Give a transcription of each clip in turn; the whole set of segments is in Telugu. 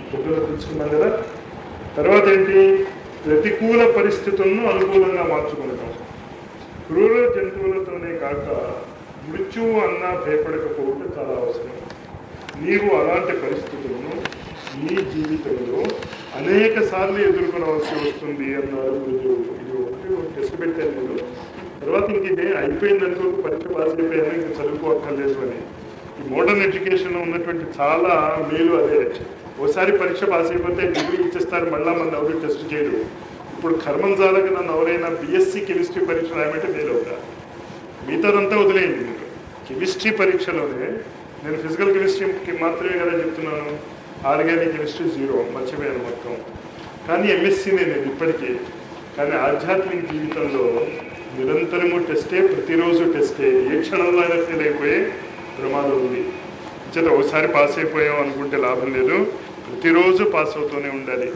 పొద్దున తెలుసుకున్నాం కదా తర్వాత ఏంటి ప్రతికూల పరిస్థితులను అనుకూలంగా మార్చుకుంటాం క్రూర జంతువులతోనే కాక మృత్యువు అన్నా భయపడకపోవటం చాలా అవసరం నీవు అలాంటి పరిస్థితులను నీ జీవితంలో అనేక సార్లు ఎదుర్కొనవలసి వస్తుంది అన్నారు గురుదేవుడు ఇది ఒకటి ఒక టెస్ట్ పెట్టాను నేను తర్వాత ఇంక ఇదే అయిపోయింది అనుకో పరీక్ష పాస్ అయిపోయాను ఇంకా చదువుకోక్కర్లేదు అని ఈ మోడర్న్ ఎడ్యుకేషన్లో ఉన్నటువంటి చాలా మేలు అదే ఓసారి పరీక్ష పాస్ అయిపోతే డిగ్రీ ఇచ్చేస్తారు మళ్ళా మన ఎవరు టెస్ట్ చేయరు ఇప్పుడు కర్మంజాలకు నన్ను ఎవరైనా బీఎస్సీ కెమిస్ట్రీ పరీక్ష రాయమంటే మేలు అవుతారు మిగతాదంతా వదిలేయండి మీరు కెమిస్ట్రీ పరీక్షలోనే నేను ఫిజికల్ కెమిస్ట్రీకి మాత్రమే కదా చెప్తున్నాను ఆర్గానిక్ కెమిస్ట్రీ జీరో మర్చిపోయాను మొత్తం కానీ ఎంఎస్సీ నేను ఇప్పటికీ కానీ ఆధ్యాత్మిక జీవితంలో నిరంతరము టెస్టే ప్రతిరోజు టెస్టే ఏ క్షణంలో అయినా ఫెయిల్ అయిపోయే ప్రమాదం ఉంది చేత ఒకసారి పాస్ అయిపోయాం అనుకుంటే లాభం లేదు ప్రతిరోజు పాస్ అవుతూనే ఉండాలి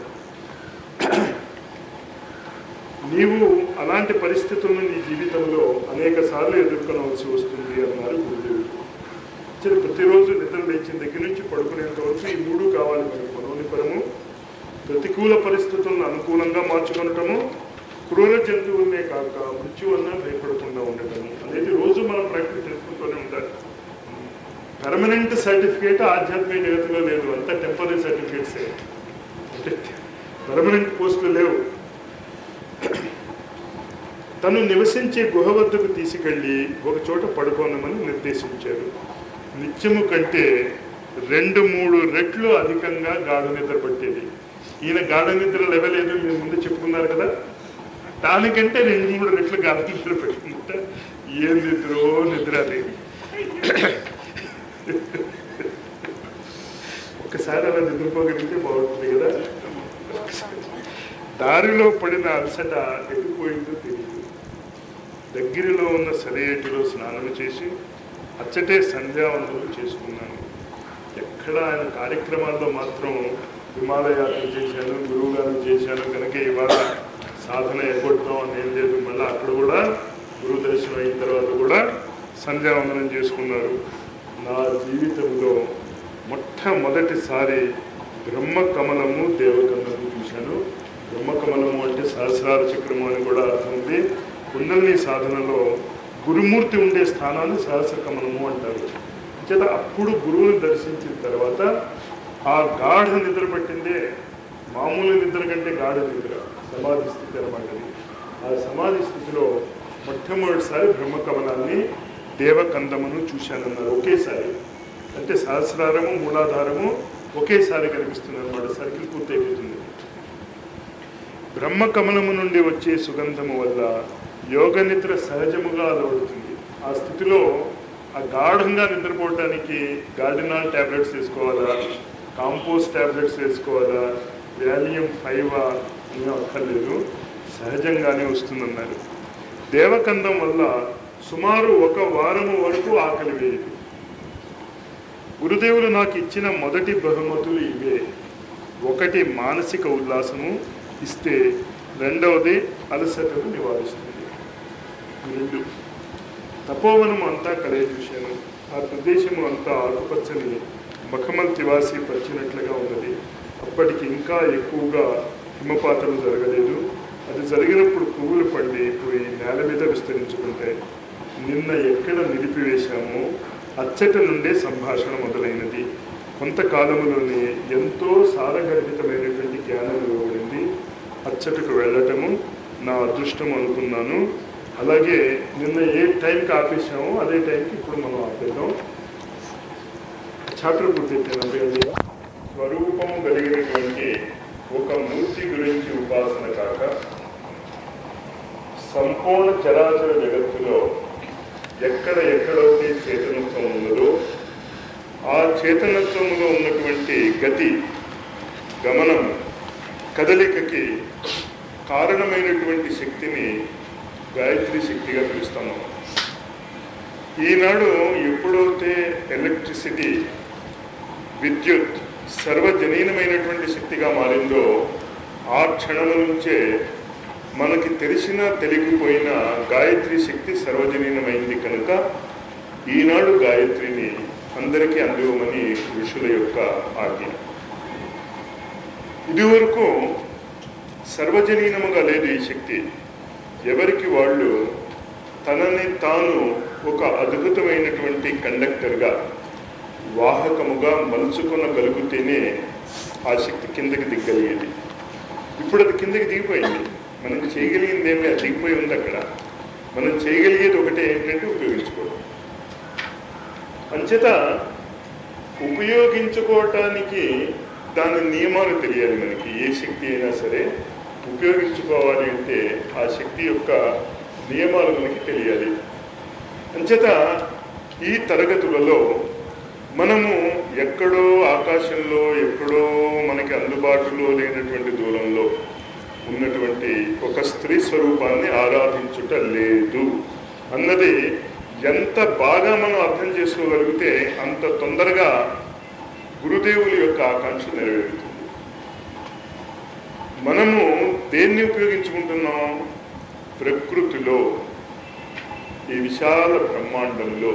నీవు అలాంటి పరిస్థితులను నీ జీవితంలో అనేక సార్లు ఎదుర్కొనవలసి వస్తుంది అన్నారు గురుదేవుడు సరే ప్రతిరోజు నిద్ర లేచిన దగ్గర నుంచి పడుకునేంత వరకు ఈ మూడు కావాలి మనకు మనోనిపరము ప్రతికూల పరిస్థితులను అనుకూలంగా మార్చుకొనటము క్రూర జంతువులనే కాక మృత్యు అన్న భయపడకుండా ఉండటము అనేది రోజు మనం ప్రాక్టీస్ చేసుకుంటూనే ఉండాలి పర్మనెంట్ సర్టిఫికేట్ ఆధ్యాత్మిక జగత్తులో లేదు అంతా టెంపరీ సర్టిఫికేట్సే అంటే పర్మనెంట్ పోస్టులు లేవు తను నివసించే గుహ వద్దకు తీసుకెళ్ళి ఒక చోట పడుకోనమని నిర్దేశించారు నిత్యము కంటే రెండు మూడు రెట్లు అధికంగా గాఢ నిద్ర పట్టేది ఈయన గాఢ నిద్ర లెవెల్ ఏదో మీరు ముందు చెప్పుకున్నారు కదా దానికంటే రెండు మూడు రెట్లు గాఢ నిద్ర పెట్టుకుంటే ఏ నిద్రో నిద్ర అది ఒక్కసారి అలా నిద్రపోగలిగితే బాగుంటుంది కదా దారిలో పడిన అలసట ఎటుపోయిందో తెలియదు దగ్గరలో ఉన్న సరియేటిలో స్నానం చేసి అచ్చటే సంధ్యావందనం చేసుకున్నాను ఎక్కడ ఆయన కార్యక్రమాల్లో మాత్రం హిమాలయ యాత్ర చేశాను గురువు గారు చేశాను కనుక ఇవాళ సాధన ఎగ్గొడతాం అని ఏం లేదు మళ్ళీ అక్కడ కూడా గురువు దర్శనం అయిన తర్వాత కూడా సంధ్యావందనం చేసుకున్నారు నా జీవితంలో మొట్టమొదటిసారి బ్రహ్మకమలము దేవకమలము చూశాను బ్రహ్మకమలము అంటే సహస్రార చక్రము అని కూడా అర్థం ఉంది కుండలిని సాధనలో గురుమూర్తి ఉండే స్థానాన్ని సహస్ర కమలము అంటారు చేత అప్పుడు గురువుని దర్శించిన తర్వాత ఆ గాఢ నిద్ర పట్టిందే మామూలు నిద్ర కంటే గాఢ నిద్ర సమాధి స్థితి అనమాట అది. ఆ సమాధి స్థితిలో మొట్టమొదటిసారి బ్రహ్మకమలాన్ని దేవకందమును చూశానన్నారు ఒకేసారి అంటే సహస్రారము మూలాధారము ఒకేసారి కనిపిస్తుంది అనమాట సర్కిల్ పూర్తయిపోతుంది బ్రహ్మకమలము నుండి వచ్చే సుగంధము వల్ల యోగ నిద్ర సహజముగా అలవడుతుంది ఆ స్థితిలో ఆ గాఢంగా నిద్రపోవడానికి గార్డినాల్ ట్యాబ్లెట్స్ వేసుకోవాలా కాంపోస్ట్ ట్యాబ్లెట్స్ వేసుకోవాలా వాల్యూమ్ ఫైవ్ ఏం అక్కర్లేదు సహజంగానే వస్తుందన్నారు దేవకందం వల్ల సుమారు ఒక వారము వరకు ఆకలి వేయదు గురుదేవులు నాకు ఇచ్చిన మొదటి బహుమతులు ఇవే ఒకటి మానసిక ఉల్లాసము ఇస్తే రెండవది అలసటను నివారిస్తుంది ఈ రెండు తపోవనం అంతా కలే చూశాను ఆ ప్రదేశము అంతా ఆకుపచ్చని మఖమల్ తివాసి పరిచినట్లుగా ఉన్నది అప్పటికి ఇంకా ఎక్కువగా హిమపాతలు జరగలేదు అది జరిగినప్పుడు పువ్వులు పండి పోయి నేల మీద విస్తరించుకుంటాయి నిన్న ఎక్కడ నిలిపివేశామో అచ్చట నుండే సంభాషణ మొదలైనది కొంతకాలములోనే ఎంతో సారగర్భితమైనటువంటి జ్ఞానం ఇవ్వబడింది అచ్చటకు వెళ్ళటము నా అదృష్టం అనుకున్నాను అలాగే నిన్న ఏ టైంకి ఆపేసామో అదే టైంకి ఇప్పుడు మనం ఆపేద్దాం చాప్టర్ పూర్తయిపోయినంటే అది స్వరూపము కలిగినటువంటి ఒక మూర్తి గురించి ఉపాసన కాక సంపూర్ణ చరాచర జగత్తులో ఎక్కడ ఎక్కడైతే చైతన్యత్వం ఉన్నదో ఆ చైతన్యత్వంలో ఉన్నటువంటి గతి గమనం కదలికకి కారణమైనటువంటి శక్తిని గాయత్రి శక్తిగా పిలుస్తాము ఈనాడు ఎప్పుడైతే ఎలక్ట్రిసిటీ విద్యుత్ సర్వజనీనమైనటువంటి శక్తిగా మారిందో ఆ క్షణం నుంచే మనకి తెలిసిన తెలియకపోయిన గాయత్రి శక్తి సర్వజనీనమైంది కనుక ఈనాడు గాయత్రిని అందరికీ అందివ్వమని ఋషుల యొక్క ఆజ్ఞ ఇదివరకు సర్వజనీనముగా లేదు ఈ శక్తి ఎవరికి వాళ్ళు తనని తాను ఒక అద్భుతమైనటువంటి కండక్టర్గా వాహకముగా మలుచుకొనగలిగితేనే ఆ శక్తి కిందకి దిగ్గలిగేది ఇప్పుడు అది కిందకి దిగిపోయింది మనం చేయగలిగింది ఏమి అది దిగిపోయి ఉంది అక్కడ మనం చేయగలిగేది ఒకటే ఏంటంటే ఉపయోగించుకోవడం అంచేత ఉపయోగించుకోవటానికి దాని నియమాలు తెలియాలి మనకి ఏ శక్తి అయినా సరే ఉపయోగించుకోవాలి అంటే ఆ శక్తి యొక్క నియమాలు మనకి తెలియాలి అంచేత ఈ తరగతులలో మనము ఎక్కడో ఆకాశంలో ఎక్కడో మనకి అందుబాటులో లేనటువంటి దూరంలో ఉన్నటువంటి ఒక స్త్రీ స్వరూపాన్ని ఆరాధించుట లేదు అన్నది ఎంత బాగా మనం అర్థం చేసుకోగలిగితే అంత తొందరగా గురుదేవుల యొక్క ఆకాంక్ష నెరవేరుతుంది మనము దేన్ని ఉపయోగించుకుంటున్నాం ప్రకృతిలో ఈ విశాల బ్రహ్మాండంలో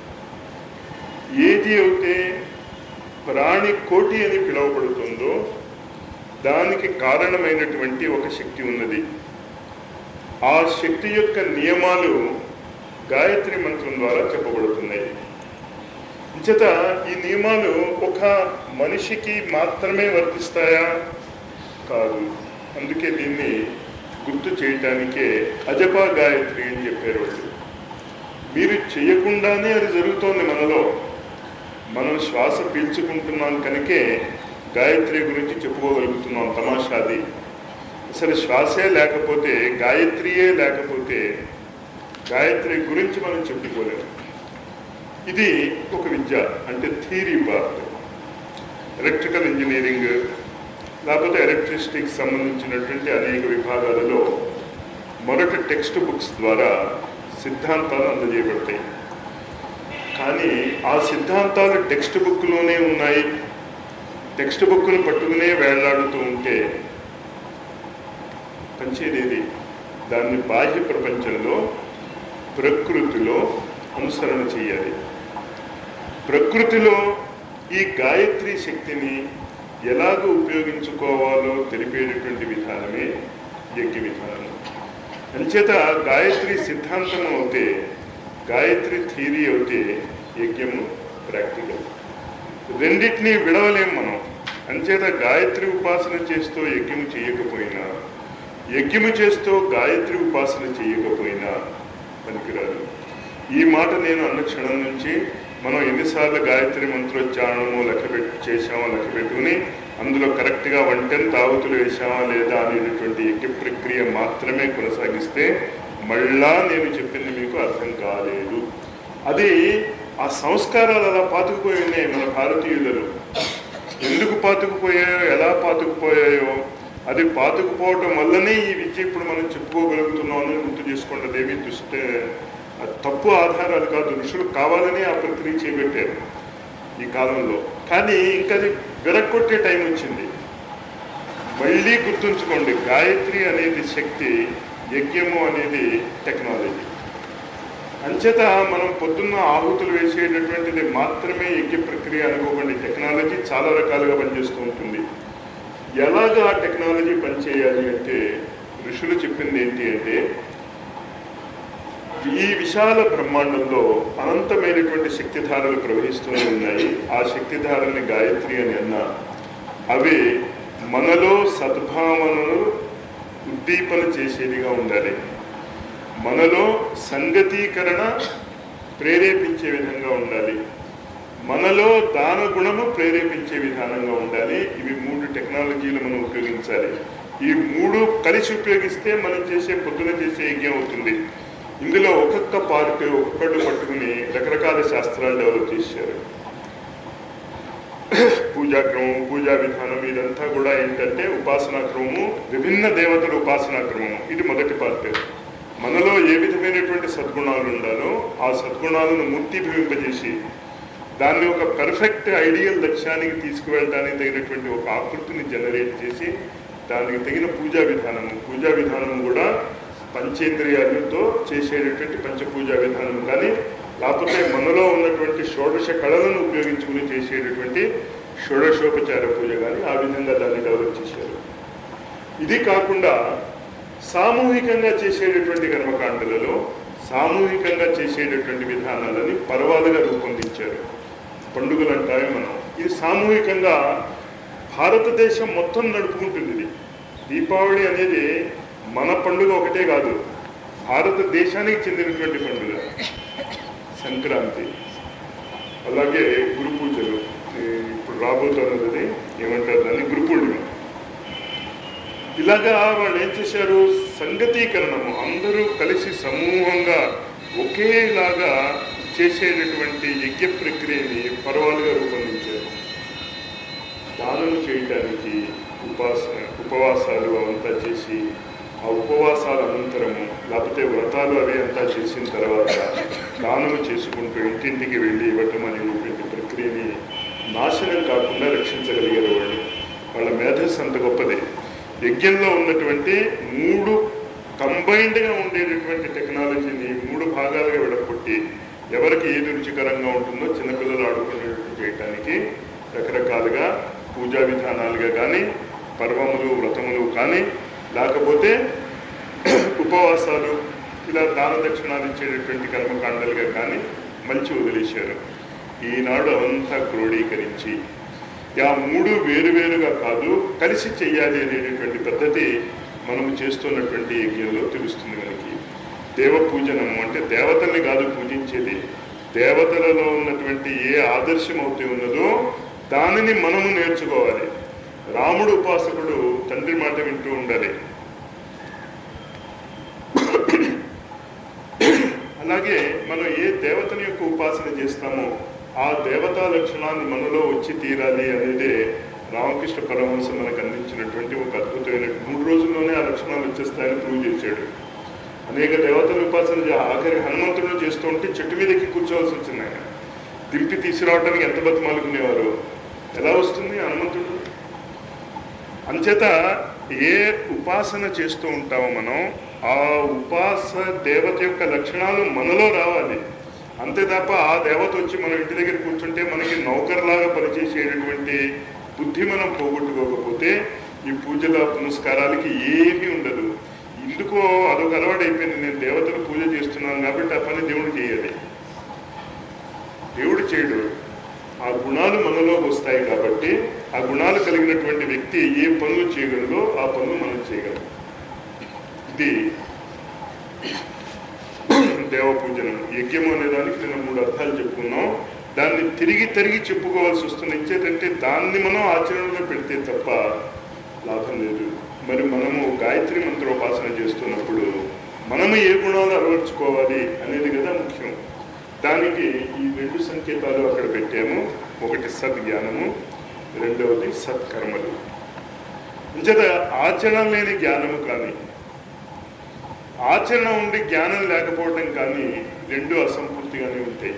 ఏది అయితే ప్రాణి కోటి అని పిలువబడుతుందో దానికి కారణమైనటువంటి ఒక శక్తి ఉన్నది ఆ శక్తి యొక్క నియమాలు గాయత్రి మంత్రం ద్వారా చెప్పబడుతున్నాయి చేత ఈ నియమాలు ఒక మనిషికి మాత్రమే వర్తిస్తాయా కాదు అందుకే దీన్ని గుర్తు చేయటానికే అజపా గాయత్రి అని చెప్పారు వాళ్ళు మీరు చేయకుండానే అది జరుగుతోంది మనలో మనం శ్వాస పీల్చుకుంటున్నాం కనుకే గాయత్రి గురించి చెప్పుకోగలుగుతున్నాం తమాషాది అసలు శ్వాసే లేకపోతే గాయత్రియే లేకపోతే గాయత్రి గురించి మనం చెప్పుకోలేము ఇది ఒక విద్య అంటే థీరీ పార్ట్ ఎలక్ట్రికల్ ఇంజనీరింగ్ లేకపోతే ఎలక్ట్రిసిటీకి సంబంధించినటువంటి అనేక విభాగాలలో మొదటి టెక్స్ట్ బుక్స్ ద్వారా సిద్ధాంతాలు అందజేయబడతాయి కానీ ఆ సిద్ధాంతాలు టెక్స్ట్ బుక్లోనే ఉన్నాయి టెక్స్ట్ బుక్ను పట్టుకునే వేళ్లాడుతూ ఉంటే పంచేదేది దాన్ని బాహ్య ప్రపంచంలో ప్రకృతిలో అనుసరణ చేయాలి ప్రకృతిలో ఈ గాయత్రి శక్తిని ఎలాగ ఉపయోగించుకోవాలో తెలిపేటటువంటి విధానమే యజ్ఞ విధానం అంచేత గాయత్రి సిద్ధాంతం అవుతే గాయత్రి థీరీ అవుతే యజ్ఞము ప్రాక్టికల్ రెండింటినీ విడవలేం మనం అంచేత గాయత్రి ఉపాసన చేస్తూ యజ్ఞము చేయకపోయినా యజ్ఞము చేస్తూ గాయత్రి ఉపాసన చేయకపోయినా పనికిరాదు ఈ మాట నేను అన్న క్షణం నుంచి మనం ఎన్నిసార్లు గాయత్రి మంత్రోచ్చారణము లెక్క పెట్టి చేసామో లెక్క పెట్టుకుని అందులో కరెక్ట్గా వన్ టెన్త్ ఆవుతులు వేసామా లేదా అనేటటువంటి యజ్ఞ ప్రక్రియ మాత్రమే కొనసాగిస్తే మళ్ళా నేను చెప్పింది మీకు అర్థం కాలేదు అది ఆ సంస్కారాలు అలా పాతుకుపోయి ఉన్నాయి మన భారతీయులలో ఎందుకు పాతుకుపోయాయో ఎలా పాతుకుపోయాయో అది పాతుకుపోవటం వల్లనే ఈ విద్య ఇప్పుడు మనం చెప్పుకోగలుగుతున్నాం అని గుర్తు చేసుకోండి అదేమి దుష్ట అది తప్పు ఆధారాలు కాదు ఋషులు కావాలని ఆ ప్రక్రియ చేపట్టారు ఈ కాలంలో కానీ ఇంకా అది విరక్కొట్టే టైం వచ్చింది మళ్ళీ గుర్తుంచుకోండి గాయత్రి అనేది శక్తి యజ్ఞము అనేది టెక్నాలజీ అంచేత మనం పొద్దున్న ఆహుతులు వేసేటటువంటిది మాత్రమే యజ్ఞ ప్రక్రియ అనుకోకండి టెక్నాలజీ చాలా రకాలుగా పనిచేస్తూ ఉంటుంది ఎలాగ ఆ టెక్నాలజీ పనిచేయాలి అంటే ఋషులు చెప్పింది ఏంటి అంటే ఈ విశాల బ్రహ్మాండంలో అనంతమైనటువంటి శక్తిధారలు ప్రవహిస్తూనే ఉన్నాయి ఆ శక్తిధారల్ని గాయత్రి అని అన్నా అవి మనలో సద్భావనను ఉద్దీపన చేసేదిగా ఉండాలి మనలో సంగతీకరణ ప్రేరేపించే విధంగా ఉండాలి మనలో దాన గుణము ప్రేరేపించే విధానంగా ఉండాలి ఇవి మూడు టెక్నాలజీలు మనం ఉపయోగించాలి ఈ మూడు కలిసి ఉపయోగిస్తే మనం చేసే పొద్దున చేసే యజ్ఞం అవుతుంది ఇందులో ఒక్కొక్క పార్ట్ ఒక్కొక్కళ్ళు పట్టుకుని రకరకాల శాస్త్రాలు డెవలప్ చేశారు పూజా క్రమం పూజా విధానం ఇదంతా కూడా ఏంటంటే ఉపాసనా క్రమము విభిన్న దేవతల ఉపాసనా క్రమము ఇది మొదటి పార్ట్ మనలో ఏ విధమైనటువంటి సద్గుణాలు ఉండాలో ఆ సద్గుణాలను మూర్తిభవింపజేసి దాన్ని ఒక పర్ఫెక్ట్ ఐడియల్ లక్ష్యానికి తీసుకువెళ్ళడానికి తగినటువంటి ఒక ఆకృతిని జనరేట్ చేసి దానికి తగిన పూజా విధానము పూజా విధానం కూడా పంచేంద్రియాలతో చేసేటటువంటి పంచపూజా విధానం కానీ లేకపోతే మనలో ఉన్నటువంటి షోడశ కళలను ఉపయోగించుకుని చేసేటటువంటి షోడశోపచార పూజ కానీ ఆ విధంగా దాన్ని డెవలప్ చేశారు ఇది కాకుండా సామూహికంగా చేసేటటువంటి కర్మకాండలలో సామూహికంగా చేసేటటువంటి విధానాలని పర్వాలుగా రూపొందించారు పండుగలు అంటామే మనం ఇది సామూహికంగా భారతదేశం మొత్తం నడుపుకుంటుంది ఇది దీపావళి అనేది మన పండుగ ఒకటే కాదు భారతదేశానికి చెందినటువంటి పండుగ సంక్రాంతి అలాగే గురు పూజలు ఈ ఇప్పుడు రాబోతున్నది ఏమంటారు దాన్ని గురు పూర్ణిమ ఇలాగా వాళ్ళు ఏం చేశారు సంగతీకరణము అందరూ కలిసి సమూహంగా ఒకేలాగా చేసేటటువంటి యజ్ఞ ప్రక్రియని పర్వాలుగా రూపొందించారు దానం చేయటానికి ఉపాస ఉపవాసాలు అవంతా చేసి ఆ ఉపవాసాల అనంతరము లేకపోతే వ్రతాలు అవి అంతా చేసిన తర్వాత దానము చేసుకుంటూ ఇంటింటికి వెళ్ళి ఇవ్వటం అనేటువంటి ప్రక్రియని నాశనం కాకుండా రక్షించగలిగారు వాళ్ళు వాళ్ళ మేధస్సు అంత గొప్పది యజ్ఞంలో ఉన్నటువంటి మూడు కంబైన్డ్గా ఉండేటటువంటి టెక్నాలజీని మూడు భాగాలుగా విడగొట్టి ఎవరికి ఏది రుచికరంగా ఉంటుందో చిన్నపిల్లలు ఆడుకునేటట్టు చేయటానికి రకరకాలుగా పూజా విధానాలుగా కానీ పర్వములు వ్రతములు కానీ లేకపోతే ఉపవాసాలు ఇలా దాన దక్షిణాలు ఇచ్చేటటువంటి కర్మకాండలుగా కానీ మంచి వదిలేశారు ఈనాడు అంతా క్రోడీకరించి ఆ మూడు వేరువేరుగా కాదు కలిసి చెయ్యాలి అనేటటువంటి పద్ధతి మనము చేస్తున్నటువంటి యజ్ఞంలో తెలుస్తుంది మనకి దేవ పూజనము అంటే దేవతల్ని కాదు పూజించేది దేవతలలో ఉన్నటువంటి ఏ ఆదర్శం అవుతే ఉన్నదో దానిని మనము నేర్చుకోవాలి రాముడు ఉపాసకుడు తండ్రి మాట వింటూ ఉండాలి అలాగే మనం ఏ దేవతని యొక్క ఉపాసన చేస్తామో ఆ దేవతా లక్షణాన్ని మనలో వచ్చి తీరాలి అనేదే రామకృష్ణ పరమహంస మనకు అందించినటువంటి ఒక అద్భుతమైన మూడు రోజుల్లోనే ఆ లక్షణాలు వచ్చేస్తాయని ప్రూవ్ చేశాడు అనేక దేవతల ఉపాసన చే- ఆఖరి హనుమంతుడు చేస్తూ ఉంటే చెట్టు మీదకి కూర్చోవలసి వచ్చింది ఆయన దింపి తీసుకురావడానికి ఎంత బతిమాలుకునేవారు ఎలా వస్తుంది హనుమంతుడు అంచేత ఏ ఉపాసన చేస్తూ ఉంటామో మనం ఆ ఉపాస దేవత యొక్క లక్షణాలు మనలో రావాలి అంతే తప్ప ఆ దేవత వచ్చి మన ఇంటి దగ్గర కూర్చుంటే మనకి నౌకర్లాగా పనిచేసేటటువంటి బుద్ధి మనం పోగొట్టుకోకపోతే ఈ పూజల పునస్కారాలకి ఏమీ ఉండదు ఎందుకో అదొక అలవాటు అయిపోయింది నేను దేవతలు పూజ చేస్తున్నాను కాబట్టి ఆ పని దేవుడు చేయాలి దేవుడు చేయడు ఆ గుణాలు మనలో వస్తాయి కాబట్టి ఆ గుణాలు కలిగినటువంటి వ్యక్తి ఏ పనులు చేయగలదో ఆ పనులు మనం చేయగలం ఇది దేవ పూజనం యజ్ఞము అనే దానికి నేను మూడు అర్థాలు చెప్పుకున్నాం దాన్ని తిరిగి తిరిగి చెప్పుకోవాల్సి వస్తుంది ఇచ్చేటంటే దాన్ని మనం ఆచరణలో పెడితే తప్ప లాభం లేదు మరి మనము గాయత్రి మంత్రోపాసన చేస్తున్నప్పుడు మనము ఏ గుణాలు అలవర్చుకోవాలి అనేది కదా ముఖ్యం దానికి ఈ రెండు సంకేతాలు అక్కడ పెట్టాము ఒకటి సద్జ్ఞానము రెండవది సత్కర్మలు అంచేత ఆచరణ లేని జ్ఞానము కానీ ఆచరణ ఉండి జ్ఞానం లేకపోవటం కానీ రెండు అసంపూర్తిగానే ఉంటాయి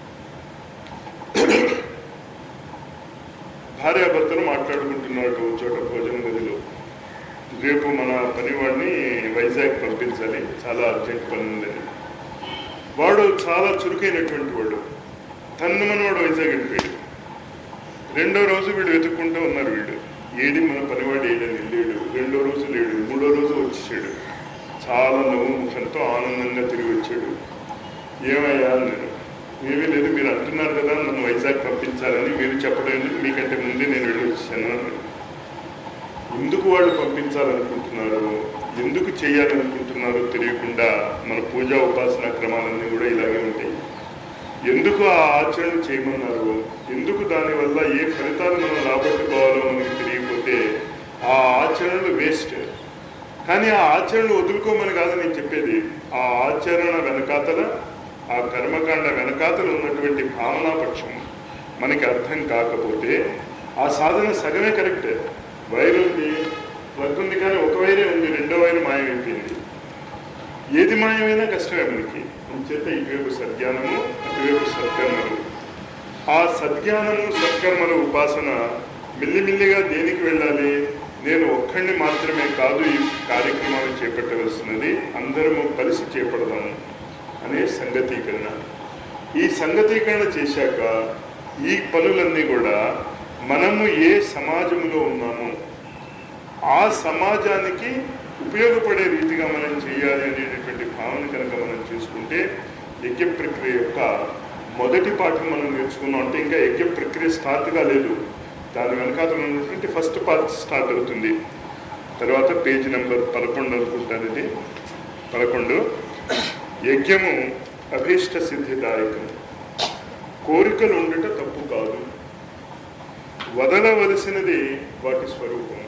భార్యాభర్తలు మాట్లాడుకుంటున్నారు ఒక చోట భోజన గదిలో రేపు మన పనివాడిని వైజాగ్ పంపించాలి చాలా అర్జెంట్ పని ఉందని వాడు చాలా చురుకైనటువంటి వాడు తన్ను మనవాడు వైజాగ్ వెళ్ళిపోయాడు రెండో రోజు వీడు వెతుక్కుంటూ ఉన్నారు వీడు ఏడి మన పనివాడు ఏడని వెళ్ళాడు రెండో రోజు లేడు మూడో రోజు వచ్చేసాడు చాలా నవ్వు ముఖంతో ఆనందంగా తిరిగి వచ్చాడు ఏమయ్యా అన్నాడు ఏమీ లేదు మీరు అంటున్నారు కదా నన్ను వైజాగ్ పంపించాలని మీరు చెప్పడం ఎందుకు? మీకంటే ముందే నేను వెళ్ళి వచ్చాను అన్నాడు ఎందుకు వాళ్ళు పంపించాలనుకుంటున్నారు ఎందుకు చేయాలనుకుంటున్నారో తెలియకుండా మన పూజా ఉపాసన క్రమాలన్నీ కూడా ఇలాగే ఉంటాయి ఎందుకు ఆ ఆచరణ చేయమన్నారు ఎందుకు దానివల్ల ఏ ఫలితాలు మనం రాబట్టుకోవాలో మనకి తెలియకపోతే ఆ ఆచరణలు వేస్ట్ కానీ ఆ ఆచరణ వదులుకోమని కాదు నేను చెప్పేది ఆ ఆచరణ వెనకాతల ఆ కర్మకాండ వెనకాతల ఉన్నటువంటి భావనాపక్షం మనకి అర్థం కాకపోతే ఆ సాధన సగమే కరెక్ట్ వైర్ ఉంది ప్లగ్ ఉంది కానీ ఒక వైరే ఉంది రెండో వైరు మాయమైపోయింది ఏది మాయమైనా కష్టమే మనకి అంచేత ఇటువైపు సద్జ్ఞానము అటువైపు సత్కర్మలు ఆ సద్జ్ఞానము సత్కర్మల ఉపాసన మిల్లిమిల్లిగా దేనికి వెళ్ళాలి నేను ఒక్కడిని మాత్రమే కాదు ఈ కార్యక్రమాలు చేపట్టవలసినది అందరము కలిసి చేపడదాము అనే సంగతీకరణ ఈ సంగతీకరణ చేశాక ఈ పనులన్నీ కూడా మనము ఏ సమాజంలో ఉన్నామో ఆ సమాజానికి ఉపయోగపడే రీతిగా మనం చేయాలి అనేటటువంటి భావన కనుక మనం చూసుకుంటే యజ్ఞ ప్రక్రియ యొక్క మొదటి పాఠం మనం నేర్చుకున్నాం అంటే ఇంకా యజ్ఞ ప్రక్రియ స్టార్ట్ కాలేదు దాని వెనకాతలు ఉన్నటువంటి ఫస్ట్ పార్ట్ స్టార్ట్ అవుతుంది తర్వాత పేజ్ నెంబర్ పదకొండు అనుకుంటాను ఇది పదకొండు యజ్ఞము అభీష్ట సిద్ధిదాయకం కోరికలు ఉండట తప్పు కాదు వదలవలసినది వాటి స్వరూపం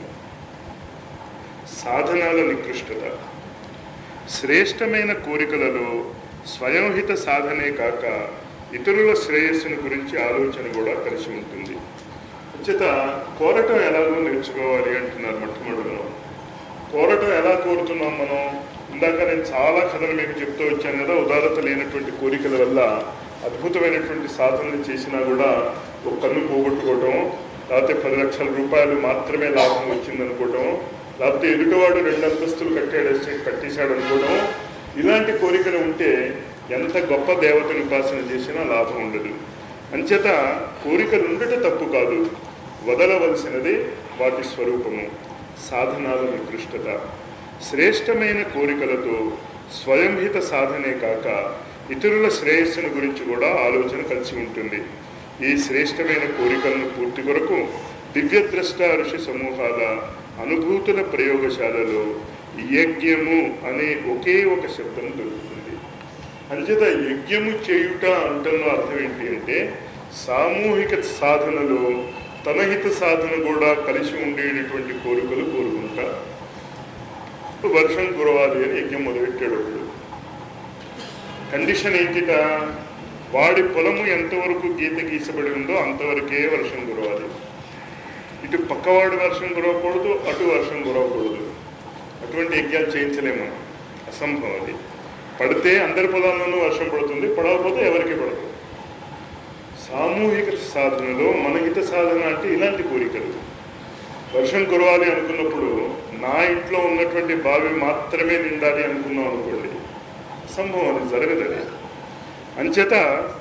సాధనాల నికృష్టత శ్రేష్టమైన కోరికలలో స్వయంహిత సాధనే కాక ఇతరుల శ్రేయస్సును గురించి ఆలోచన కూడా కలిసి ఉంటుంది ఉచిత కోరటం ఎలాగో నేర్చుకోవాలి అంటున్నారు మొట్టమొదటిలో కోరటం ఎలా కోరుతున్నాం మనం ఇందాక నేను చాలా కథలు మీకు చెప్తూ వచ్చాను కదా ఉదారత లేనటువంటి కోరికల వల్ల అద్భుతమైనటువంటి సాధనలు చేసినా కూడా ఒక కన్ను పోగొట్టుకోవటం లేకపోతే పది లక్షల రూపాయలు మాత్రమే లాభం వచ్చిందనుకోవటం లేకపోతే ఎదుటివాడు రెండు అంతస్తులు కట్టాడు కట్టేశాడు అనుకోవడం ఇలాంటి కోరికలు ఉంటే ఎంత గొప్ప దేవతను ఉపాసన చేసినా లాభం ఉండదు అంచేత కోరికలు ఉండట తప్పు కాదు వదలవలసినది వాటి స్వరూపము సాధనాల నికృష్టత శ్రేష్టమైన కోరికలతో స్వయంహిత సాధనే కాక ఇతరుల శ్రేయస్సును గురించి కూడా ఆలోచన కలిసి ఉంటుంది ఈ శ్రేష్టమైన కోరికలను పూర్తి కొరకు దివ్యద్రష్ట ఋషి సమూహాల అనుభూతుల ప్రయోగశాలలో యజ్ఞము అనే ఒకే ఒక శబ్దం దొరుకుతుంది అంచేత యజ్ఞము చేయుట అంటున్న అర్థం ఏంటి అంటే సామూహిక సాధనలో తన హిత సాధన కూడా కలిసి ఉండేటటువంటి కోరికలు కోరుకుంటా వర్షం కురవాలి అని యజ్ఞం మొదలెట్టాడు ఒకడు కండిషన్ ఏంటిట వాడి పొలము ఎంతవరకు గీత గీసబడి ఉందో అంతవరకే వర్షం కురవాలి ఇటు పక్కవాడు వర్షం కురవకూడదు అటు వర్షం కురవకూడదు అటువంటి యజ్ఞాలు చేయించలేము మనం అసంభవం అది పడితే అందరి పొలాల్లోనూ వర్షం పడుతుంది పడకపోతే ఎవరికి పడదు సామూహిక సాధనలో మనహిత సాధన అంటే ఇలాంటి కోరికలు వర్షం కురవాలి అనుకున్నప్పుడు నా ఇంట్లో ఉన్నటువంటి బావి మాత్రమే నిండాలి అనుకున్నాం అనుకోండి అసంభవం అది జరగదు అది అంచేత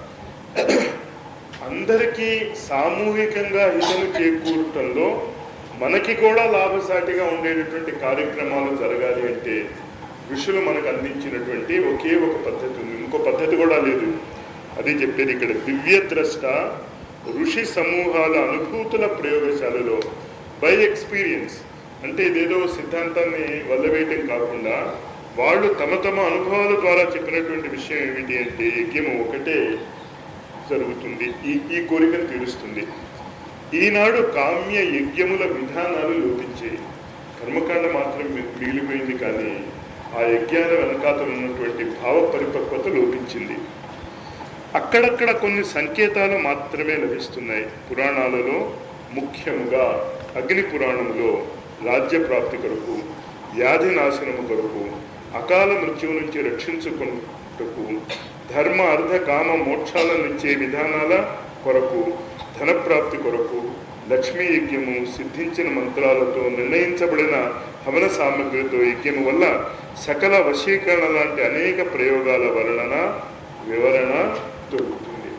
అందరికీ సామూహికంగా హితము చేకూరటంలో మనకి కూడా లాభసాటిగా ఉండేటటువంటి కార్యక్రమాలు జరగాలి అంటే ఋషులు మనకు అందించినటువంటి ఒకే ఒక పద్ధతి ఉంది ఇంకో పద్ధతి కూడా లేదు అది చెప్పేది ఇక్కడ దివ్యద్రష్ట ఋషి సమూహాల అనుభూతుల ప్రయోగశాలలో బై ఎక్స్పీరియన్స్ అంటే ఇదేదో సిద్ధాంతాన్ని వల్లవేయటం కాకుండా వాళ్ళు తమ తమ అనుభవాల ద్వారా చెప్పినటువంటి విషయం ఏమిటి అంటే యజ్ఞము ఒకటే జరుగుతుంది ఈ ఈ కోరికను తీరుస్తుంది ఈనాడు కామ్య యజ్ఞముల విధానాలు లోపించాయి కర్మకాండ మాత్రం మి- మిగిలిపోయింది కానీ ఆ యజ్ఞాల వెనకాతలు ఉన్నటువంటి భావ పరిపక్వత లోపించింది అక్కడక్కడ కొన్ని సంకేతాలు మాత్రమే లభిస్తున్నాయి పురాణాలలో ముఖ్యముగా అగ్ని పురాణంలో రాజ్య ప్రాప్తి కొరకు వ్యాధి నాశనము కొరకు అకాల మృత్యువు నుంచి రక్షించుకున్నటకు ధర్మ అర్ధ కామ మోక్షాలను ఇచ్చే విధానాల కొరకు ధనప్రాప్తి కొరకు లక్ష్మీ యజ్ఞము సిద్ధించిన మంత్రాలతో నిర్ణయించబడిన హవన సామగ్రితో యజ్ఞము వల్ల సకల వశీకరణ లాంటి అనేక ప్రయోగాల వర్ణన వివరణ దొరుకుతుంది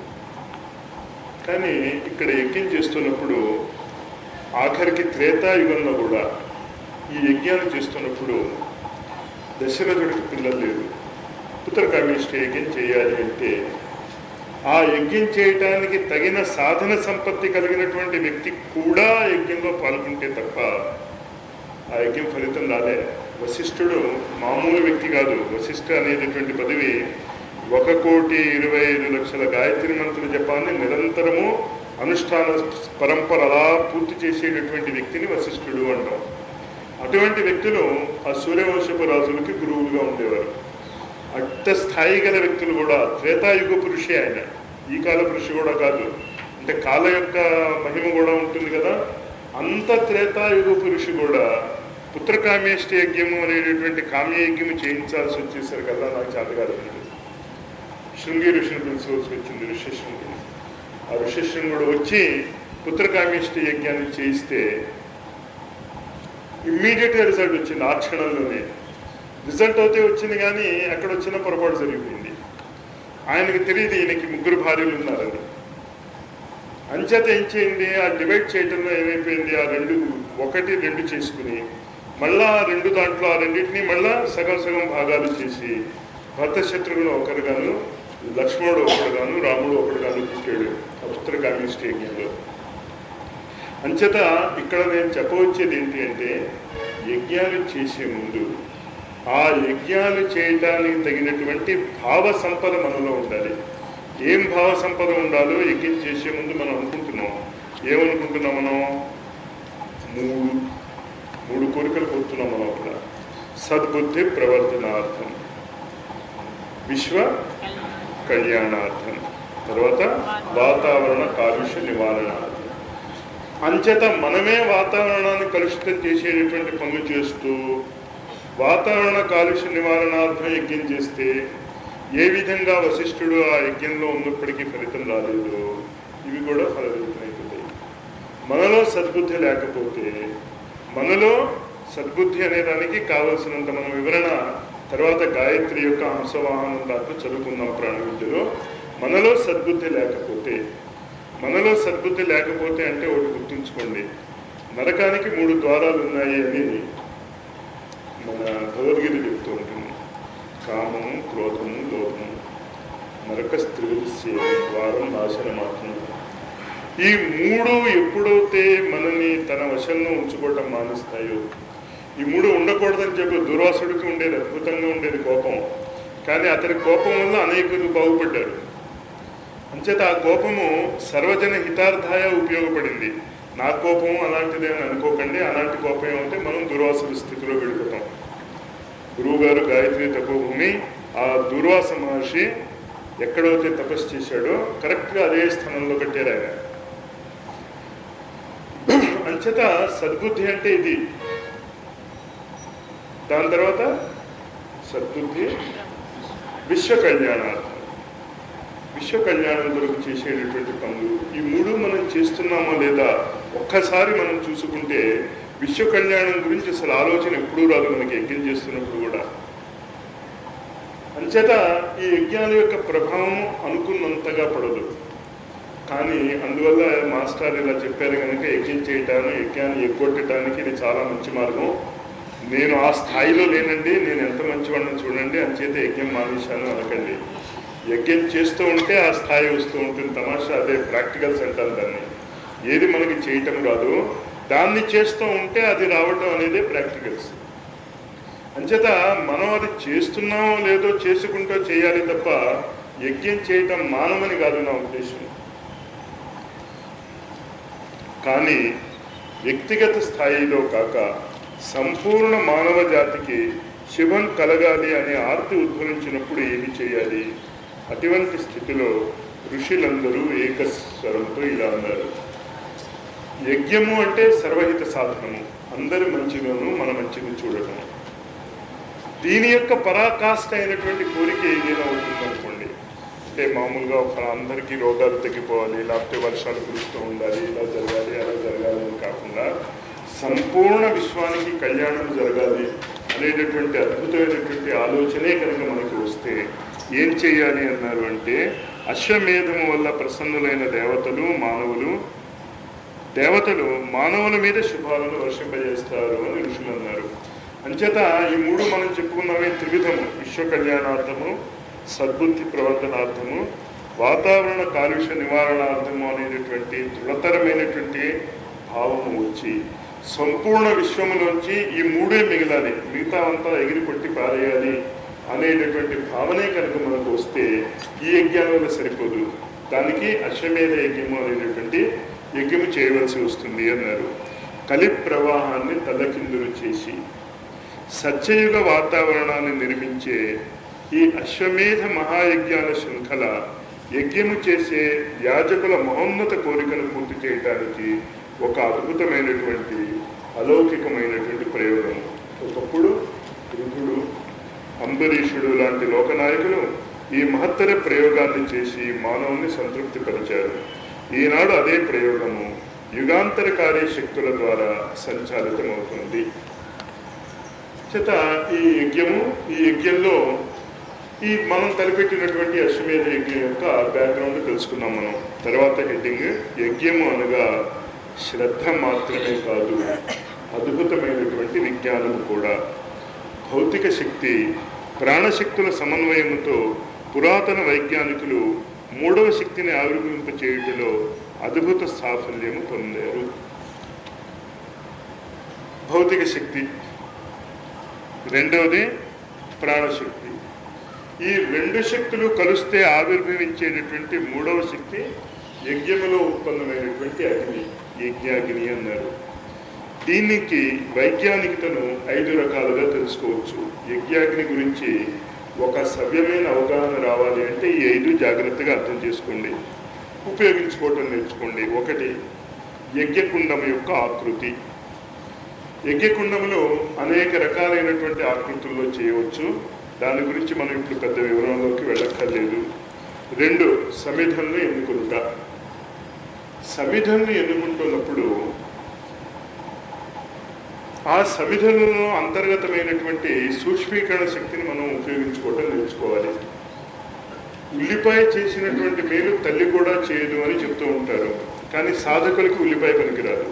కానీ ఇక్కడ యజ్ఞం చేస్తున్నప్పుడు ఆఖరికి త్రేతాయుగంలో కూడా ఈ యజ్ఞాలు చేస్తున్నప్పుడు దశరథుడికి పిల్లలు లేరు పుత్రకామేష్టి యజ్ఞం చేయాలి అంటే ఆ యజ్ఞం చేయటానికి తగిన సాధన సంపత్తి కలిగినటువంటి వ్యక్తి కూడా ఆ యజ్ఞంలో పాల్గొంటే తప్ప ఆ యజ్ఞం ఫలితం రాలే వశిష్ఠుడు మామూలు వ్యక్తి కాదు వశిష్ఠ అనేటటువంటి పదవి ఒక కోటి ఇరవై ఐదు లక్షల గాయత్రి మంత్రుల జపాన్ని నిరంతరము అనుష్ఠాన పరంపర అలా పూర్తి చేసేటటువంటి వ్యక్తిని వశిష్ఠుడు అంటాం అటువంటి వ్యక్తులు ఆ సూర్యవంశపు రాజులకి గురువులుగా ఉండేవారు అట్ట స్థాయి గల వ్యక్తులు కూడా త్రేతాయుగ పురుషే ఆయన ఈ కాల పురుషు కూడా కాదు అంటే కాల యొక్క మహిమ కూడా ఉంటుంది కదా అంత త్రేతాయుగ పురుషు కూడా పుత్రకామేష్టి యజ్ఞము అనేటటువంటి కామ్య యజ్ఞము చేయించాల్సి వచ్చేసరికి కదా నాకు చేత కాదు శృంగి ఋషిని పిలుచుకోవాల్సి వచ్చింది ఋషిశృంగుడు ఆ ఋషిశృంగుడు వచ్చి పుత్రకామేష్టి యజ్ఞాన్ని చేయిస్తే ఇమ్మీడియట్గా రిజల్ట్ వచ్చింది ఆ క్షణంలోనే రిజల్ట్ అయితే వచ్చింది కానీ అక్కడ వచ్చిన పొరపాటు జరిగిపోయింది ఆయనకి తెలియదు ఈయనకి ముగ్గురు భార్యలు ఉన్నారని అంచేత ఏం చేయండి ఆ డివైడ్ చేయడంలో ఏమైపోయింది ఆ రెండు ఒకటి రెండు చేసుకుని మళ్ళా ఆ రెండు దాంట్లో ఆ రెండింటిని మళ్ళా సగం సగం భాగాలు చేసి భర్త శత్రుఘ్నుడు ఒకరుగాను లక్ష్మణుడు ఒకడుగాను రాముడు ఒకడుగాను పుట్టాడు ఆ ఉత్తరగామి స్టేడియంలో అంచేత ఇక్కడ నేను చెప్పవచ్చేది ఏంటి అంటే యజ్ఞాలు చేసే ముందు ఆ యజ్ఞాలు చేయడానికి తగినటువంటి భావ సంపద మనలో ఉండాలి ఏం భావ సంపద ఉండాలో యజ్ఞం చేసే ముందు మనం అనుకుంటున్నాం ఏమనుకుంటున్నాం మనం మూడు మూడు కోరికలు కోరుతున్నాం మనం అక్కడ సద్బుద్ధి ప్రవర్తనార్థం విశ్వ కళ్యాణార్థం తర్వాత వాతావరణ కాలుష్య నివారణార్థం అంచేత మనమే వాతావరణాన్ని కలుషితం చేసేటటువంటి పనులు చేస్తూ వాతావరణ కాలుష్య నివారణార్థం యజ్ఞం చేస్తే ఏ విధంగా వశిష్ఠుడు ఆ యజ్ఞంలో ఉన్నప్పటికీ ఫలితం రాలేదు ఇవి కూడా ఫలరహితమైపోతాయి మనలో సద్బుద్ధి లేకపోతే మనలో సద్బుద్ధి అనే దానికి కావలసినంత మన వివరణ తర్వాత గాయత్రి యొక్క హంసవాహనం దాంట్లో చదువుకుందాం ప్రాణ విద్యలో మనలో సద్బుద్ధి లేకపోతే మనలో సద్బుద్ధి లేకపోతే అంటే ఒకటి గుర్తుంచుకోండి నరకానికి మూడు ద్వారాలు ఉన్నాయి అని మన భగవద్గీత చెప్తూ ఉంటుంది కామము క్రోధము లోభము నరక స్త్రీస్య ద్వారం నాశనమాత్మ ఈ మూడు ఎప్పుడైతే మనని తన వశంలో ఉంచుకోవటం మానేస్తాయో ఈ మూడు ఉండకూడదని చెప్పి దుర్వాసుడికి ఉండేది అద్భుతంగా ఉండేది కోపం కానీ అతని కోపం వల్ల అనేకులు బాగుపడ్డారు అంచేత ఆ కోపము సర్వజన హితార్థాయ ఉపయోగపడింది నా కోపం అలాంటిదే అని అనుకోకండి అలాంటి కోపం ఏమంటే మనం దుర్వాసుల స్థితిలో వెళ్ళిపోతాం గురువు గారు గాయత్రి తపోభూమి ఆ దుర్వాస మహర్షి ఎక్కడైతే తపస్సు చేశాడో కరెక్ట్గా అదే స్థానంలో కట్టారు ఆయన అంచేత సద్బుద్ధి అంటే ఇది దాని తర్వాత సద్బుద్ధి విశ్వ కళ్యాణార్థం విశ్వ కళ్యాణం కొరకు చేసేటటువంటి పనులు ఈ మూడు మనం చేస్తున్నామా లేదా ఒక్కసారి మనం చూసుకుంటే విశ్వ కళ్యాణం గురించి అసలు ఆలోచన ఎప్పుడూ రాదు మనకి యజ్ఞం చేస్తున్నప్పుడు కూడా అంచేత ఈ యజ్ఞాల యొక్క ప్రభావం అనుకున్నంతగా పడదు కానీ అందువల్ల మాస్టర్ ఇలా చెప్పారు కనుక యజ్ఞం చేయటాన్ని యజ్ఞాన్ని ఎగ్గొట్టడానికి ఇది చాలా మంచి మార్గం నేను ఆ స్థాయిలో లేనండి నేను ఎంత మంచివాడిని చూడండి అంచేత యజ్ఞం మానేశాను అనకండి యజ్ఞం చేస్తూ ఉంటే ఆ స్థాయి వస్తూ ఉంటుంది తమాషా అదే ప్రాక్టికల్స్ అంటారు దాన్ని ఏది మనకి చేయటం రాదు దాన్ని చేస్తూ ఉంటే అది రావటం అనేది ప్రాక్టికల్స్ అంచేత మనం అది చేస్తున్నామో లేదో చేసుకుంటూ చేయాలి తప్ప యజ్ఞం చేయటం మానమని కాదు నా ఉద్దేశం కానీ వ్యక్తిగత స్థాయిలో కాక సంపూర్ణ మానవ జాతికి శుభం కలగాలి అనే ఆర్తి ఉద్భవించినప్పుడు ఏమి చేయాలి అటువంటి స్థితిలో ఋషులందరూ ఏకస్వరంతో ఇలా అన్నారు యజ్ఞము అంటే సర్వహిత సాధనము అందరి మంచిగాను మన మంచిని చూడటం దీని యొక్క పరాకాష్ట అయినటువంటి కోరిక ఏదైనా ఉంటుందనుకోండి అంటే మామూలుగా ఒక అందరికీ రోగాలు తగ్గిపోవాలి లేకపోతే వర్షాలు కురుస్తూ ఉండాలి ఇలా జరగాలి అలా జరగాలి అని కాకుండా సంపూర్ణ విశ్వానికి కళ్యాణం జరగాలి అనేటటువంటి అద్భుతమైనటువంటి ఆలోచనే కనుక మనకి వస్తే ఏం చేయాలి అన్నారు అంటే అశ్వమేధము వల్ల ప్రసన్నులైన దేవతలు మానవులు దేవతలు మానవుల మీద శుభాలను వర్షింపజేస్తారు అని ఋషులు అన్నారు అంచేత ఈ మూడు మనం చెప్పుకున్నవి త్రివిధము విశ్వ కళ్యాణార్థము సద్బుద్ధి ప్రవర్తనార్థము వాతావరణ కాలుష్య నివారణార్థము అనేటటువంటి దృఢతరమైనటువంటి భావము వచ్చి సంపూర్ణ విశ్వములోంచి ఈ మూడే మిగలాలి మిగతా అంతా ఎగిరి కొట్టి పారేయాలి అనేటటువంటి భావనే కనుక మనకు వస్తే ఈ యజ్ఞం వల్ల సరిపోదు దానికి అశ్వమేధ యజ్ఞము అనేటటువంటి యజ్ఞము చేయవలసి వస్తుంది అన్నారు కలి ప్రవాహాన్ని తలకిందులు చేసి సత్యయుగ వాతావరణాన్ని నిర్మించే ఈ అశ్వమేధ మహాయజ్ఞాల శృంఖల యజ్ఞము చేసే యాజకుల మహోన్నత కోరికను పూర్తి చేయడానికి ఒక అద్భుతమైనటువంటి అలౌకికమైనటువంటి ప్రయోగం ఒకప్పుడు రుధుడు అంబరీషుడు లాంటి లోకనాయకులు ఈ మహత్తర ప్రయోగాన్ని చేసి మానవుని సంతృప్తిపరిచారు ఈనాడు అదే ప్రయోగము యుగాంతరకారి శక్తుల ద్వారా సంచాలితమవుతుంది చేత ఈ యజ్ఞము ఈ యజ్ఞంలో ఈ మనం తలపెట్టినటువంటి అశ్వమేధ యజ్ఞం యొక్క బ్యాక్గ్రౌండ్ తెలుసుకున్నాం మనం తర్వాత హెడ్డింగ్ యజ్ఞము అనగా శ్రద్ధ మాత్రమే కాదు అద్భుతమైనటువంటి విజ్ఞానం కూడా భౌతిక శక్తి ప్రాణశక్తుల సమన్వయముతో పురాతన వైజ్ఞానికులు మూడవ శక్తిని ఆవిర్భవింప చేయుటలో అద్భుత సాఫల్యము పొందారు భౌతిక శక్తి రెండవది ప్రాణశక్తి ఈ రెండు శక్తులు కలిస్తే ఆవిర్భవించేటటువంటి మూడవ శక్తి యజ్ఞములో ఉత్పన్నమైనటువంటి అగ్ని యజ్ఞాగ్ని అన్నారు దీనికి వైజ్ఞానికతను ఐదు రకాలుగా తెలుసుకోవచ్చు యజ్ఞాగ్ని గురించి ఒక సవ్యమైన అవగాహన రావాలి అంటే ఈ ఐదు జాగ్రత్తగా అర్థం చేసుకోండి ఉపయోగించుకోవటం నేర్చుకోండి ఒకటి యజ్ఞకుండం యొక్క ఆకృతి యజ్ఞకుండములో అనేక రకాలైనటువంటి ఆకృతుల్లో చేయవచ్చు దాని గురించి మనం ఇప్పుడు పెద్ద వివరంలోకి వెళ్ళక్కర్లేదు రెండు సమిధలను ఎన్నుకుంటా సమిధలను ఎన్నుకుంటున్నప్పుడు ఆ సమిధలలో అంతర్గతమైనటువంటి సూక్ష్మీకరణ శక్తిని మనం ఉపయోగించుకోవటం నేర్చుకోవాలి ఉల్లిపాయ చేసినటువంటి మేలు తల్లి కూడా చేయదు అని చెప్తూ ఉంటారు కానీ సాధకులకి ఉల్లిపాయ పనికిరాదు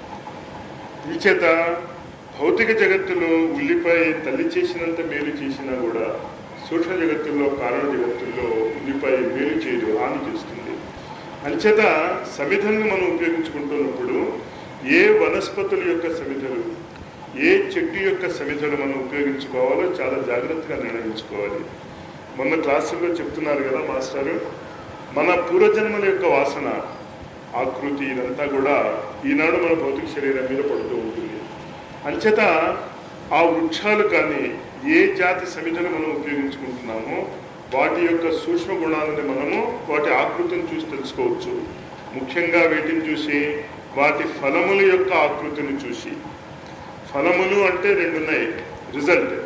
ఈ చేత భౌతిక జగత్తులో ఉల్లిపాయ తల్లి చేసినంత మేలు చేసినా కూడా సూక్ష్మ జగత్తుల్లో కారణ జగత్తుల్లో ఉల్లిపాయ మేలు చేయదు హాని చేస్తుంది అంచేత సమిధలను మనం ఉపయోగించుకుంటున్నప్పుడు ఏ వనస్పతుల యొక్క సమిధలు ఏ చెట్టు యొక్క సమిధలు మనం ఉపయోగించుకోవాలో చాలా జాగ్రత్తగా నిర్ణయించుకోవాలి మొన్న క్లాసుల్లో చెప్తున్నారు కదా మాస్టారు మన పూర్వజన్మల యొక్క వాసన ఆకృతి ఇదంతా కూడా ఈనాడు మన భౌతిక శరీరం మీద పడుతూ ఉంటుంది అంచేత ఆ వృక్షాలు కానీ ఏ జాతి సమిధలు మనం ఉపయోగించుకుంటున్నామో వాటి యొక్క సూక్ష్మ గుణాలని మనము వాటి ఆకృతిని చూసి తెలుసుకోవచ్చు ముఖ్యంగా వీటిని చూసి వాటి ఫలముల యొక్క ఆకృతిని చూసి ఫలములు అంటే రెండు ఉన్నాయి రిజల్ట్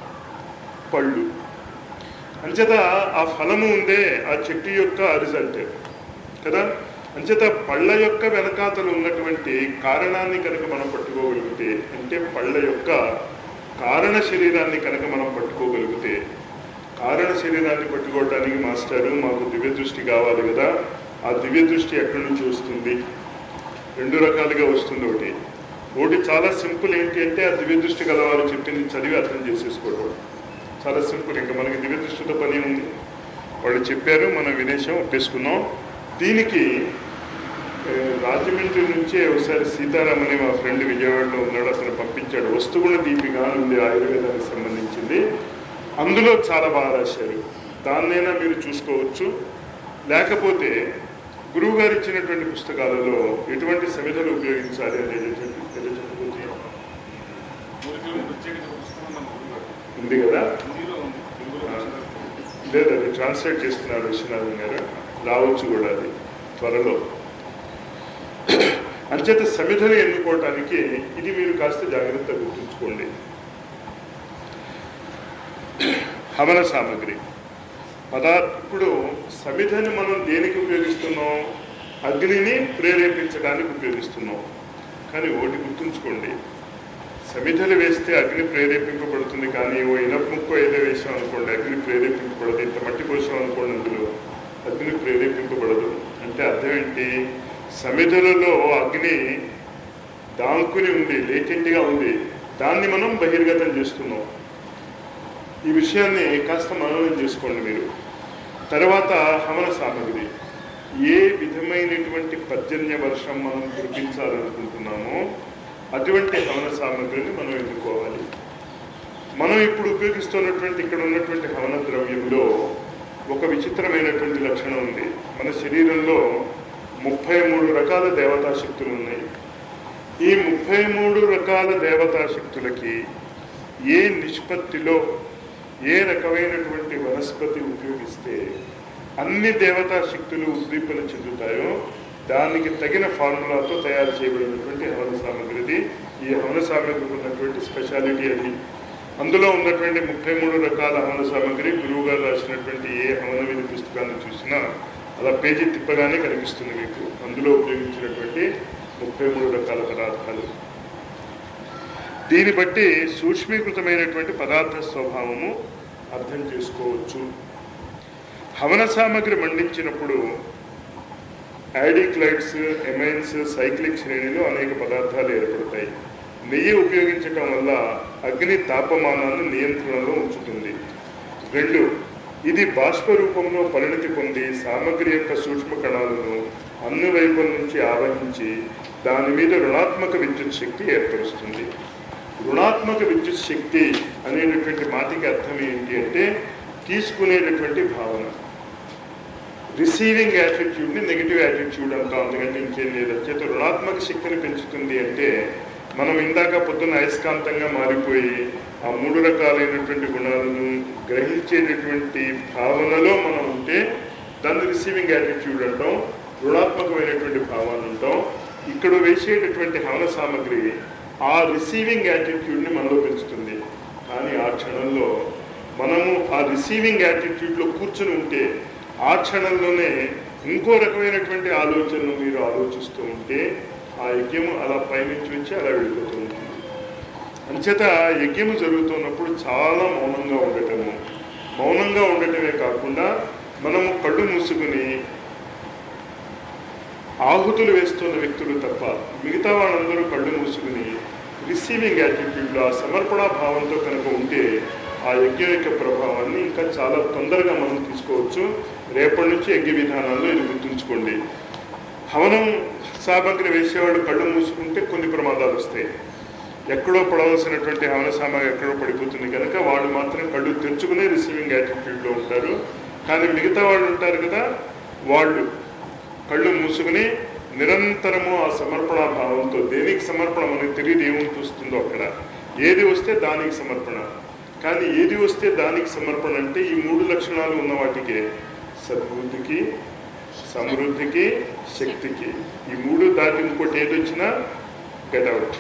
పళ్ళు అంచేత ఆ ఫలము ఉందే ఆ చెట్టు యొక్క రిజల్ట్ కదా అంచేత పళ్ళ యొక్క వెనకాతలు ఉన్నటువంటి కారణాన్ని కనుక మనం పట్టుకోగలిగితే అంటే పళ్ళ యొక్క కారణ శరీరాన్ని కనుక మనం పట్టుకోగలిగితే కారణ శరీరాన్ని పట్టుకోవడానికి మాస్టారు మాకు దివ్య దృష్టి కావాలి కదా ఆ దివ్య దృష్టి ఎక్కడి నుంచి వస్తుంది రెండు రకాలుగా వస్తుంది ఒకటి ఒకటి చాలా సింపుల్ ఏంటి అంటే ఆ దివ్య దృష్టి గలవారు చెప్పింది చదివి అర్థం చేసేసుకోవడం చాలా సింపుల్ ఇంకా మనకి దివ్య దృష్టితో పని ఉంది వాళ్ళు చెప్పారు మనం వినేశం ఒప్పేసుకున్నాం దీనికి ఏ, రాజమండ్రి నుంచే ఒకసారి సీతారాం అనే మా ఫ్రెండ్ విజయవాడలో ఉన్నాడు అతను పంపించాడు వస్తుగుణ దీపిక అని ఉంది ఆయుర్వేదానికి సంబంధించింది అందులో చాలా బాగా రాశారు దాన్నైనా మీరు చూసుకోవచ్చు లేకపోతే గురువు గారు ఇచ్చినటువంటి పుస్తకాలలో ఎటువంటి సమిధలు ఉపయోగించాలి అనేది చెప్పి తెలియజేయకపోతే మూలికలు ప్రత్యేకించిన పుస్తకం మన గురువుగారు. ఉంది కదా హిందీలో ఉంది తెలుగులో ఆ. వచ్చిన లేదు అది ట్రాన్స్లేట్ చేస్తున్నారు విశ్వనాథన్ గారు రావచ్చు కూడా అది త్వరలో అంచేత సమిధలు ఎన్నుకోవటానికి ఇది మీరు కాస్త జాగ్రత్త గుర్తుంచుకోండి హవన సామగ్రి పదార్థ ఇప్పుడు సమిధని మనం దేనికి ఉపయోగిస్తున్నాం అగ్నిని ప్రేరేపించడానికి ఉపయోగిస్తున్నాం కానీ ఒకటి గుర్తుంచుకోండి సమిధలు వేస్తే అగ్ని ప్రేరేపింపబడుతుంది కానీ ఓ ఇనప ముక్కో ఏదో వేసాం అనుకోండి అగ్ని ప్రేరేపింపబడదు ఇంత మట్టి పోసాం అనుకోండి అందులో అగ్ని ప్రేరేపింపబడదు అంటే అర్థం ఏంటి సమిధలలో అగ్ని దాంకుని ఉంది లేటెంట్గా ఉంది దాన్ని మనం బహిర్గతం చేస్తున్నాం ఈ విషయాన్ని కాస్త మననం చేసుకోండి మీరు తర్వాత హవన సామగ్రి ఏ విధమైనటువంటి పర్జన్య వర్షం మనం కురిపించాలనుకుంటున్నామో అటువంటి హవన సామగ్రిని మనం ఎన్నుకోవాలి మనం ఇప్పుడు ఉపయోగిస్తున్నటువంటి ఇక్కడ ఉన్నటువంటి హవన ద్రవ్యంలో ఒక విచిత్రమైనటువంటి లక్షణం ఉంది మన శరీరంలో ముప్పై మూడు రకాల దేవతా శక్తులు ఉన్నాయి ఈ ముప్పై మూడు రకాల దేవతా శక్తులకి ఏ నిష్పత్తిలో ఏ రకమైనటువంటి వనస్పతి ఉపయోగిస్తే అన్ని దేవతా శక్తులు ఉద్దీపన చెందుతాయో దానికి తగిన ఫార్ములాతో తయారు చేయబడినటువంటి హవన సామగ్రిది ఈ హవన సామగ్రికి ఉన్నటువంటి స్పెషాలిటీ అది అందులో ఉన్నటువంటి ముప్పై మూడు రకాల హవన సామగ్రి గురువు గారు రాసినటువంటి ఏ హవన విధి పుస్తకాన్ని చూసినా అలా పేజీ తిప్పగానే కనిపిస్తుంది మీకు అందులో ఉపయోగించినటువంటి ముప్పై మూడు రకాల పదార్థాలు దీన్ని బట్టి సూక్ష్మీకృతమైనటువంటి పదార్థ స్వభావము అర్థం చేసుకోవచ్చు హవన సామగ్రి మండించినప్పుడు యాడిక్లైట్స్ ఎమైన్స్ సైక్లిక్ శ్రేణిలో అనేక పదార్థాలు ఏర్పడతాయి నెయ్యి ఉపయోగించటం వల్ల అగ్ని తాపమానాన్ని నియంత్రణలో ఉంచుతుంది రెండు ఇది బాష్ప రూపంలో పరిణతి పొంది సామగ్రి యొక్క సూక్ష్మ కణాలను అన్ని వైపుల నుంచి ఆవహించి దాని మీద రుణాత్మక విద్యుత్ శక్తి ఏర్పరుస్తుంది రుణాత్మక విద్యుత్ శక్తి అనేటటువంటి మాటకి అర్థం ఏంటి అంటే తీసుకునేటటువంటి భావన రిసీవింగ్ యాటిట్యూడ్ని నెగిటివ్ యాటిట్యూడ్ అంటాం అందుకంటే ఇంకేం లేదు చేత రుణాత్మక శక్తిని పెంచుతుంది అంటే మనం ఇందాక పొద్దున్న అయస్కాంతంగా మారిపోయి ఆ మూడు రకాలైనటువంటి గుణాలను గ్రహించేటటువంటి భావనలో మనం ఉంటే దాన్ని రిసీవింగ్ యాటిట్యూడ్ అంటాం రుణాత్మకమైనటువంటి భావాలు అంటాం ఇక్కడ వేసేటటువంటి హవన సామగ్రి ఆ రిసీవింగ్ యాటిట్యూడ్ని మనలో పెంచుతుంది కానీ ఆ క్షణంలో మనము ఆ రిసీవింగ్ యాటిట్యూడ్లో కూర్చుని ఉంటే ఆ క్షణంలోనే ఇంకో రకమైనటువంటి ఆలోచనలు మీరు ఆలోచిస్తూ ఉంటే ఆ యజ్ఞము అలా పైనుంచి వచ్చి అలా వెళ్ళిపోతూ ఉంటుంది అంచేత యజ్ఞము జరుగుతున్నప్పుడు చాలా మౌనంగా ఉండటము మౌనంగా ఉండటమే కాకుండా మనము కళ్ళు మూసుకుని ఆహుతులు వేస్తున్న వ్యక్తులు తప్ప మిగతా వాళ్ళందరూ కళ్ళు మూసుకుని రిసీవింగ్ యాటిట్యూడ్లో ఆ సమర్పణ భావంతో కనుక ఉంటే ఆ యజ్ఞం యొక్క ప్రభావాన్ని ఇంకా చాలా తొందరగా మనం తీసుకోవచ్చు రేపటి నుంచి యజ్ఞ విధానాల్లో ఇది గుర్తుంచుకోండి హవనం సామగ్రి వేసేవాడు కళ్ళు మూసుకుంటే కొన్ని ప్రమాదాలు వస్తాయి ఎక్కడో పడవలసినటువంటి హవన సామాగ్రి ఎక్కడో పడిపోతుంది కనుక వాళ్ళు మాత్రం కళ్ళు తెరుచుకునే రిసీవింగ్ యాటిట్యూడ్లో ఉంటారు కానీ మిగతా వాళ్ళు ఉంటారు కదా వాళ్ళు కళ్ళు మూసుకుని నిరంతరము ఆ సమర్పణ భావంతో దేనికి సమర్పణ మనకి తెలియదు ఏమని చూస్తుందో అక్కడ ఏది వస్తే దానికి సమర్పణ కానీ ఏది వస్తే దానికి సమర్పణ అంటే ఈ మూడు లక్షణాలు ఉన్న వాటికే సద్బుద్ధికి సమృద్ధికి శక్తికి ఈ మూడు దాటి ఇంకోటి ఏది వచ్చినా గెట్అవుట్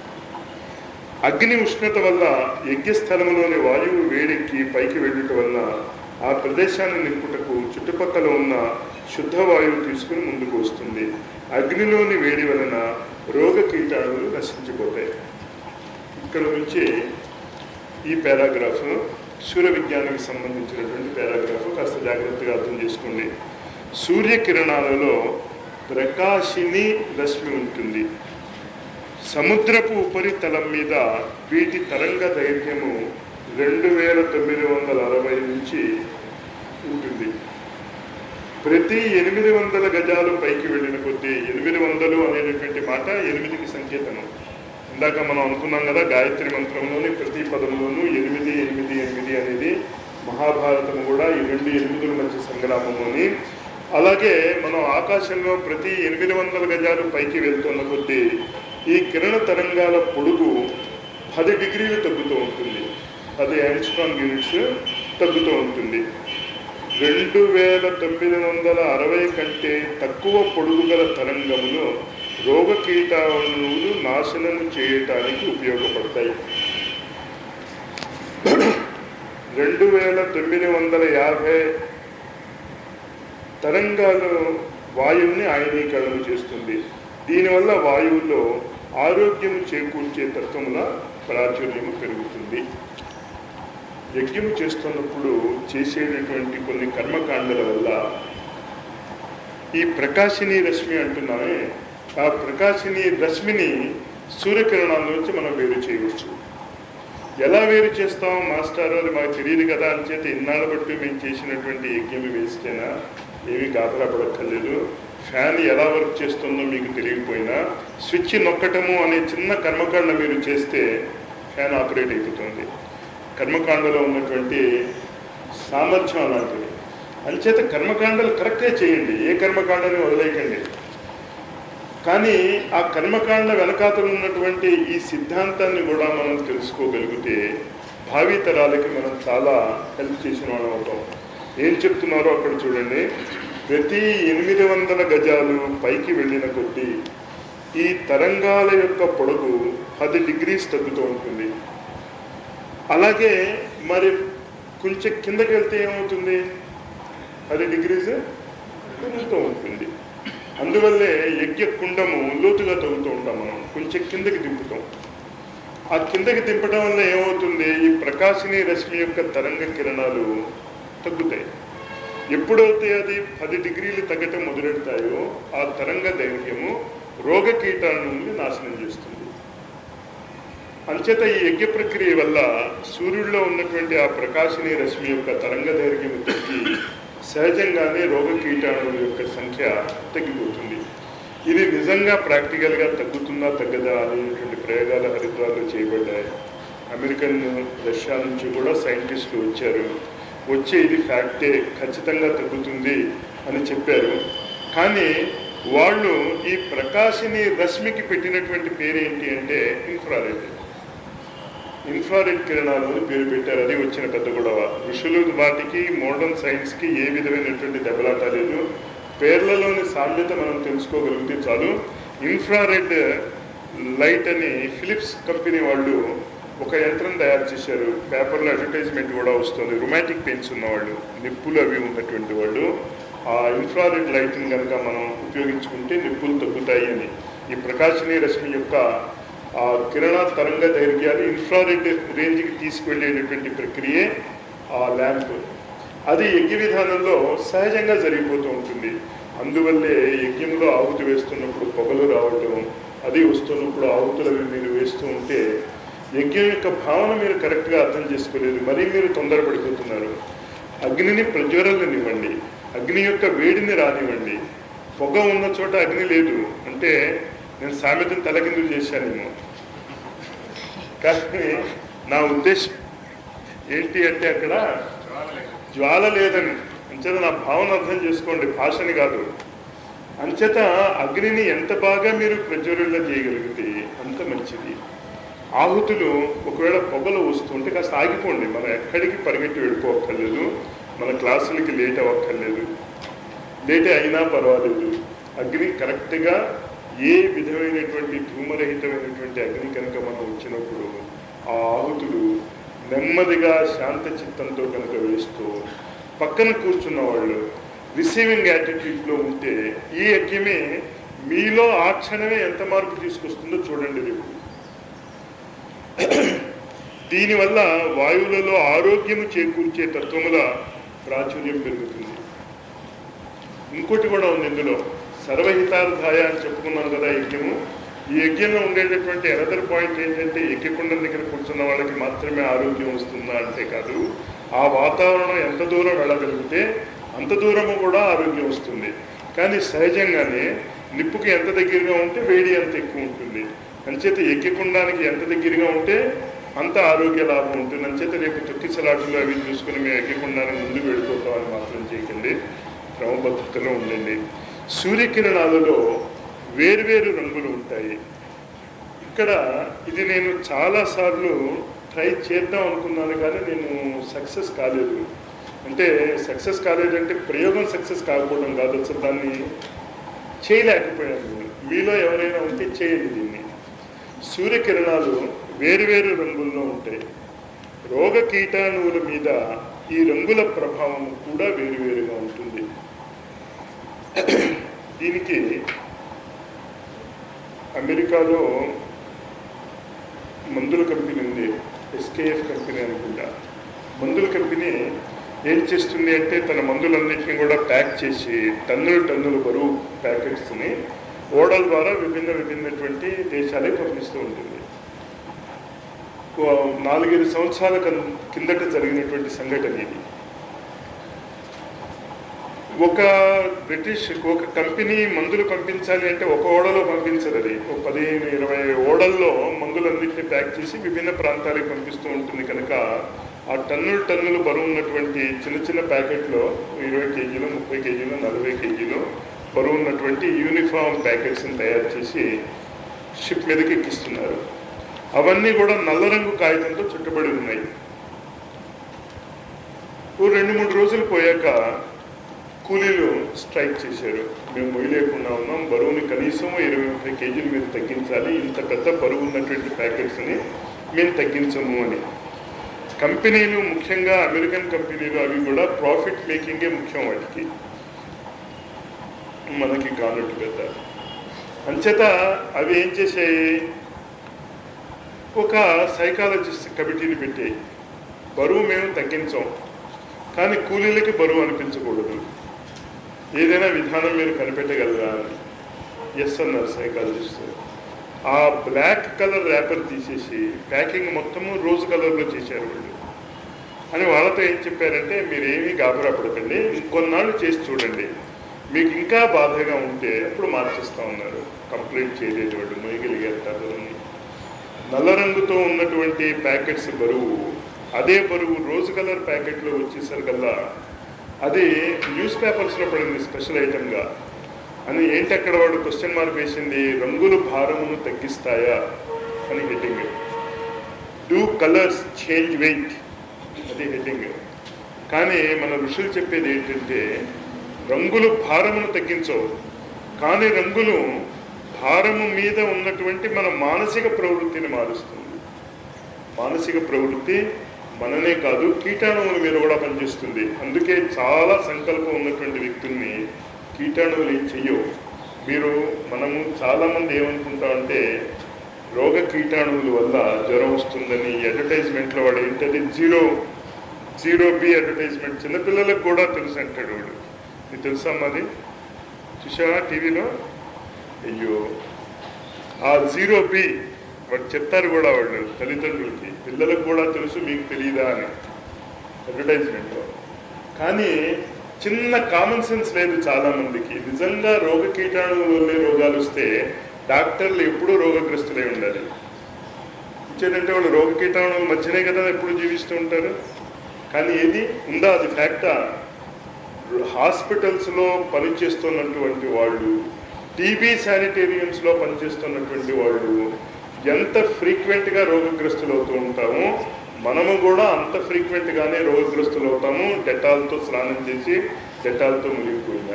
అగ్ని ఉష్ణత వల్ల యజ్ఞస్థలములోని వాయువు వేడెక్కి పైకి వెళ్ళటం వల్ల ఆ ప్రదేశాన్ని నింపుటకు చుట్టుపక్కల ఉన్న శుద్ధ వాయువు తీసుకుని ముందుకు వస్తుంది అగ్నిలోని వేడి వలన రోగ కీటాణులు నశించిపోతాయి ఇక్కడ నుంచి ఈ పారాగ్రాఫ్ సూర్య విజ్ఞానానికి సంబంధించినటువంటి పారాగ్రాఫ్ కాస్త జాగ్రత్తగా అర్థం చేసుకోండి సూర్యకిరణాలలో ప్రకాశిని రశ్మి ఉంటుంది సముద్రపు ఉపరితలం మీద వీటి తరంగ దైర్ఘ్యము రెండు వేల తొమ్మిది వందల అరవై నుంచి ఉంటుంది ప్రతి ఎనిమిది వందల గజాలు పైకి వెళ్ళిన కొద్దీ ఎనిమిది వందలు అనేటటువంటి మాట ఎనిమిదికి సంకేతనం ఇందాక మనం అనుకున్నాం కదా గాయత్రి మంత్రంలోని ప్రతి పదంలోనూ ఎనిమిది ఎనిమిది ఎనిమిది అనేది మహాభారతము కూడా ఈ రెండు ఎనిమిదిల మధ్య సంగ్రామము అని అలాగే మనం ఆకాశంలో ప్రతి ఎనిమిది వందల గజాలు పైకి వెళ్తున్న కొద్దీ ఈ కిరణ తరంగాల పొడుగు పది డిగ్రీలు తగ్గుతూ ఉంటుంది పది యాంగ్స్ట్రాంగ్ యూనిట్స్ తగ్గుతూ ఉంటుంది రెండు వేల తొమ్మిది వందల అరవై కంటే తక్కువ పొడుగు గల తరంగములు రోగ కీటాణువులు నాశనము చేయటానికి ఉపయోగపడతాయి రెండు వేల తొమ్మిది వందల యాభై తరంగాలు వాయువుని ఆయనీకరణ చేస్తుంది దీనివల్ల వాయువులో ఆరోగ్యము చేకూర్చే తత్వముల ప్రాచుర్యము పెరుగుతుంది యజ్ఞం చేస్తున్నప్పుడు చేసేటటువంటి కొన్ని కర్మకాండల వల్ల ఈ ప్రకాశిని రశ్మి అంటున్నామే ఆ ప్రకాశిని రశ్మిని సూర్యకిరణాల నుంచి మనం వేరు చేయవచ్చు ఎలా వేరు చేస్తాం మాస్టర్ అది మాకు తెలియదు కదా అని చేత ఇన్నాళ్ళ బట్టి మేము చేసినటువంటి యజ్ఞం వేస్తేనా ఏమీ గాబరా పడక్కర్లేదు ఫ్యాన్ ఎలా వర్క్ చేస్తుందో మీకు తెలియకపోయినా స్విచ్ నొక్కటము అనే చిన్న కర్మకాండ మీరు చేస్తే ఫ్యాన్ ఆపరేట్ అయిపోతుంది కర్మకాండలో ఉన్నటువంటి సామర్థ్యం అలాంటిది అంచేత కర్మకాండలు కరెక్టే చేయండి ఏ కర్మకాండని వదిలేయకండి కానీ ఆ కర్మకాండ వెనకాతలు ఉన్నటువంటి ఈ సిద్ధాంతాన్ని కూడా మనం తెలుసుకోగలిగితే భావి తరాలకి మనం చాలా హెల్ప్ చేసిన వాళ్ళం అవుతాం ఏం చెప్తున్నారో అక్కడ చూడండి ప్రతి ఎనిమిది వందల గజాలు పైకి వెళ్ళిన కొద్దీ ఈ తరంగాల యొక్క పొడవు పది డిగ్రీస్ తగ్గుతూ ఉంటుంది అలాగే మరి కొంచెం కిందకి వెళ్తే ఏమవుతుంది పది డిగ్రీస్ పెరుగుతూ ఉంటుంది అందువల్లే యజ్ఞ కుండము లోతుగా తగ్గుతూ ఉంటాం మనం కొంచెం కిందకి దింపుతాం ఆ కిందకి దింపడం వల్ల ఏమవుతుంది ఈ ప్రకాశిని రశ్మి యొక్క తరంగ కిరణాలు తగ్గుతాయి ఎప్పుడైతే అది పది డిగ్రీలు తగ్గటం మొదలెడతాయో ఆ తరంగ దైర్ఘ్యము రోగ కీటాల నుండి నాశనం చేస్తుంది అంచేత ఈ యజ్ఞ ప్రక్రియ వల్ల సూర్యుడిలో ఉన్నటువంటి ఆ ప్రకాశిని రశ్మి యొక్క తరంగ దైర్ఘ్యం తగ్గి సహజంగానే రోగ కీటాణుల యొక్క సంఖ్య తగ్గిపోతుంది ఇది నిజంగా ప్రాక్టికల్గా తగ్గుతుందా తగ్గదా అనేటువంటి ప్రయోగాలు హరిద్వార్లో చేయబడ్డాయి అమెరికన్ రష్యా నుంచి కూడా సైంటిస్టులు వచ్చారు వచ్చి ఇది ఫ్యాక్టే ఖచ్చితంగా తగ్గుతుంది అని చెప్పారు కానీ వాళ్ళు ఈ ప్రకాశిని రశ్మికి పెట్టినటువంటి పేరు ఏంటి అంటే ఇన్ఫ్రారెడ్ ఇన్ఫ్రారెడ్ కిరణాలు అని పేరు పెట్టారు అది వచ్చిన పెద్ద గొడవ ఋషులు వాటికి మోడర్న్ సైన్స్కి ఏ విధమైనటువంటి దెబ్బలాట లేదు పేర్లలోని సామ్యత మనం తెలుసుకోగలిగితే చాలు ఇన్ఫ్రారెడ్ లైట్ అని ఫిలిప్స్ కంపెనీ వాళ్ళు ఒక యంత్రం తయారు చేశారు పేపర్లో అడ్వర్టైజ్మెంట్ కూడా వస్తుంది రొమాంటిక్ పెయిన్స్ ఉన్నవాళ్ళు నిప్పులు అవి ఉన్నటువంటి వాళ్ళు ఆ ఇన్ఫ్రారెడ్ లైట్ని కనుక మనం ఉపయోగించుకుంటే నిప్పులు తగ్గుతాయి అని ఈ ప్రకాశిని రశ్మి యొక్క ఆ కిరణ తరంగ దైర్ఘ్యాలు ఇన్ఫ్రారెడ్ రేంజ్కి తీసుకువెళ్ళేటటువంటి ప్రక్రియే ఆ ల్యాంప్ అది యజ్ఞ విధానంలో సహజంగా జరిగిపోతూ ఉంటుంది అందువల్లే యజ్ఞంలో ఆహుతి వేస్తున్నప్పుడు పొగలు రావటం అది వస్తున్నప్పుడు ఆహుతులు అవి మీరు వేస్తూ ఉంటే యజ్ఞం యొక్క భావన మీరు కరెక్ట్గా అర్థం చేసుకోలేదు మరీ మీరు తొందరపడిపోతున్నారు అగ్నిని ప్రజ్వరలనివ్వండి అగ్ని యొక్క వేడిని రానివ్వండి పొగ ఉన్న చోట అగ్ని లేదు అంటే నేను సామెతను తలకిందులు చేశానేమో కానీ నా ఉద్దేశం ఏంటి అంటే అక్కడ జ్వాల లేదని అంచేత నా భావన అర్థం చేసుకోండి భాషని కాదు అంచేత అగ్నిని ఎంత బాగా మీరు ప్రజ్వరుల్లో చేయగలిగితే అంత మంచిది ఆహుతులు ఒకవేళ పొగలు వస్తుంటే కాస్త ఆగిపోండి మనం ఎక్కడికి పరిగెట్టి వెళ్ళిపోక్కర్లేదు మన క్లాసులకి లేట్ అవ్వక్కర్లేదు లేట్ అయినా పర్వాలేదు అగ్ని కరెక్ట్గా ఏ విధమైనటువంటి ధూమరహితమైనటువంటి అగ్ని కనుక మనం వచ్చినప్పుడు ఆ ఆహుతులు నెమ్మదిగా శాంత చిత్తంతో కనుక వేస్తూ పక్కన కూర్చున్న వాళ్ళు రిసీవింగ్ యాటిట్యూడ్లో ఉంటే ఈ యజ్ఞమే మీలో ఆ క్షణమే ఎంత మార్పు తీసుకొస్తుందో చూడండి రేపు దీనివల్ల వాయువులలో ఆరోగ్యము చేకూర్చే తత్వముల ప్రాచుర్యం పెరుగుతుంది ఇంకోటి కూడా ఉంది ఇందులో సర్వహితార్థాయ అని చెప్పుకున్నాం కదా యజ్ఞము ఈ యజ్ఞంలో ఉండేటటువంటి అనదర్ పాయింట్ ఏంటంటే యజ్ఞకుండం దగ్గర కూర్చున్న వాళ్ళకి మాత్రమే ఆరోగ్యం వస్తుందా అంటే కాదు ఆ వాతావరణం ఎంత దూరం వెళ్ళగలిగితే అంత దూరము కూడా ఆరోగ్యం వస్తుంది కానీ సహజంగానే నిప్పుకి ఎంత దగ్గరగా ఉంటే వేడి అంత ఎక్కువ ఉంటుంది అంచేత యజ్ఞకుండానికి ఎంత దగ్గరగా ఉంటే అంత ఆరోగ్య లాభం ఉంటుంది అంచేత రేపు తొక్కిసలాటలు అవి చూసుకుని మేము యజ్ఞకుండానికి ముందుకు వెళ్ళిపోతామని మాత్రం చేయకండి క్రమబద్ధతలో ఉండండి సూర్యకిరణాలలో వేరువేరు రంగులు ఉంటాయి ఇక్కడ ఇది నేను చాలాసార్లు ట్రై చేద్దాం అనుకున్నాను కానీ నేను సక్సెస్ కాలేదు అంటే సక్సెస్ కాలేదంటే ప్రయోగం సక్సెస్ కాకపోవడం కాదు అసలు దాన్ని చేయలేకపోయాను నేను మీలో ఎవరైనా ఉంటే చేయండి దీన్ని సూర్యకిరణాలు వేరువేరు రంగుల్లో ఉంటాయి రోగ కీటాణువుల మీద ఈ రంగుల ప్రభావం కూడా వేరువేరుగా ఉంటుంది దీనికి అమెరికాలో మందుల కంపెనీ ఉంది ఎస్కేఎఫ్ కంపెనీ అనుకుంటా మందుల కంపెనీ ఏం చేస్తుంది అంటే తన మందులన్నింటినీ కూడా ప్యాక్ చేసి టన్నులు టన్నుల బరువు ప్యాకెట్స్ని ఓడల ద్వారా విభిన్న విభిన్నటువంటి దేశాలే పంపిస్తూ ఉంటుంది ఓ నాలుగైదు సంవత్సరాల కన్- కిందట జరిగినటువంటి సంఘటన ఇది ఒక బ్రిటిష్ ఒక కంపెనీ మందులు పంపించాలి అంటే ఒక ఓడలో పంపించదు అది ఒక పదిహేను ఇరవై ఓడల్లో మందులన్నింటినీ ప్యాక్ చేసి విభిన్న ప్రాంతాలకు పంపిస్తూ ఉంటుంది కనుక ఆ టన్నులు టన్నులు బరువు ఉన్నటువంటి చిన్న చిన్న ప్యాకెట్లో ఇరవై కేజీలు ముప్పై కేజీలు నలభై కేజీలు బరువు ఉన్నటువంటి యూనిఫామ్ ప్యాకెట్స్ని తయారు చేసి షిప్ మీదకి ఎక్కిస్తున్నారు అవన్నీ కూడా నల్ల రంగు కాగితంతో చుట్టబడి ఉన్నాయి ఓ రెండు మూడు రోజులు పోయాక కూలీలు స్ట్రైక్ చేశారు మేము మొయ్యలేకుండా ఉన్నాం బరువుని కనీసం ఇరవై ముప్పై కేజీల మీద తగ్గించాలి ఇంత పెద్ద బరువు ఉన్నటువంటి ప్యాకెట్స్ని మేము తగ్గించము అని కంపెనీలు ముఖ్యంగా అమెరికన్ కంపెనీలు అవి కూడా ప్రాఫిట్ మేకింగే ముఖ్యం వాటికి మనకి కానట్టు పెద్ద అంచేత అవి ఏం చేసాయి ఒక సైకాలజిస్ట్ కమిటీని పెట్టాయి బరువు మేము తగ్గించాం కానీ కూలీలకి బరువు అనిపించకూడదు ఏదైనా విధానం మీరు కనిపెట్టగలరా అని ఎస్ అన్నారు సైకాలజిస్ట్ ఆ బ్లాక్ కలర్ ర్యాపర్ తీసేసి ప్యాకింగ్ మొత్తము రోజ్ కలర్లో చేశారు వాళ్ళు అని వాళ్ళతో ఏం చెప్పారంటే మీరు ఏమీ గాబరా పడకండి ఇంకొన్నాళ్ళు చేసి చూడండి మీకు ఇంకా బాధగా ఉంటే అప్పుడు మార్చేస్తా ఉన్నారు కంప్లీట్ చేయలేదు వాళ్ళు మొయ్యగలిగేస్తారు అని నల్ల రంగుతో ఉన్నటువంటి ప్యాకెట్స్ బరువు అదే బరువు రోజ్ కలర్ ప్యాకెట్లో వచ్చేసరికల్లా అది న్యూస్ పేపర్స్లో పడింది స్పెషల్ ఐటమ్గా అని ఏంటి అక్కడ వాడు క్వశ్చన్ మార్క్ వేసింది రంగులు భారమును తగ్గిస్తాయా అని heading do colours change weight అది హెడ్డింగ్ కానీ మన ఋషులు చెప్పేది ఏంటంటే రంగులు భారమును తగ్గించవు కానీ రంగులు భారము మీద ఉన్నటువంటి మన మానసిక ప్రవృత్తిని మారుస్తుంది మానసిక ప్రవృత్తి మననే కాదు కీటాణువుల మీద కూడా పనిచేస్తుంది అందుకే చాలా సంకల్పం ఉన్నటువంటి వ్యక్తుల్ని కీటాణువులు ఏం చెయ్యవు మీరు మనము చాలామంది ఏమనుకుంటామంటే రోగ కీటాణువుల వల్ల జ్వరం వస్తుందని అడ్వర్టైజ్మెంట్లో వాడు ఏంటది జీరో జీరో బి అడ్వర్టైజ్మెంట్ చిన్నపిల్లలకు కూడా తెలుసు అంటాడు వాడు నీకు తెలుసా మరి చూసావా టీవీలో అయ్యో ఆ జీరో బి వాడు చెప్తారు కూడా వాళ్ళు తల్లిదండ్రులకి పిల్లలకు కూడా తెలుసు మీకు తెలియదా అని అడ్వర్టైజ్మెంట్లో కానీ చిన్న కామన్ సెన్స్ లేదు చాలా మందికి నిజంగా రోగ కీటాణువుల వల్లే రోగాలు వస్తే డాక్టర్లు ఎప్పుడూ రోగగ్రస్తులై ఉండాలి ఇచ్చేటంటే వాళ్ళు రోగ కీటాణువుల మధ్యనే కదా ఎప్పుడు జీవిస్తూ ఉంటారు కానీ ఏది ఉందా అది ఫ్యాక్టా హాస్పిటల్స్లో పనిచేస్తున్నటువంటి వాళ్ళు టీబీ శానిటేరియమ్స్లో పనిచేస్తున్నటువంటి వాళ్ళు ఎంత ఫ్రీక్వెంట్గా రోగగ్రస్తులు అవుతూ ఉంటామో మనము కూడా అంత ఫ్రీక్వెంట్గానే రోగగ్రస్తులు అవుతాము డెటాల్తో స్నానం చేసి డెటాల్తో మునిగిపోయినా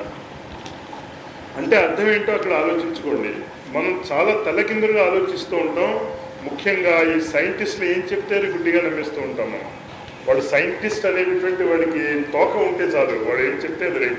అంటే అర్థం ఏంటో అక్కడ ఆలోచించుకోండి మనం చాలా తలకిందులుగా ఆలోచిస్తూ ఉంటాం ముఖ్యంగా ఈ సైంటిస్టులు ఏం చెప్తే అది గుడ్డిగా నమ్మేస్తూ ఉంటాం మనం వాడు సైంటిస్ట్ అనేటువంటి వాడికి తోక ఉంటే చాలు వాడు ఏం చెప్తే అది రైట్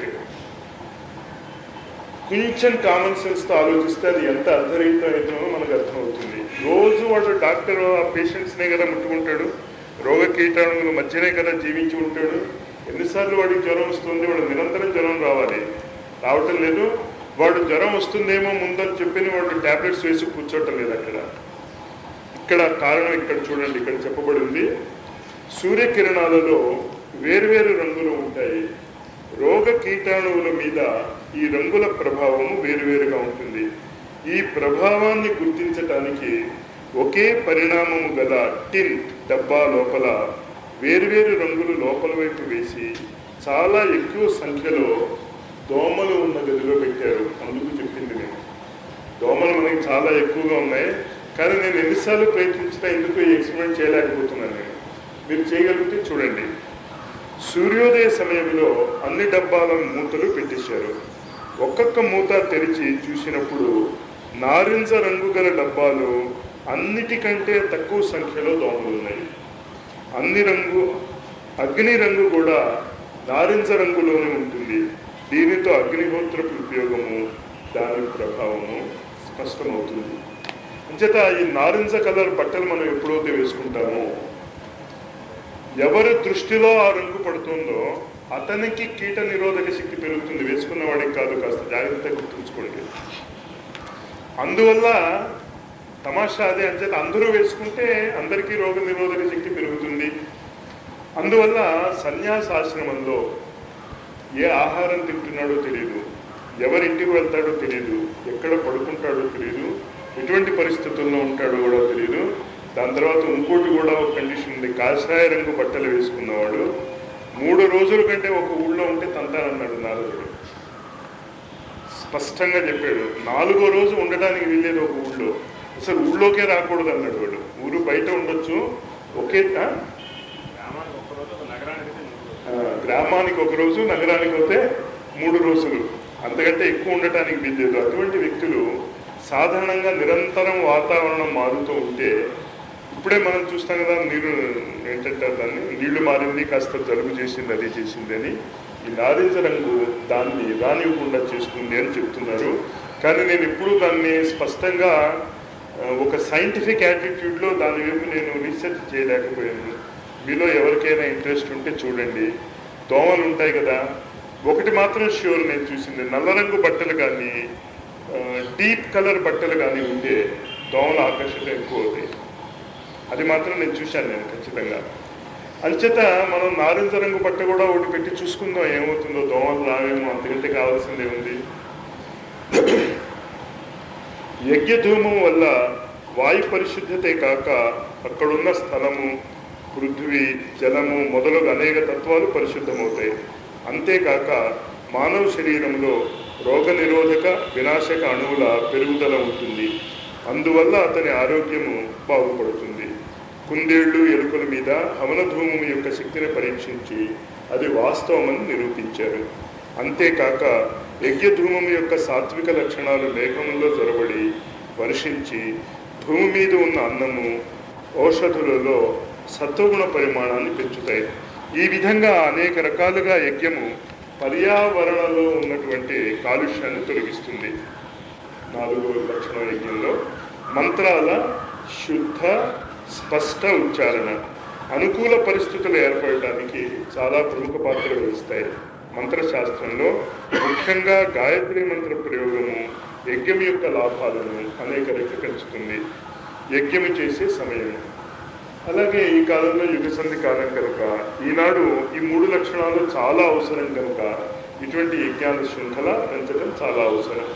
కొంచెం కామన్ సెన్స్తో ఆలోచిస్తే అది ఎంత అర్థరహితమవుతుందో మనకు అర్థమవుతుంది రోజు వాడు డాక్టర్ ఆ పేషెంట్స్నే కదా ముట్టుకుంటాడు రోగ కీటాణువుల మధ్యనే కదా జీవించి ఉంటాడు ఎన్నిసార్లు వాడికి జ్వరం వస్తుంది వాడు నిరంతరం జ్వరం రావాలి రావటం లేదు వాడు జ్వరం వస్తుందేమో ముందని చెప్పిన వాడు ట్యాబ్లెట్స్ వేసి కూర్చోవటం లేదు అక్కడ ఇక్కడ కారణం ఇక్కడ చూడండి ఇక్కడ చెప్పబడింది సూర్యకిరణాలలో వేర్వేరు రంగులు ఉంటాయి రోగ కీటాణువుల మీద ఈ రంగుల ప్రభావము వేరువేరుగా ఉంటుంది ఈ ప్రభావాన్ని గుర్తించటానికి ఒకే పరిణామము గల టిన్ డబ్బా లోపల వేరువేరు రంగులు లోపల వైపు వేసి చాలా ఎక్కువ సంఖ్యలో దోమలు ఉన్న గదిలో పెట్టారు అందుకు చెప్పింది నేను దోమలు మనకి చాలా ఎక్కువగా ఉన్నాయి కానీ నేను ఎన్నిసార్లు ప్రయత్నించినా ఎందుకు ఈ ఎక్స్పెరిమెంట్ చేయలేకపోతున్నాను నేను మీరు చేయగలిగితే చూడండి సూర్యోదయ సమయంలో అన్ని డబ్బాల మూతలు పెట్టేశారు ఒక్కొక్క మూత తెరిచి చూసినప్పుడు నారింజ రంగు గల డబ్బాలు అన్నిటికంటే తక్కువ సంఖ్యలో దోమలు ఉన్నాయి అన్ని రంగు అగ్ని రంగు కూడా నారింజ రంగులోనే ఉంటుంది దీనితో అగ్నిహోత్రపు ఉపయోగము దాని ప్రభావము స్పష్టమవుతుంది అంచేత ఈ నారింజ కలర్ బట్టలు మనం ఎప్పుడైతే వేసుకుంటామో ఎవరి దృష్టిలో ఆ రంగు పడుతుందో అతనికి కీట నిరోధక శక్తి పెరుగుతుంది వేసుకున్న వాడికి కాదు కాస్త జాగ్రత్తగా గుర్తుంచుకోండి అందువల్ల తమాషా అదే అంచేత అందరూ వేసుకుంటే అందరికీ రోగ నిరోధక శక్తి పెరుగుతుంది అందువల్ల సన్యాసాశ్రమంలో ఏ ఆహారం తింటున్నాడో తెలియదు ఎవరింటికి వెళ్తాడో తెలియదు ఎక్కడ పడుకుంటాడో తెలియదు ఎటువంటి పరిస్థితుల్లో ఉంటాడో కూడా తెలియదు దాని తర్వాత ఇంకోటి కూడా ఒక కండిషన్ ఉంది కాషాయ రంగు బట్టలు వేసుకున్నవాడు మూడు రోజుల కంటే ఒక ఊళ్ళో ఉంటే తంతానన్నాడు నారదుడు స్పష్టంగా చెప్పాడు నాలుగో రోజు ఉండడానికి వీల్లేదు ఒక ఊళ్ళో అసలు ఊళ్ళోకే రాకూడదు అన్నాడు వాడు ఊరు బయట ఉండొచ్చు ఒకే ఆ? గ్రామానికి ఒక్క రోజు ఒక నగరానికి అయితే మూడు రోజులు. ఆ, గ్రామానికి ఒక రోజు నగరానికి పోతే మూడు రోజులు అంతకంటే ఎక్కువ ఉండటానికి వీల్లేదు అటువంటి వ్యక్తులు సాధారణంగా నిరంతరం వాతావరణం మారుతూ ఉంటే ఇప్పుడే మనం చూస్తాం కదా నీరు ఏంటంటే దాన్ని నీళ్లు మారింది కాస్త జలుబు చేసింది అది చేసింది అని ఈ నారింజ రంగు దాన్ని రానివ్వకుండా చేస్తుంది అని చెప్తున్నారు కానీ నేను ఎప్పుడూ దాన్ని స్పష్టంగా ఆ, ఒక సైంటిఫిక్ యాటిట్యూడ్లో దాని వైపు నేను రీసెర్చ్ చేయలేకపోయాను మీలో ఎవరికైనా ఇంట్రెస్ట్ ఉంటే చూడండి దోమలు ఉంటాయి కదా ఒకటి మాత్రం ష్యూర్ నేను చూసింది నల్ల రంగు బట్టలు కానీ డీప్ కలర్ బట్టలు కానీ ఉంటే దోమల ఆకర్షణ ఎక్కువ అవుతాయి అది మాత్రం నేను చూశాను నేను ఖచ్చితంగా అంచేత మనం నారింజ రంగు బట్ట కూడా ఒకటి పెట్టి చూసుకుందాం ఏమవుతుందో దోమలు రావేమో అంతకంటే కావాల్సిందే ఉంది యజ్ఞధూమం వల్ల వాయు పరిశుద్ధతే కాక అక్కడున్న స్థలము పృథ్వీ జలము మొదలగు అనేక తత్వాలు పరిశుద్ధమవుతాయి అంతేకాక మానవ శరీరంలో రోగనిరోధక వినాశక అణువుల పెరుగుదల ఉంటుంది అందువల్ల అతని ఆరోగ్యము బాగుపడుతుంది కుందేళ్లు ఎలుకల మీద హవనధూమం యొక్క శక్తిని పరీక్షించి అది వాస్తవమని నిరూపించారు అంతేకాక యజ్ఞధూమం యొక్క సాత్విక లక్షణాలు మేఘంలో జొరబడి వర్షించి భూమి మీద ఉన్న అన్నము ఔషధులలో సత్వగుణ పరిమాణాన్ని పెంచుతాయి ఈ విధంగా అనేక రకాలుగా యజ్ఞము పర్యావరణంలో ఉన్నటువంటి కాలుష్యాన్ని తొలగిస్తుంది నాలుగో లక్షణ యజ్ఞంలో మంత్రాల శుద్ధ స్పష్ట ఉచ్చారణ అనుకూల పరిస్థితులు ఏర్పడటానికి చాలా ప్రముఖ పాత్ర వహిస్తాయి మంత్రశాస్త్రంలో ముఖ్యంగా గాయత్రి మంత్ర ప్రయోగము యజ్ఞం యొక్క లాభాలను అనేక రెట్లు పెంచుతుంది యజ్ఞము చేసే సమయం అలాగే ఈ కాలంలో యుగ సంధి కాలం కనుక ఈనాడు ఈ మూడు లక్షణాలు చాలా అవసరం కనుక ఇటువంటి యజ్ఞాల శృంఖల పెంచడం చాలా అవసరం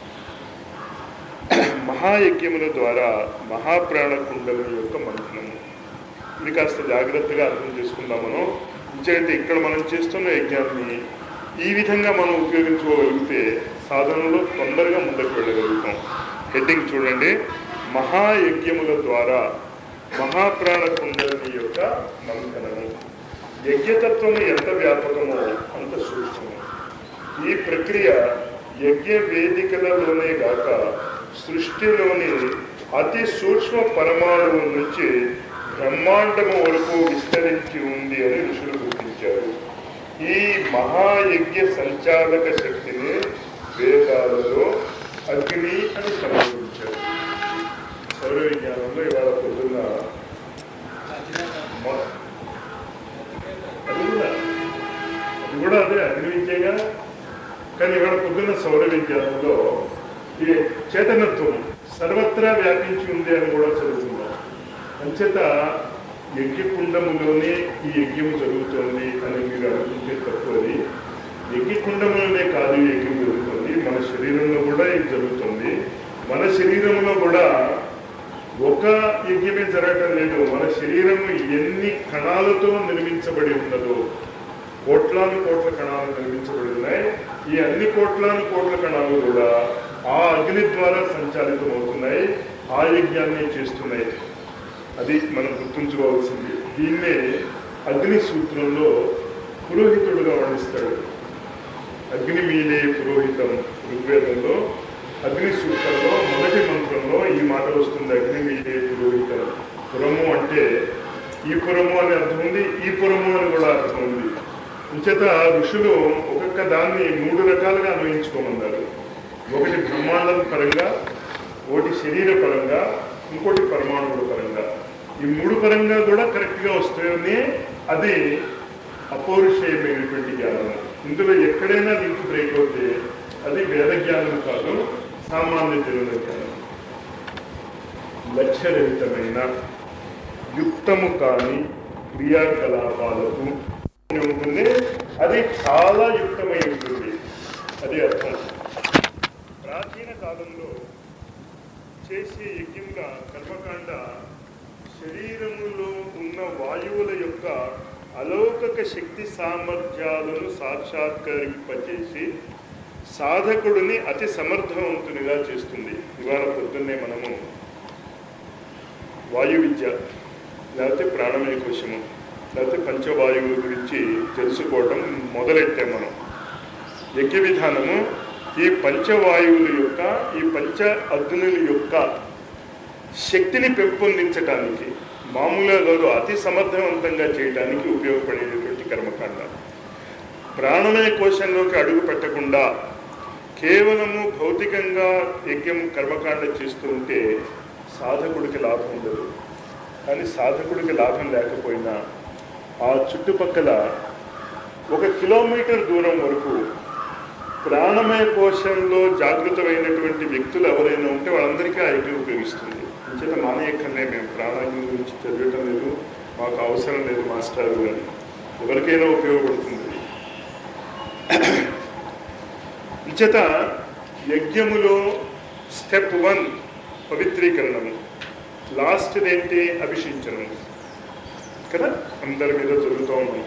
మహాయజ్ఞముల ద్వారా మహాప్రాణ కుండలం యొక్క మంత్రము ఇది కాస్త జాగ్రత్తగా అర్థం చేసుకుందాం మనం ఇంచైతే ఇక్కడ మనం చేస్తున్న యజ్ఞాన్ని ఈ విధంగా మనం ఉపయోగించుకోగలిగితే సాధనలో తొందరగా ముందుకు వెళ్ళగలుగుతాం హెడ్డింగ్ చూడండి మహాయజ్ఞముల ద్వారా మహాప్రాణ కుండలిని యొక్క మంథనము యజ్ఞతత్వము ఎంత వ్యాపకమో అంత సూక్ష్మము ఈ ప్రక్రియ యజ్ఞ వేదికలలోనే గాక సృష్టిలోని అతి సూక్ష్మ పరమాణువు నుంచి బ్రహ్మాండము వరకు విస్తరించి ఉంది అని ఋషులు గుర్తించారు ఈ మహాయజ్ఞ సంచాలక శక్తిని వేదాలలో అగ్ని అని సంబోధించారు సౌర విజ్ఞానంలో ఇవాళ పొద్దున్న మొ- అది కూడా అది కూడా అదే అగ్ని విద్యగా కానీ ఇవాళ పొద్దున్న సౌర విజ్ఞానంలో ఈ చైతన్యత్వం సర్వత్రా వ్యాపించి ఉంది అని కూడా చదువుతున్నాం అంచేత యజ్ఞకుండములోనే ఈ యజ్ఞం జరుగుతోంది అని మీరు అనుకుంటే తప్పు అది యజ్ఞకుండములోనే కాదు ఈ యజ్ఞం జరుగుతుంది మన శరీరంలో కూడా ఇది జరుగుతుంది మన శరీరంలో కూడా ఒక యజ్ఞమే జరగటం లేదు మన శరీరం ఎన్ని కణాలతో నిర్మించబడి ఉన్నదో కోట్లాను కోట్ల కణాలు నిర్మించబడి ఉన్నాయి ఈ అన్ని కోట్లాను కోట్ల కణాలు కూడా ఆ అగ్ని ద్వారా సంచాలితం అవుతున్నాయి ఆ యజ్ఞాన్ని చేస్తున్నాయి అది మనం గుర్తుంచుకోవాల్సింది దీన్నే అగ్ని సూత్రంలో పురోహితుడుగా వర్ణిస్తాడు అగ్ని మీదే పురోహితం ఋగ్వేదంలో అగ్ని సూత్రంలో మొదటి మంత్రంలో ఈ మాట వస్తుంది అగ్ని మీదే పురోహితం పురము అంటే ఈ పురము అని అర్థం ఉంది ఈ పురము అని కూడా అర్థం ఉంది ఇంచేత ఋషులు ఒక్కొక్క దాన్ని మూడు రకాలుగా అన్వయించుకోమన్నారు ఒకటి బ్రహ్మాండం పరంగా ఒకటి శరీర పరంగా ఇంకోటి పరమాణువుల పరంగా ఈ మూడు పరంగా కూడా కరెక్ట్గా వస్తాయని అది అపౌరుషేయమైనటువంటి జ్ఞానం ఇందులో ఎక్కడైనా లింక్ బ్రేక్ అవుతే అది వేద జ్ఞానం కాదు సామాన్య జనుల జ్ఞానం లక్ష్యరహితమైన యుక్తము కాని క్రియాకలాపాలకు ఉంటుంది అది చాలా యుక్తమై ఉంటుంది అది అర్థం ప్రాచీన కాలంలో చేసే యజ్ఞంగా కర్మకాండ శరీరములో ఉన్న వాయువుల యొక్క అలౌకిక శక్తి సామర్థ్యాలను సాక్షాత్కరింపచేసి సాధకుడిని అతి సమర్థవంతునిగా చేస్తుంది ఇవాళ పొద్దున్నే మనము వాయు విద్య లేకపోతే ప్రాణమయ కోశము లేకపోతే పంచవాయువుల గురించి తెలుసుకోవడం మొదలెట్టాం మనం యజ్ఞ విధానము ఈ పంచవాయువుల యొక్క ఈ పంచ అగ్నుల యొక్క శక్తిని పెంపొందించటానికి మామూలుగా కాదు అతి సమర్థవంతంగా చేయడానికి ఉపయోగపడేటటువంటి కర్మకాండ ప్రాణమయ కోశంలోకి అడుగు పెట్టకుండా కేవలము భౌతికంగా యజ్ఞం కర్మకాండ చేస్తూ ఉంటే సాధకుడికి లాభం ఉండదు కానీ సాధకుడికి లాభం లేకపోయినా ఆ చుట్టుపక్కల ఒక కిలోమీటర్ దూరం వరకు ప్రాణమయ కోశంలో జాగృతమైనటువంటి వ్యక్తులు ఎవరైనా ఉంటే వాళ్ళందరికీ ఆ యజ్ఞం ఉపయోగిస్తుంది అంచేత మానేయక్కర్లే మేము ప్రాణాయామం గురించి చదవటం లేదు మాకు అవసరం లేదు మాస్టర్ అని ఎవరికైనా ఉపయోగపడుతుంది అంచేత యజ్ఞములో స్టెప్ వన్ పవిత్రీకరణము లాస్ట్ ఏంటి అభిషించడం కదా అందరి మీద జరుగుతూ ఉన్నాయి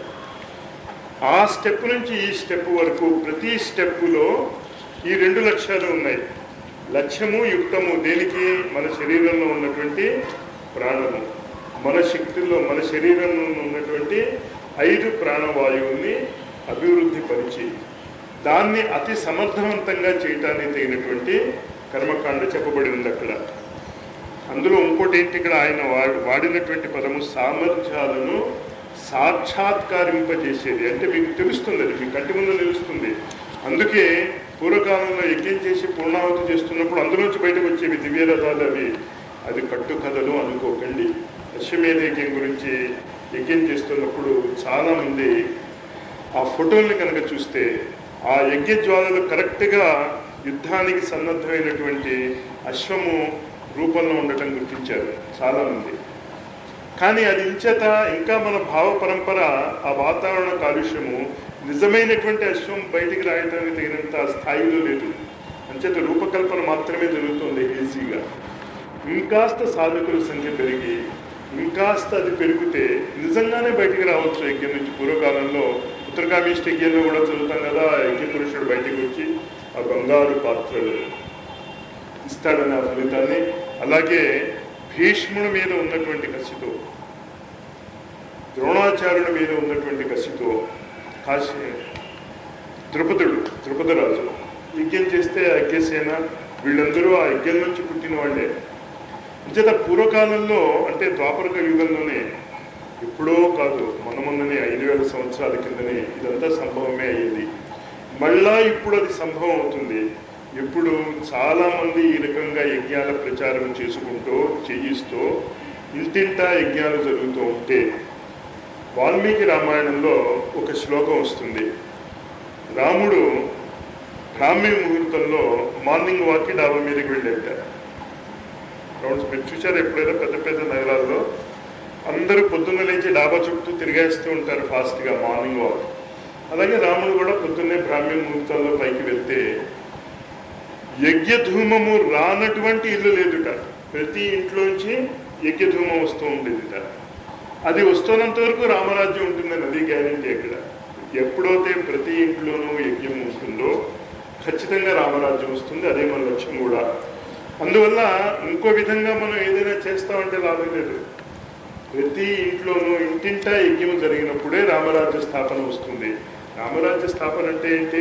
ఆ స్టెప్ నుంచి ఈ స్టెప్ వరకు ప్రతి స్టెప్పులో ఈ రెండు లక్ష్యాలు ఉన్నాయి లక్ష్యము యుక్తము దేనికి మన శరీరంలో ఉన్నటువంటి ప్రాణము మన శక్తుల్లో మన శరీరంలో ఉన్నటువంటి ఐదు ప్రాణవాయువుల్ని అభివృద్ధి పరిచి దాన్ని అతి సమర్థవంతంగా చేయటానికి తగినటువంటి కర్మకాండ చెప్పబడి ఉంది అక్కడ అందులో ఇంకోటి ఏంటి ఇక్కడ ఆయన వా- వాడినటువంటి పదము సామర్థ్యాలను సాక్షాత్కారింపజేసేది అంటే మీకు తెలుస్తుంది అది మీ కంటి ముందు తెలుస్తుంది అందుకే పూర్వకాలంలో యజ్ఞం చేసి పూర్ణాహుతి చేస్తున్నప్పుడు అందులోంచి బయటకు వచ్చేవి దివ్యరథాలు అవి అది కట్టుకథలు అనుకోకండి అశ్వమేధ యజ్ఞం గురించి యజ్ఞం చేస్తున్నప్పుడు చాలామంది ఆ ఫోటోల్ని కనుక చూస్తే ఆ యజ్ఞ జ్వాలలు కరెక్ట్గా యుద్ధానికి సన్నద్ధమైనటువంటి అశ్వము రూపంలో ఉండటం గుర్తించారు చాలామంది కానీ అది ఇంచేత ఇంకా మన భావ పరంపర ఆ వాతావరణ కాలుష్యము నిజమైనటువంటి అశ్వం బయటికి రాయడానికి తగినంత స్థాయిలో లేదు అంచేత రూపకల్పన మాత్రమే జరుగుతుంది ఈజీగా ఇంకాస్త సాధకుల సంఖ్య పెరిగి ఇంకాస్త అది పెరిగితే నిజంగానే బయటికి రావచ్చు యజ్ఞం నుంచి పూర్వకాలంలో ఉత్తరకామిష్ట యజ్ఞంలో కూడా చదువుతాం కదా యజ్ఞ పురుషుడు బయటికి వచ్చి ఆ బంగారు పాత్రలు ఇస్తాడని ఆ ఫలితాన్ని అలాగే భీష్ముడి మీద ఉన్నటువంటి కసితో ద్రోణాచార్యుడి మీద ఉన్నటువంటి కసితో కాశీ ద్రుపదుడు ద్రుపదరాజు యజ్ఞం చేస్తే ఆ యజ్ఞసేన వీళ్ళందరూ ఆ యజ్ఞం నుంచి పుట్టిన వాళ్ళే అంచేత పూర్వకాలంలో అంటే ద్వాపరక యుగంలోనే ఎప్పుడో కాదు మొన్న మొన్ననే ఐదు వేల సంవత్సరాల కిందనే ఇదంతా సంభవమే అయ్యింది మళ్ళా ఇప్పుడు అది సంభవం అవుతుంది ఇప్పుడు చాలా మంది ఈ రకంగా యజ్ఞాల ప్రచారం చేసుకుంటూ చేయిస్తూ ఇంటింటా యజ్ఞాలు జరుగుతూ ఉంటే వాల్మీకి రామాయణంలో ఒక శ్లోకం వస్తుంది రాముడు బ్రాహ్మీ ముహూర్తంలో మార్నింగ్ వాక్కి డాబా మీదకి వెళ్ళాడు రౌండ్స్ మీరు చూసారు ఎప్పుడైనా పెద్ద పెద్ద నగరాల్లో అందరూ పొద్దున్న లేచి డాబా చుట్టూ తిరిగేస్తూ ఉంటారు ఫాస్ట్గా మార్నింగ్ వాక్ అలాగే రాముడు కూడా పొద్దున్నే బ్రాహ్మీ ముహూర్తాల్లో పైకి వెళ్తే యజ్ఞధూమము రానటువంటి ఇల్లు లేదుట ప్రతి ఇంట్లోంచి యజ్ఞధూమం వస్తూ ఉండేదిట అది వస్తున్నంత వరకు రామరాజ్యం ఉంటుందని అది గ్యారంటీ అక్కడ ఎప్పుడైతే ప్రతి ఇంట్లోనూ యజ్ఞం ఉంటుందో ఖచ్చితంగా రామరాజ్యం వస్తుంది అదే మన లక్ష్యం కూడా అందువల్ల ఇంకో విధంగా మనం ఏదైనా చేస్తామంటే లాభం లేదు ప్రతి ఇంట్లోనూ ఇంటింటా యజ్ఞం జరిగినప్పుడే రామరాజ్య స్థాపన వస్తుంది రామరాజ్య స్థాపన అంటే ఏంటి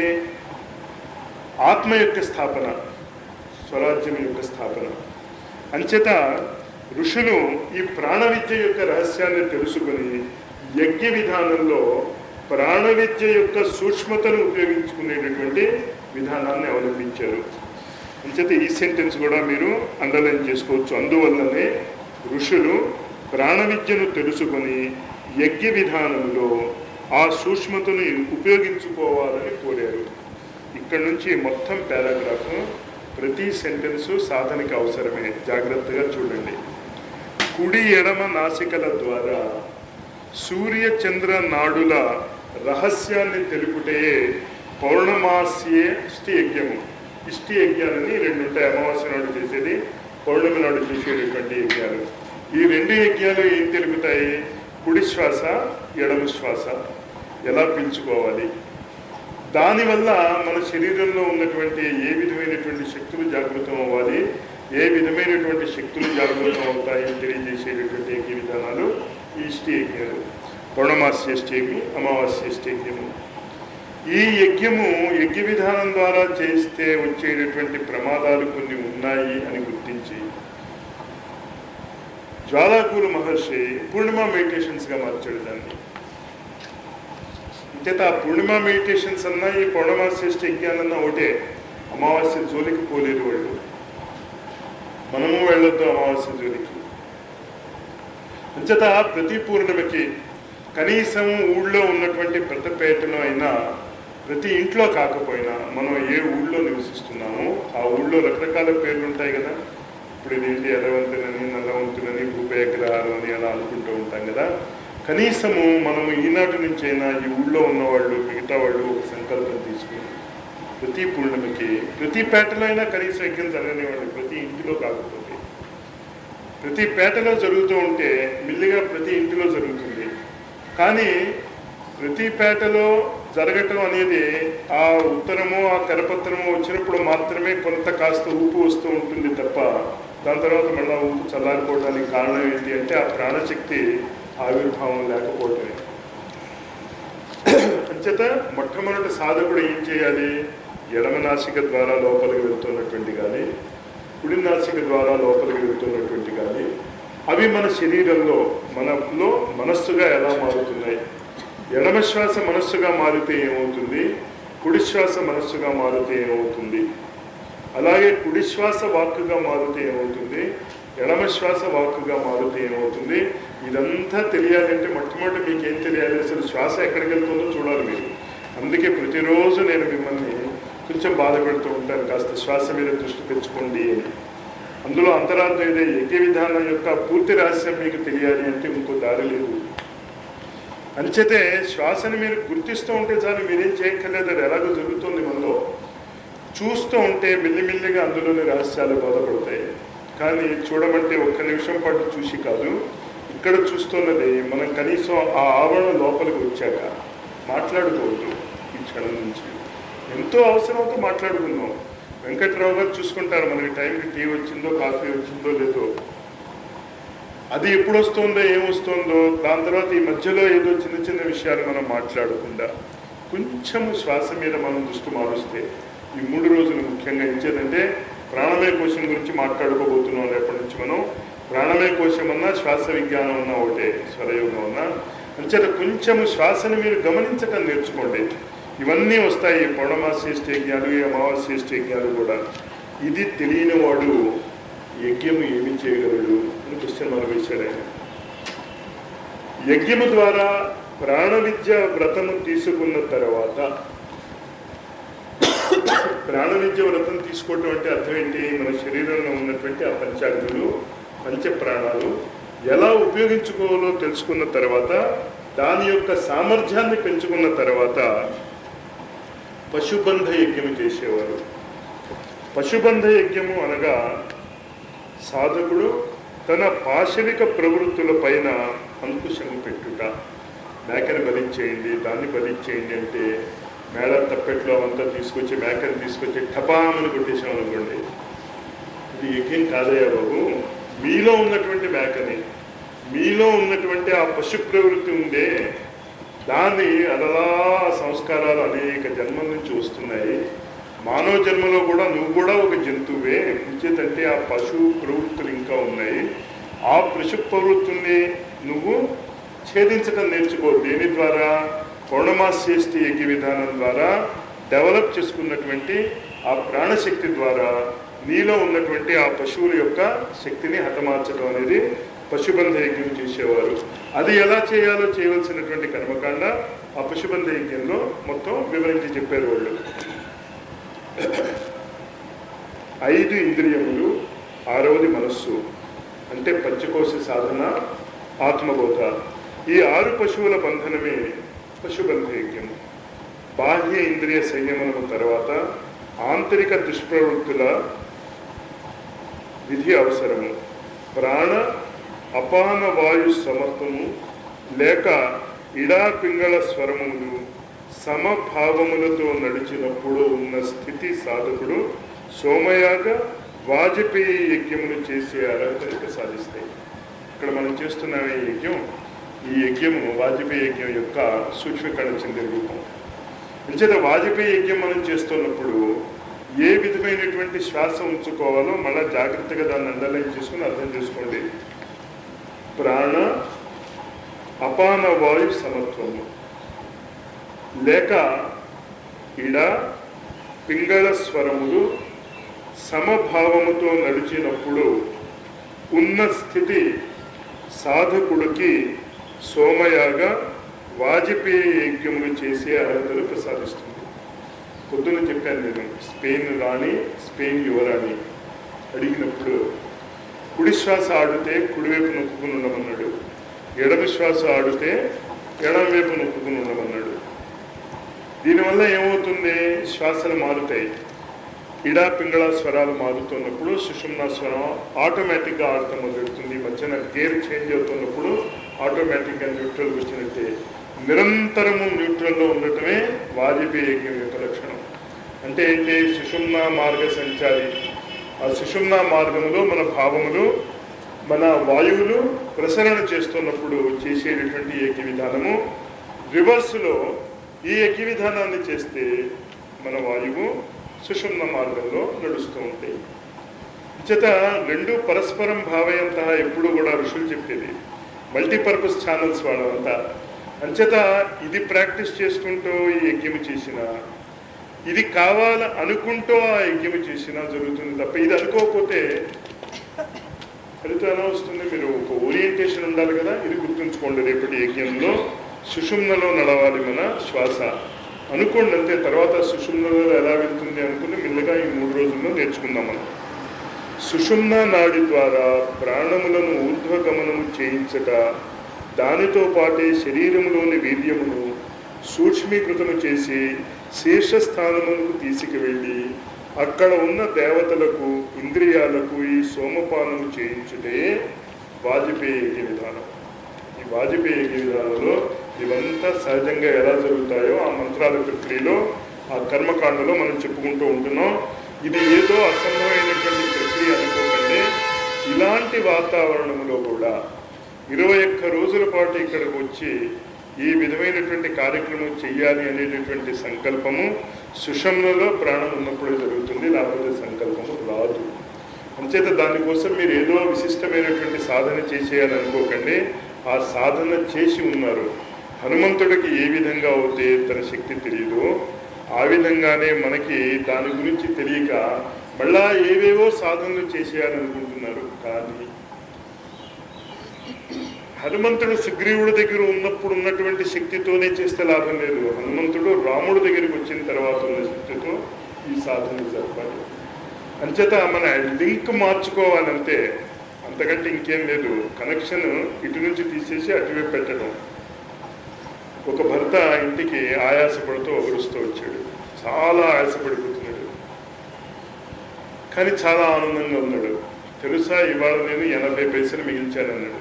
ఆత్మ యొక్క స్థాపన స్వరాజ్యం యొక్క స్థాపన అంచేత ఋషులు ఈ ప్రాణ విద్య యొక్క రహస్యాన్ని తెలుసుకొని యజ్ఞ విధానంలో ప్రాణ విద్య యొక్క సూక్ష్మతను ఉపయోగించుకునేటటువంటి విధానాన్ని అవలంబించారు అంచేత ఈ సెంటెన్స్ కూడా మీరు అండర్లైన్ చేసుకోవచ్చు అందువల్లనే ఋషులు ప్రాణ విద్యను తెలుసుకొని యజ్ఞ విధానంలో ఆ సూక్ష్మతను ఉపయోగించుకోవాలని కోరారు ఇక్కడ నుంచి మొత్తం పారాగ్రాఫ్ ప్రతి సెంటెన్సు సాధనకి అవసరమే జాగ్రత్తగా చూడండి కుడి ఎడమ నాసికల ద్వారా సూర్య చంద్ర నాడుల రహస్యాన్ని తెలుపుటే పౌర్ణమాస్యే ఇష్టి యజ్ఞము ఇష్టి యజ్ఞాలని రెండు ఉంటాయి అమావాస్య నాడు చేసేది పౌర్ణమి నాడు చేసేటటువంటి యజ్ఞాలు ఈ రెండు యజ్ఞాలు ఏం తెలుపుతాయి కుడి శ్వాస ఎడమ శ్వాస ఎలా పీల్చుకోవాలి దానివల్ల మన శరీరంలో ఉన్నటువంటి ఏ విధమైనటువంటి శక్తులు జాగృతం అవ్వాలి ఏ విధమైనటువంటి శక్తులు జాగృతం అవుతాయని తెలియజేసేటటువంటి యజ్ఞ విధానాలు ఈ ఇష్టయజ్ఞాలు పౌర్ణమాస్య యజ్ఞి అమావాస్య యజ్ఞము ఈ యజ్ఞము యజ్ఞ విధానం ద్వారా చేస్తే వచ్చేటటువంటి ప్రమాదాలు కొన్ని ఉన్నాయి అని గుర్తించి జ్వాలాకూలు మహర్షి పూర్ణిమ మెడిటేషన్స్గా మార్చాడు దాన్ని అంచేత ఆ పూర్ణిమ మెడిటేషన్స్ అన్నా ఈ పౌర్ణమాస్య యజ్ఞాలన్నా ఒకటే అమావాస్య జోలికి పోలేరు వాళ్ళు మనము వెళ్ళొద్దు అమావాస్య జోలికి అంచేత ప్రతి పూర్ణిమకి కనీసం ఊళ్ళో ఉన్నటువంటి పెద్దపేటలో అయినా ప్రతి ఇంట్లో కాకపోయినా మనం ఏ ఊళ్ళో నివసిస్తున్నామో ఆ ఊళ్ళో రకరకాల పేర్లు ఉంటాయి కదా ఇప్పుడు ఇదేంటి ఎర్రవంతులని నల్లవంతులని భూపేగ్రహాలు అని అలా అనుకుంటూ ఉంటాం కదా కనీసము మనం ఈనాటి నుంచైనా ఈ ఊళ్ళో ఉన్నవాళ్ళు మిగతా వాళ్ళు ఒక సంకల్పం తీసుకుని ప్రతి పూర్ణిమకి ప్రతి పేటలో అయినా కనీసం యజ్ఞం జరగనివ్వండి ప్రతి ఇంటిలో కాకపోతే ప్రతి పేటలో జరుగుతూ ఉంటే మిల్లిగా ప్రతి ఇంటిలో జరుగుతుంది కానీ ప్రతి పేటలో జరగటం అనేది ఆ ఉత్తరము ఆ కరపత్రము వచ్చినప్పుడు మాత్రమే కొంత కాస్త ఊపు వస్తూ ఉంటుంది తప్ప దాని తర్వాత మళ్ళీ ఊపు చల్లారిపోవడానికి కారణం ఏంటి అంటే ఆ ప్రాణశక్తి ఆవిర్భావం లేకపోవటమే అంచేత మొట్టమొదటి సాధకుడు ఏం చేయాలి ఎడమ నాసిక ద్వారా లోపలికి వెళ్తున్నటువంటి కానీ కుడి నాసిక ద్వారా లోపలికి వెళ్తున్నటువంటి కానీ అవి మన శరీరంలో మనలో మనస్సుగా ఎలా మారుతున్నాయి ఎడమ శ్వాస మనస్సుగా మారితే ఏమవుతుంది కుడి శ్వాస మనస్సుగా మారితే ఏమవుతుంది అలాగే కుడి శ్వాస వాక్కుగా మారితే ఏమవుతుంది ఎడమ శ్వాస వాక్కుగా మారితే ఏమవుతుంది ఇదంతా తెలియాలంటే మొట్టమొదటి మీకు ఏం తెలియాలి అసలు శ్వాస ఎక్కడికి వెళ్తుందో చూడాలి మీరు అందుకే ప్రతిరోజు నేను మిమ్మల్ని కొంచెం బాధ పెడుతూ ఉంటాను కాస్త శ్వాస మీద దృష్టి పెంచుకోండి అని అందులో అంతరార్థం ఇదే యజ్ఞ విధానం యొక్క పూర్తి రహస్యం మీకు తెలియాలి అంటే ఇంకో దారి లేదు అంచేతే శ్వాసని మీరు గుర్తిస్తూ ఉంటే చాలు మీరేం చేయక్కర్లేదు అది ఎలాగో జరుగుతుంది మనలో చూస్తూ ఉంటే మెల్లిమెల్లిగా అందులోని రహస్యాలు బోధపడతాయి కానీ చూడమంటే ఒక్క నిమిషం పాటు చూసి కాదు ఇక్కడ చూస్తున్నది మనం కనీసం ఆ ఆవరణ లోపలికి వచ్చాక మాట్లాడుకోవద్దు ఈ క్షణం నుంచి ఎంతో అవసరంతో మాట్లాడుకుందాం వెంకట్రావు గారు చూసుకుంటారు మనకి టైంకి టీ వచ్చిందో కాఫీ వచ్చిందో లేదో అది ఎప్పుడు వస్తుందో ఏమొస్తుందో దాని తర్వాత ఈ మధ్యలో ఏదో చిన్న చిన్న విషయాలు మనం మాట్లాడకుండా కొంచెం శ్వాస మీద మనం దృష్టి మారుస్తే ఈ మూడు రోజులు ముఖ్యంగా ఇచ్చేదంటే ప్రాణమయ కోశం గురించి మాట్లాడుకోబోతున్నాం రేపటి నుంచి మనం ప్రాణమయ కోశం అన్నా శ్వాస విజ్ఞానం అన్నా ఒకటే స్వరయోగం అన్నా అంచేత కొంచెం శ్వాసని మీరు గమనించటం నేర్చుకోండి ఇవన్నీ వస్తాయి పౌర్ణమాస్య యజ్ఞాలు ఈ అమావాస్య యజ్ఞాలు కూడా ఇది తెలియని వాడు యజ్ఞము ఏమి చేయగలడు అని క్వశ్చన్ మనం వేశాడు ఆయన యజ్ఞము ద్వారా ప్రాణ విద్య వ్రతము తీసుకున్న తర్వాత ప్రాణ విద్య వ్రతం తీసుకోవటం అంటే అర్థం ఏంటి మన శరీరంలో ఉన్నటువంటి ఆ పంచాగ్నులు పంచ ప్రాణాలు ఎలా ఉపయోగించుకోవాలో తెలుసుకున్న తర్వాత దాని యొక్క సామర్థ్యాన్ని పెంచుకున్న తర్వాత పశుబంధ యజ్ఞము చేసేవారు పశుబంధ యజ్ఞము అనగా సాధకుడు తన పాశవిక ప్రవృత్తుల పైన అంకుశం పెట్టుట మేకని బలిచ్చేయండి దాన్ని బలిచ్చేయండి అంటే మేడ తప్పెట్లో అంతా తీసుకొచ్చి మేకని తీసుకొచ్చి టపామని కొట్టేసాం అనుకోండి ఇది యజ్ఞం కాదయ్యా బాబు మీలో ఉన్నటువంటి మేకని మీలో ఉన్నటువంటి ఆ పశు ప్రవృత్తి ఉందే దాన్ని అలలా సంస్కారాలు అనేక జన్మల నుంచి వస్తున్నాయి మానవ జన్మలో కూడా నువ్వు కూడా ఒక జంతువే ఇంచేతంటే ఆ పశు ప్రవృత్తులు ఇంకా ఉన్నాయి ఆ పశు ప్రవృత్తుల్ని నువ్వు ఛేదించడం నేర్చుకో దేని ద్వారా పౌర్ణమాస్యేష్టి యజ్ఞ విధానం ద్వారా డెవలప్ చేసుకున్నటువంటి ఆ ప్రాణశక్తి ద్వారా నీలో ఉన్నటువంటి ఆ పశువుల యొక్క శక్తిని హతమార్చడం అనేది పశుబంధ యజ్ఞం చేసేవారు అది ఎలా చేయాలో చేయవలసినటువంటి కర్మకాండ ఆ పశుబంధ యజ్ఞంలో మొత్తం వివరించి చెప్పారు వాళ్ళు ఐదు ఇంద్రియములు ఆరవది మనస్సు అంటే పంచకోశ సాధన ఆత్మబోధ ఈ ఆరు పశువుల బంధనమే పశుబంధ యజ్ఞం బాహ్య ఇంద్రియ సంయమనము తర్వాత ఆంతరిక దుష్ప్రవృత్తుల విధి అవసరము ప్రాణ అపాన వాయు సమత్వము లేక ఇడా పింగళ స్వరములు సమభావములతో నడిచినప్పుడు ఉన్న స్థితి సాధకుడు సోమయాగ వాజపేయి యజ్ఞమును చేసే అర్హత సాధిస్తాయి ఇక్కడ మనం చేస్తున్న ఈ యజ్ఞం ఈ యజ్ఞము వాజపేయి యజ్ఞం యొక్క సూక్ష్మీకరణ చెందే రూపం అంచేత వాజపేయి యజ్ఞం మనం చేస్తున్నప్పుడు ఏ విధమైనటువంటి శ్వాస ఉంచుకోవాలో మళ్ళీ జాగ్రత్తగా దాన్ని అండర్లైన్ చేసుకుని అర్థం చేసుకోండి ప్రాణ అపాన వాయు సమత్వము లేక ఇడ పింగళ స్వరములు సమభావముతో నడిచినప్పుడు ఉన్న స్థితి సాధకుడికి సోమయాగ వాజపేయి యజ్ఞములు చేసే అర్హతలు ప్రసాదిస్తుంది పొద్దున చెప్పాను నేను స్పెయిన్ రాణి స్పెయిన్ యువరాణి అడిగినప్పుడు కుడి శ్వాస ఆడితే కుడివైపు నొక్కుకుని ఉండమన్నాడు ఎడమ శ్వాస ఆడితే ఎడమ వైపు నొక్కుకుని ఉండమన్నాడు దీనివల్ల ఏమవుతుంది శ్వాసలు మారుతాయి ఇడా పింగళ స్వరాలు మారుతున్నప్పుడు సుషుమ్నా స్వరం ఆటోమేటిక్గా ఆడటం మొదలెడుతుంది ఈ మధ్యన గేర్ చేంజ్ అవుతున్నప్పుడు ఆటోమేటిక్గా న్యూట్రల్కి వచ్చినట్టే నిరంతరము న్యూట్రల్లో ఉండటమే వాజపేయి యజ్ఞం యొక్క లక్షణం అంటే ఏంటి సుషుమ్నా మార్గ సంచారి ఆ సుషుమ్నా మార్గములో మన భావములు మన వాయువులు ప్రసరణ చేస్తున్నప్పుడు చేసేటటువంటి యజ్ఞ విధానము రివర్స్లో ఈ యజ్ఞ విధానాన్ని చేస్తే మన వాయువు సుషుమ్న మార్గంలో నడుస్తూ ఉంటాయి చేత రెండు పరస్పరం భావయంత ఎప్పుడు కూడా ఋషులు చెప్పేది మల్టీపర్పస్ ఛానల్స్ వాళ్ళంతా అంచేత ఇది ప్రాక్టీస్ చేసుకుంటూ ఈ యజ్ఞము చేసిన ఇది కావాల అనుకుంటూ ఆ యజ్ఞము చేసినా జరుగుతుంది తప్ప ఇది అనుకోకపోతే ఫలితం ఎలా వస్తుంది మీరు ఒక ఓరియంటేషన్ ఉండాలి కదా ఇది గుర్తుంచుకోండి రేపటి యజ్ఞంలో సుషుమ్నలో నడవాలి మన శ్వాస అనుకోండి అంతే తర్వాత సుషుమ్నలో ఎలా వెళ్తుంది అనుకుని మెల్లగా ఈ మూడు రోజుల్లో నేర్చుకుందాం మనం సుషుమ్న నాడి ద్వారా ప్రాణములను ఊర్ధ్వగమనము చేయించట దానితో పాటే శరీరములోని వీర్యమును సూక్ష్మీకృతము చేసి శీర్షస్థానములకు తీసుకువెళ్ళి అక్కడ ఉన్న దేవతలకు ఇంద్రియాలకు ఈ సోమపానము చేయించుటే వాజపేయి యజ్ఞ విధానం ఈ వాజపేయి యజ్ఞ విధానంలో ఇవంతా సహజంగా ఎలా జరుగుతాయో ఆ మంత్రాల ప్రక్రియలో ఆ కర్మకాండలో మనం చెప్పుకుంటూ ఉంటున్నాం ఇది ఏదో అసంభవమైనటువంటి ప్రక్రియ అనుకోకండి ఇలాంటి వాతావరణంలో కూడా ఇరవై ఒక్క రోజుల పాటు ఇక్కడికి వచ్చి ఈ విధమైనటువంటి కార్యక్రమం చెయ్యాలి అనేటటువంటి సంకల్పము సుషమ్లలో ప్రాణం ఉన్నప్పుడే జరుగుతుంది లేకపోతే సంకల్పము రాదు అంచేత దానికోసం మీరు ఏదో విశిష్టమైనటువంటి సాధన చేసేయాలని అనుకోకండి ఆ సాధన చేసి ఉన్నారు హనుమంతుడికి ఏ విధంగా అవుతే తన శక్తి తెలియదో ఆ విధంగానే మనకి దాని గురించి తెలియక మళ్ళా ఏవేవో సాధనలు చేసేయాలనుకుంటున్నారు కానీ హనుమంతుడు సుగ్రీవుడి దగ్గర ఉన్నప్పుడు ఉన్నటువంటి శక్తితోనే చేస్తే లాభం లేదు హనుమంతుడు రాముడి దగ్గరికి వచ్చిన తర్వాత ఉన్న శక్తితో ఈ సాధన జరపాలి అంచేత మన లింక్ మార్చుకోవాలంటే అంతకంటే ఇంకేం లేదు కనెక్షన్ ఇటు నుంచి తీసేసి అటువైపు పెట్టడం ఒక భర్త ఇంటికి ఆయాసపడుతూ ఒగరుస్తూ వచ్చాడు చాలా ఆయాసపడిపోతున్నాడు కానీ చాలా ఆనందంగా ఉన్నాడు తెలుసా ఇవాళ నేను ఎనభై పైసలు మిగిల్చానన్నాడు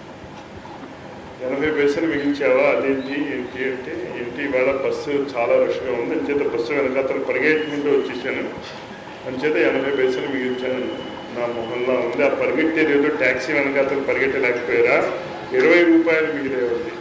ఎనభై పైసలు మిగిల్చావా అదేంటి ఏంటి అంటే ఏంటి ఇవాళ బస్సు చాలా రష్గా ఉంది అంచేత బస్సు వెనకాతలు పరిగెట్టుకుంటూ వచ్చేసాను అంచేత ఎనభై పైసలు మిగిల్చాను నా మొహంలో ఉంది ఆ పరిగెట్టేది ఏదో ట్యాక్సీ వెనకాతలు పరిగెట్టలేకపోయారా ఇరవై రూపాయలు మిగిలేవండి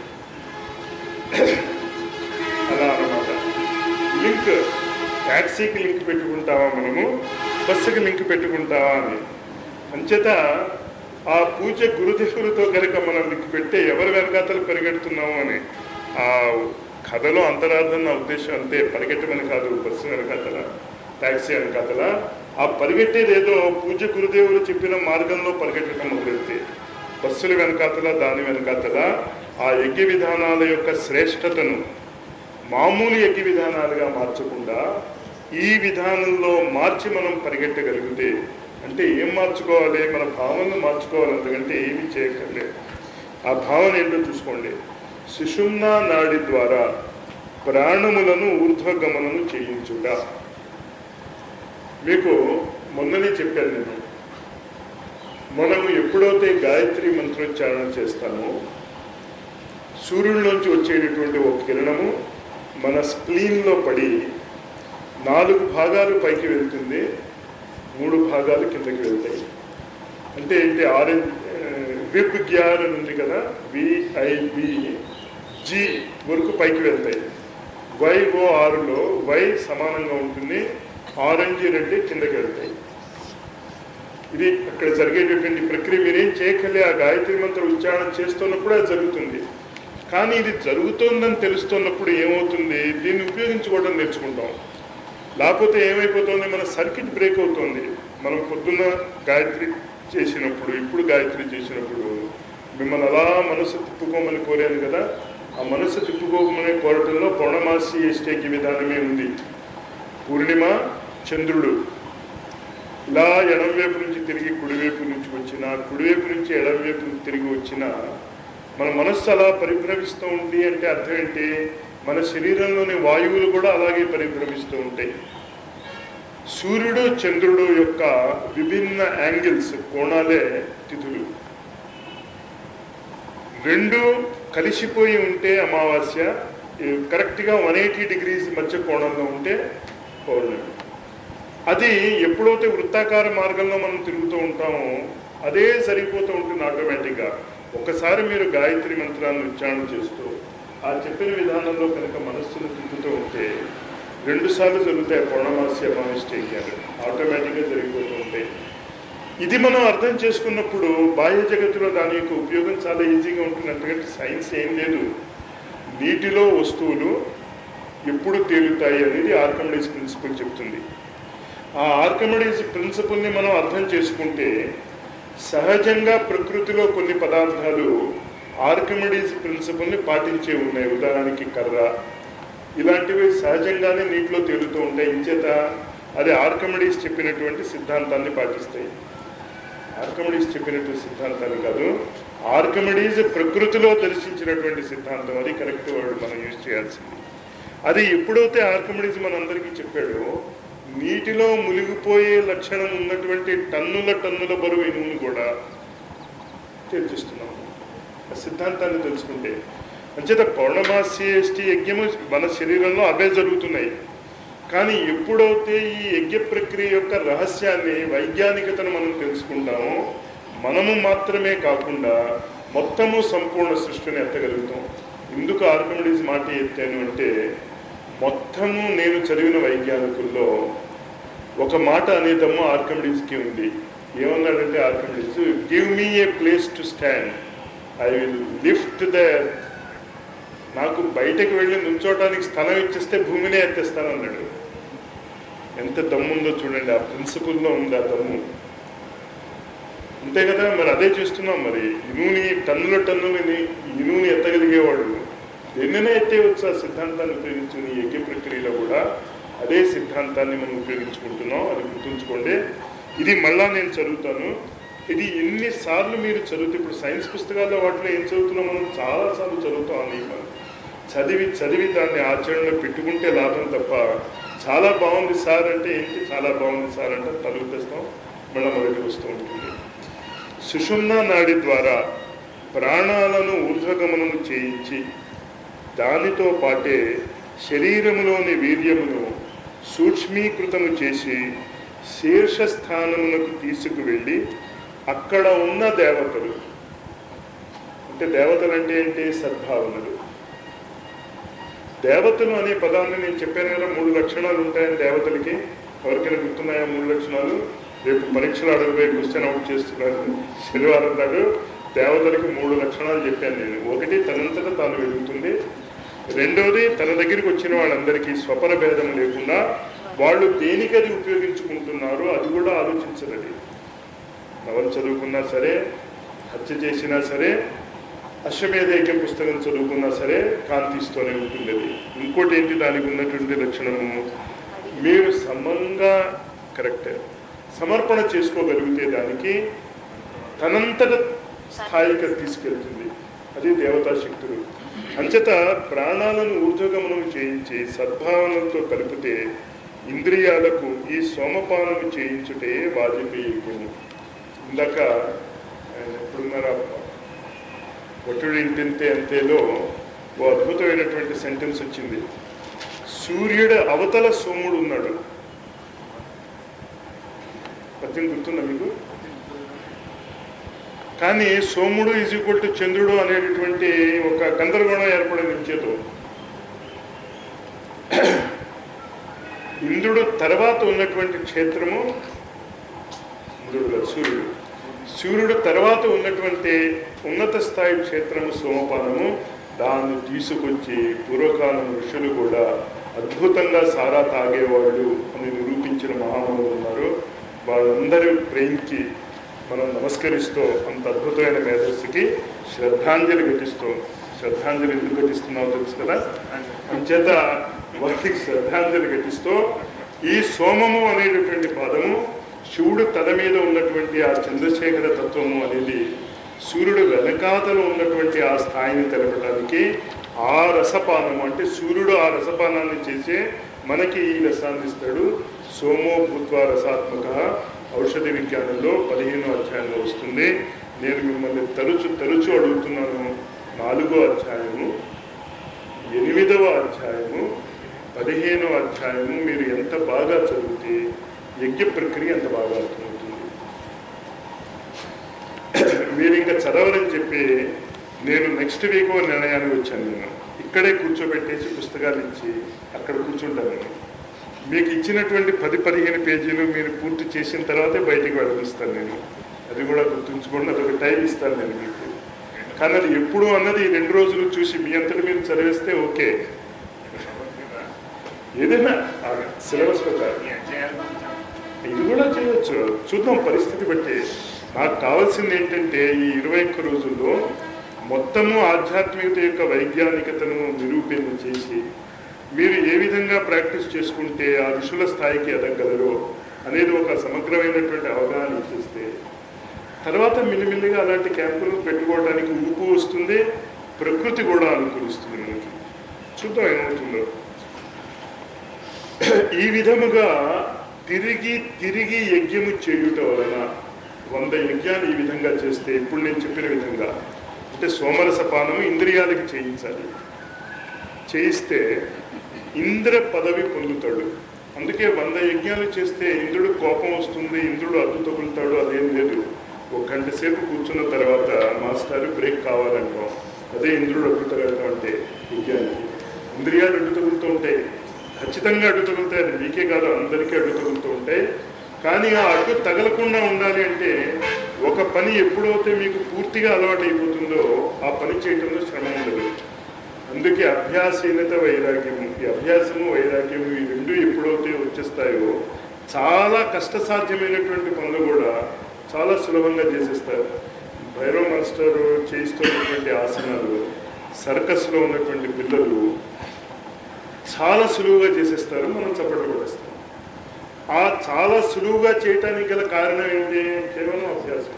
అలా అన్నమాట లింక్ ట్యాక్సీకి లింక్ పెట్టుకుంటావా మనము బస్సుకి లింక్ పెట్టుకుంటావా అని అంచేత ఆ పూజ గురుదేవులతో కనుక మనం లింక్ పెడితే ఎవరి వెనకాతలు పరిగెడుతున్నాము అని ఆ కథలో అంతరార్థం నా ఉద్దేశం అంతే పరిగెట్టమని కాదు బస్సు వెనకాతల ట్యాక్సీ వెనకాతల ఆ పరిగెట్టేది ఏదో పూజ గురుదేవులు చెప్పిన మార్గంలో పరిగెట్టడం మొదలెడితే బస్సుల వెనకాతల దాని వెనకాతల ఆ యజ్ఞ విధానాల యొక్క శ్రేష్టతను మామూలు యజ్ఞ విధానాలుగా మార్చకుండా ఈ విధానంలో మార్చి మనం పరిగెట్టగలిగితే అంటే ఏం మార్చుకోవాలి మన భావనను మార్చుకోవాలి అంతకంటే ఏమీ చేయక్కర్లేదు ఆ భావన ఏంటో చూసుకోండి సుషుమ్నా నాడి ద్వారా ప్రాణములను ఊర్ధ్వగమనము చేయించుట మీకు మొన్ననే చెప్పాను నేను మనము ఎప్పుడైతే గాయత్రి మంత్రోచ్చారణ చేస్తామో సూర్యుడిలోంచి వచ్చేటటువంటి ఒక కిరణము మన స్ప్లీన్లో పడి నాలుగు భాగాలు పైకి వెళ్తుంది మూడు భాగాలు కిందకి వెళ్తాయి అంటే ఏంటి ఆరెంజ్ విబ్ గ్యార్ అని ఉంది కదా విఐబి జి వరకు పైకి వెళ్తాయి వై ఓ ఆరులో వై సమానంగా ఉంటుంది ఆరెంజ్ రెడ్ కిందకి వెళ్తాయి ఇది అక్కడ జరిగేటటువంటి ప్రక్రియ మీరేం చేయకలే ఆ గాయత్రి మంత్ర ఉచ్చారణ చేస్తున్నప్పుడు అది జరుగుతుంది కానీ ఇది జరుగుతోందని తెలుస్తున్నప్పుడు ఏమవుతుంది దీన్ని ఉపయోగించుకోవడం నేర్చుకుంటాం లేకపోతే ఏమైపోతుంది మన సర్క్యూట్ బ్రేక్ అవుతుంది మనం పొద్దున్న గాయత్రి చేసినప్పుడు ఇప్పుడు గాయత్రి చేసినప్పుడు మిమ్మల్ని అలా మనసు తిప్పుకోమని కోరాను కదా ఆ మనసు తిప్పుకోమని కోరటంలో పౌర్ణమాసి ఎస్టేకి విధానమే ఉంది పూర్ణిమ చంద్రుడు ఇలా ఎడమవైపు నుంచి తిరిగి కుడివైపు నుంచి వచ్చిన కుడివైపు నుంచి ఎడమవైపు నుంచి తిరిగి వచ్చిన మన మనస్సు అలా పరిభ్రమిస్తూ ఉంది అంటే అర్థం ఏంటి మన శరీరంలోని వాయువులు కూడా అలాగే పరిభ్రమిస్తూ ఉంటాయి సూర్యుడు చంద్రుడు యొక్క విభిన్న యాంగిల్స్ కోణాలే తిథులు రెండు కలిసిపోయి ఉంటే అమావాస్య ఈ కరెక్ట్గా వన్ ఎయిటీ డిగ్రీస్ మధ్య కోణంలో ఉంటే పౌర్ణమి అది ఎప్పుడైతే వృత్తాకార మార్గంలో మనం తిరుగుతూ ఉంటామో అదే సరిపోతూ ఉంటుంది ఆటోమేటిక్గా ఒకసారి మీరు గాయత్రి మంత్రాన్ని ఉచ్చారణ చేస్తూ ఆ చెప్పిన విధానంలో కనుక మనస్సును తిప్పుతూ ఉంటే రెండు సార్లు జరుగుతాయి పౌర్ణమాస్య అమావాస్య ఆటోమేటిక్గా జరిగిపోతూ ఉంటాయి ఇది మనం అర్థం చేసుకున్నప్పుడు బాహ్య జగత్తులో దాని యొక్క ఉపయోగం చాలా ఈజీగా ఉంటుంది ఎందుకంటే సైన్స్ ఏం లేదు నీటిలో వస్తువులు ఎప్పుడు తేలుతాయి అనేది ఆర్కమిడీస్ ప్రిన్సిపల్ చెప్తుంది ఆ ఆర్కమిడీస్ ప్రిన్సిపల్ని మనం అర్థం చేసుకుంటే సహజంగా ప్రకృతిలో కొన్ని పదార్థాలు ఆర్కమిడీస్ ప్రిన్సిపల్ని పాటించే ఉన్నాయి ఉదాహరణకి కర్ర ఇలాంటివి సహజంగానే నీటిలో తేలుతూ ఉంటాయి ఇంచేత అది ఆర్కమిడీస్ చెప్పినటువంటి సిద్ధాంతాన్ని పాటిస్తాయి ఆర్కమిడీస్ చెప్పినటువంటి సిద్ధాంతాన్ని కాదు ఆర్కమిడీస్ ప్రకృతిలో దర్శించినటువంటి సిద్ధాంతం అది కరెక్ట్ వర్డ్ మనం యూజ్ చేయాల్సింది అది ఎప్పుడైతే ఆర్కమిడీస్ మనందరికీ చెప్పాడో నీటిలో మునిగిపోయే లక్షణం ఉన్నటువంటి టన్నుల టన్నుల బరువు ఇనుమును కూడా తేల్చిస్తున్నాం ఆ సిద్ధాంతాన్ని తెలుసుకుంటే అంచేత పౌర్ణమాసి ఎస్టీ యజ్ఞము మన శరీరంలో అవే జరుగుతున్నాయి కానీ ఎప్పుడైతే ఈ యజ్ఞ ప్రక్రియ యొక్క రహస్యాన్ని వైజ్ఞానికతను మనం తెలుసుకుంటామో మనము మాత్రమే కాకుండా మొత్తము సంపూర్ణ సృష్టిని ఎత్తగలుగుతాం ఎందుకు ఆర్కమిడీస్ మాట ఎత్తాను అంటే మొత్తము నేను చదివిన వైజ్ఞానికుల్లో ఒక మాట అనేదమ్మో ఆర్కమిడీస్కి ఉంది ఏమన్నాడంటే Archimedes give me a place to stand I will lift the నాకు బయటకు వెళ్ళి నుంచోటానికి స్థలం ఇచ్చేస్తే భూమినే ఎత్తేస్తాను అన్నాడు ఎంత దమ్ముందో చూడండి ఆ ప్రిన్సిపల్లో ఉంది ఆ దమ్ము అంతే కదా మరి అదే చేస్తున్నాం మరి ఇనుని టన్నుల టన్నులని ఇనుని ఎత్తగలిగేవాడు ఎన్నైనా ఎత్తేయవచ్చు ఆ సిద్ధాంతాన్ని ఉపయోగించుకుని ఈ యజ్ఞ ప్రక్రియలో కూడా అదే సిద్ధాంతాన్ని మనం ఉపయోగించుకుంటున్నాం అది గుర్తుంచుకోండి ఇది మళ్ళా నేను చదువుతాను ఇది ఎన్నిసార్లు మీరు చదివితే ఇప్పుడు సైన్స్ పుస్తకాల్లో వాటిలో ఏం చదువుతున్నాం మనం చాలాసార్లు చదువుతాం అన్ని చదివి చదివి దాన్ని ఆచరణలో పెట్టుకుంటే లాభం తప్ప చాలా బాగుంది సార్ అంటే ఏంటి చాలా బాగుంది సార్ అంటే తలుపుతాం మళ్ళీ మొదటి వస్తూ ఉంటుంది సుషుమ్నా నాడి ద్వారా ప్రాణాలను ఊర్ధ్వగమనము చేయించి దానితో పాటే శరీరములోని వీర్యమును సూక్ష్మీకృతము చేసి శీర్షస్థానమునకు తీసుకువెళ్ళి అక్కడ ఉన్న దేవతలు అంటే దేవతలు అంటే ఏంటి సద్భావనలు దేవతలు అనే పదాన్ని నేను చెప్పాను కదా మూడు లక్షణాలు ఉంటాయని దేవతలకి ఎవరికైనా గుర్తున్నాయా మూడు లక్షణాలు రేపు పరీక్షలు అడగబోయే క్వశ్చన్ అవుట్ చేస్తున్నాను శనివారం నాడు దేవతలకి మూడు లక్షణాలు చెప్పాను నేను ఒకటి తనంతట తాను వెలుగుతుంది రెండవది తన దగ్గరికి వచ్చిన వాళ్ళందరికీ స్వపన భేదం లేకుండా వాళ్ళు దేనికి అది ఉపయోగించుకుంటున్నారో అది కూడా ఆలోచించదది నవలు చదువుకున్నా సరే హత్య చేసినా సరే అశ్వమేధ యజ్ఞ పుస్తకం చదువుకున్నా సరే కాంతిస్తూనే ఉంటుంది అది ఇంకోటి ఏంటి దానికి ఉన్నటువంటి లక్షణము మీరు సమంగా కరెక్ట్ సమర్పణ చేసుకోగలిగితే దానికి తనంతట స్థాయికి తీసుకెళ్తుంది అది దేవతా శక్తులు అంచేత ప్రాణాలను ఊర్ధ్వగమనం చేయించి సద్భావనలతో కలిపితే ఇంద్రియాలకు ఈ సోమపానము చేయించుటే వాజపేయి యజ్ఞము ఇందాక ఆయన ఎప్పుడున్నారా ఒట్టుడు ఇంటింతే అంతేలో ఓ అద్భుతమైనటువంటి సెంటెన్స్ వచ్చింది సూర్యుడు అవతల సోముడు ఉన్నాడు పద్యం గుర్తుందా మీకు కానీ సోముడు ఈజ్ ఈక్వల్ టు చంద్రుడు అనేటటువంటి ఒక గందరగోళం ఏర్పడింది ఇంచేతో ఇంద్రుడు తర్వాత ఉన్నటువంటి క్షేత్రము ఇంద్రుడు కాదు, సూర్యుడు సూర్యుడు తర్వాత ఉన్నటువంటి ఉన్నత స్థాయి క్షేత్రము సోమపానము దాన్ని తీసుకొచ్చి పూర్వకాలం ఋషులు కూడా అద్భుతంగా సారా తాగేవాళ్ళు అని నిరూపించిన మహానుభావులు ఉన్నారు వాళ్ళందరి ప్రేమించి మనం నమస్కరిస్తూ అంత అద్భుతమైన మేధస్సుకి శ్రద్ధాంజలి ఘటిస్తూ శ్రద్ధాంజలి ఎందుకు ఘటిస్తున్నావు తెలుసు కదా అంచేత వారికి శ్రద్ధాంజలి ఘటిస్తూ ఈ సోమము అనేటటువంటి పదము శివుడు తల మీద ఉన్నటువంటి ఆ చంద్రశేఖర తత్వము అనేది సూర్యుడు వెనకాతలో ఉన్నటువంటి ఆ స్థాయిని తెలపడానికి ఆ రసపానము అంటే సూర్యుడు ఆ రసపానాన్ని చేసే మనకి ఈ రసాన్ని ఇస్తాడు సోమో భూత్వ రసాత్మక ఔషధి విజ్ఞానంలో పదిహేనో అధ్యాయంలో వస్తుంది నేను మిమ్మల్ని తరచు తరచు అడుగుతున్నాను నాలుగో అధ్యాయము ఎనిమిదవ అధ్యాయము పదిహేనో అధ్యాయము మీరు ఎంత బాగా చదివితే యజ్ఞ ప్రక్రియ అంత బాగా అర్థమవుతుంది మీరు ఇంకా చదవరని చెప్పి నేను నెక్స్ట్ వీక్ నిర్ణయానికి వచ్చాను నేను ఇక్కడే కూర్చోబెట్టేసి పుస్తకాలు ఇచ్చి అక్కడ కూర్చుంటాను నేను మీకు ఇచ్చినటువంటి పది పదిహేను పేజీలు మీరు పూర్తి చేసిన తర్వాతే బయటికి వెళ్ళిస్తాను నేను అది కూడా గుర్తుంచుకోండి అదొక టైం ఇస్తాను నేను మీకు కానీ అది ఎప్పుడు అన్నది ఈ రెండు రోజులు చూసి మీ అంతటి మీరు చదివేస్తే ఓకే ఏదైనా సిలబస్ ప్రకారం ఈ అధ్యాయాల గురించి ఇది కూడా చేయొచ్చు చూద్దాం పరిస్థితి బట్టి నాకు కావాల్సింది ఏంటంటే ఈ ఇరవై ఒక్క రోజుల్లో మొత్తము ఆధ్యాత్మికత యొక్క వైజ్ఞానికతను నిరూపణ చేసి మీరు ఏ విధంగా ప్రాక్టీస్ చేసుకుంటే ఆ ఋషుల స్థాయికి ఎదగలరో అనేది ఒక సమగ్రమైనటువంటి అవగాహన ఇచ్చేస్తే తర్వాత మిల్లిమిల్లిగా అలాంటి క్యాంపులు పెట్టుకోవడానికి ఊపు వస్తుంది ప్రకృతి కూడా అనుకూలిస్తుంది మనకి చూద్దాం ఏమవుతుందో ఈ విధముగా తిరిగి తిరిగి యజ్ఞము చేయుట వలన వంద యజ్ఞాలు ఈ విధంగా చేస్తే ఇప్పుడు నేను చెప్పిన విధంగా అంటే సోమరస పానము ఇంద్రియాలకి చేయించాలి చేయిస్తే ఇంద్ర పదవి పొందుతాడు అందుకే వంద యజ్ఞాలు చేస్తే ఇంద్రుడు కోపం వస్తుంది ఇంద్రుడు అడ్డు తగులుతాడు అదేం లేదు ఒక గంట సేపు కూర్చున్న తర్వాత మాస్టర్ బ్రేక్ కావాలంటాం అదే ఇంద్రుడు అడ్డు తగలటం అంటే యజ్ఞానికి ఇంద్రియాలు అడ్డు తగులుతూ ఉంటాయి ఖచ్చితంగా అడ్డు తగులుతాయి అది మీకే కాదు అందరికీ అడ్డు తగులుతూ ఉంటాయి కానీ ఆ అడ్డు తగలకుండా ఉండాలి అంటే ఒక పని ఎప్పుడైతే మీకు పూర్తిగా అలవాటు అయిపోతుందో ఆ పని చేయడంలో శ్రమ ఉండదు అందుకే అభ్యాసీనత వైరాగ్యము ఈ అభ్యాసము వైరాగ్యము ఈ రెండు ఎప్పుడైతే వచ్చేస్తాయో చాలా కష్టసాధ్యమైనటువంటి పనులు కూడా చాలా సులభంగా చేసేస్తారు భైరవ్ మాస్టర్ చేయిస్తున్నటువంటి ఆసనాలు సర్కస్లో ఉన్నటువంటి పిల్లలు చాలా సులువుగా చేసేస్తారు మనం చప్పట్లు కొట్టేస్తాం ఆ చాలా సులువుగా చేయటానికి గల కారణం ఏంటి కేవలం అభ్యాసం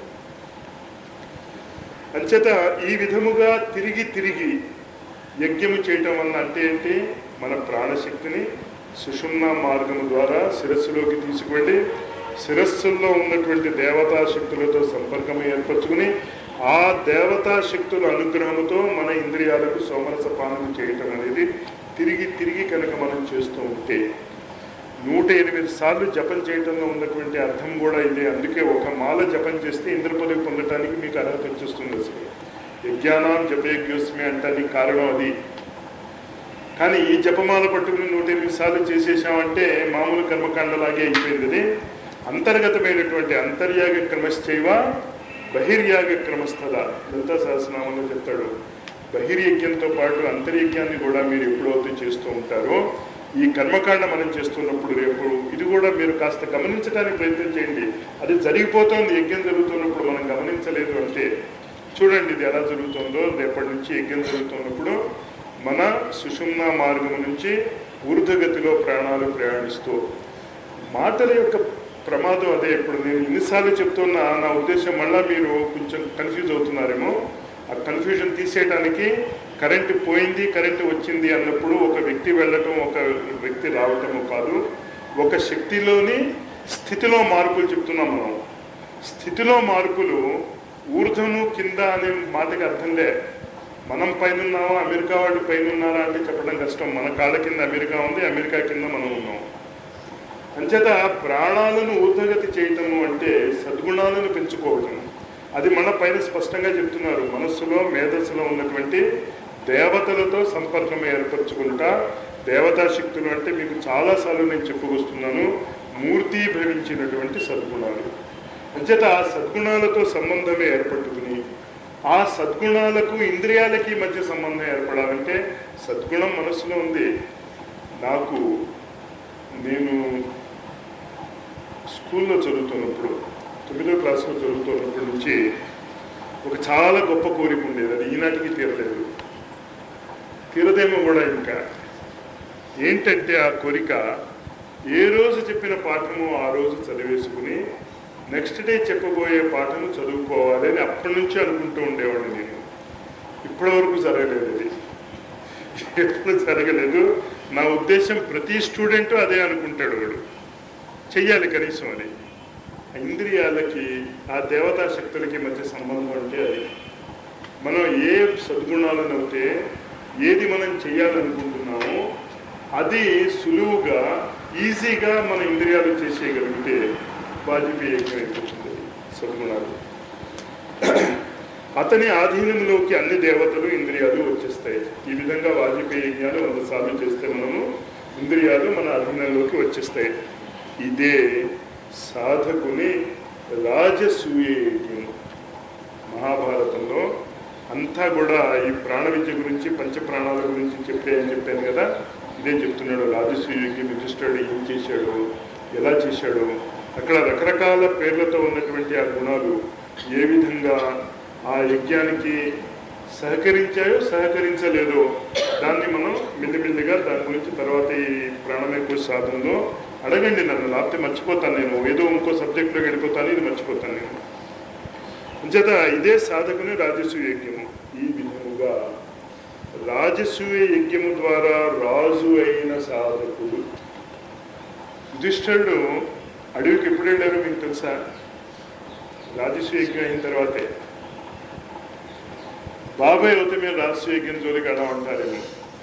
అంచేత ఈ విధముగా తిరిగి తిరిగి యజ్ఞము చేయటం వలన అంటే ఏంటి మన ప్రాణశక్తిని సుషుమ్న మార్గము ద్వారా శిరస్సులోకి తీసుకువెళ్ళి శిరస్సుల్లో ఉన్నటువంటి దేవతా శక్తులతో సంపర్కం ఏర్పరచుకుని ఆ దేవతా శక్తుల అనుగ్రహముతో మన ఇంద్రియాలకు సోమరస పానం చేయటం అనేది తిరిగి తిరిగి కనుక మనం చేస్తూ ఉంటే నూట ఎనిమిది సార్లు జపం చేయటంలో ఉన్నటువంటి అర్థం కూడా ఇదే అందుకే ఒక మాల జపం చేస్తే ఇంద్ర పదవి పొందటానికి మీకు అర్హత వచ్చేస్తుంది అసలు యజ్ఞానం జపయజ్ఞోస్మి అంటానికి కారణం అది కానీ ఈ జపమాల పట్టుకుని నూట ఎనిమిది సార్లు చేసేసామంటే మామూలు కర్మకాండలాగే అయిపోయింది అది అంతర్గతమైనటువంటి అంతర్యాగ క్రమశ్చైవ బహిర్యాగ క్రమస్థద లలితా సహస్రనామంలో చెప్తాడు బహిర్యజ్ఞంతో పాటు అంతర్యజ్ఞాన్ని కూడా మీరు ఎప్పుడైతే చేస్తూ ఉంటారో ఈ కర్మకాండ మనం చేస్తున్నప్పుడు రేపు ఇది కూడా మీరు కాస్త గమనించడానికి ప్రయత్నం చేయండి అది జరిగిపోతుంది యజ్ఞం జరుగుతున్నప్పుడు మనం గమనించలేదు అంటే చూడండి ఇది ఎలా జరుగుతుందో రేపటి నుంచి యజ్ఞం జరుగుతున్నప్పుడు మన సుషుమ్న మార్గం నుంచి ఊర్ధగతిలో ప్రాణాలు ప్రయాణిస్తూ మాటల యొక్క ప్రమాదం అదే ఇప్పుడు నేను ఎన్నిసార్లు చెప్తున్నా నా ఉద్దేశం మళ్ళా మీరు కొంచెం కన్ఫ్యూజ్ అవుతున్నారేమో ఆ కన్ఫ్యూజన్ తీసేయడానికి కరెంటు పోయింది కరెంటు వచ్చింది అన్నప్పుడు ఒక వ్యక్తి వెళ్ళటం ఒక వ్యక్తి రావటము కాదు ఒక శక్తిలోని స్థితిలో మార్పులు చెప్తున్నాం మనం స్థితిలో మార్పులు ఊర్ధము కింద అనే మాటకి అర్థం లే మనం పైన ఉన్నామా అమెరికా వాళ్ళు పైన ఉన్నారా అంటే చెప్పడం కష్టం మన కాళ్ళ కింద అమెరికా ఉంది అమెరికా కింద మనం ఉన్నాం అంచేత ప్రాణాలను ఊర్ధగతి చేయటము అంటే సద్గుణాలను పెంచుకోవటం అది మన పైన స్పష్టంగా చెప్తున్నారు మనస్సులో మేధస్సులో ఉన్నటువంటి దేవతలతో సంపర్కం ఏర్పరచుకుంటా దేవతా శక్తులు అంటే మీకు చాలాసార్లు నేను చెప్పుకొస్తున్నాను మూర్తీభవించినటువంటి సద్గుణాలు అంచేత ఆ సద్గుణాలతో సంబంధమే ఏర్పట్టుకుని ఆ సద్గుణాలకు ఇంద్రియాలకి మధ్య సంబంధం ఏర్పడాలంటే సద్గుణం మనసులో ఉంది నాకు నేను స్కూల్లో చదువుతున్నప్పుడు తొమ్మిదో క్లాస్లో చదువుతున్నప్పటి నుంచి ఒక చాలా గొప్ప కోరిక ఉండేది అది ఈనాటికి తీరలేదు తీరదేమో కూడా ఇంకా ఏంటంటే ఆ కోరిక ఏ రోజు చెప్పిన పాఠము ఆ రోజు చదివేసుకుని నెక్స్ట్ డే చెప్పబోయే పాఠము చదువుకోవాలి అని అప్పటి నుంచి అనుకుంటూ ఉండేవాడిని నేను ఇప్పటి వరకు జరగలేదు అది ఎప్పుడు జరగలేదు నా ఉద్దేశం ప్రతి స్టూడెంట్ అదే అనుకుంటాడు వాడు చెయ్యాలి కనీసం అది ఆ ఇంద్రియాలకి ఆ దేవతా శక్తులకి మధ్య సంబంధం అంటే అది మనం ఏ సద్గుణాలను అయితే ఏది మనం చేయాలనుకుంటున్నామో అది సులువుగా ఈజీగా మన ఇంద్రియాలు చేసేయగలిగితే వాజ్పేయి యజ్ఞం అయిపోతుంది సద్గుణాలు అతని ఆధీనంలోకి అన్ని దేవతలు ఇంద్రియాలు వచ్చేస్తాయి ఈ విధంగా వాజ్పేయి యజ్ఞాలు వంద సార్లు చేస్తే మనము ఇంద్రియాలు మన అధీనంలోకి వచ్చేస్తాయి ఇదే సాధకుని రాజసూయ యజ్ఞం మహాభారతంలో అంతా కూడా ఈ ప్రాణ విద్య గురించి పంచ ప్రాణాల గురించి చెప్పే అని చెప్పాను కదా ఇదే చెప్తున్నాడు రాజసూయకి యుధిష్ఠుడు ఏం చేశాడు ఎలా చేశాడు అక్కడ రకరకాల పేర్లతో ఉన్నటువంటి ఆ గుణాలు ఏ విధంగా ఆ యజ్ఞానికి సహకరించాయో సహకరించలేదో దాన్ని మనం మెల్లిమెల్లిగా దాని గురించి తర్వాత ఈ ప్రాణమేకో సాధనలో అడగండి నన్ను లేకపోతే మర్చిపోతాను నేను ఏదో ఇంకో సబ్జెక్ట్లో వెళ్ళిపోతాను ఇది మర్చిపోతాను నేను అంచేత ఇదే సాధకుని రాజసూయ యజ్ఞము ఈ విధముగా రాజసూయ యజ్ఞము ద్వారా రాజు అయిన సాధకుడు యుధిష్ఠుడు అడవికి ఎప్పుడు వెళ్ళారో మీకు తెలుసా రాజసూయ యజ్ఞం అయిన తర్వాతే బాబాయ్ అవుతే మీరు రాజసూయ యజ్ఞం జోలికి అడమంటారేమో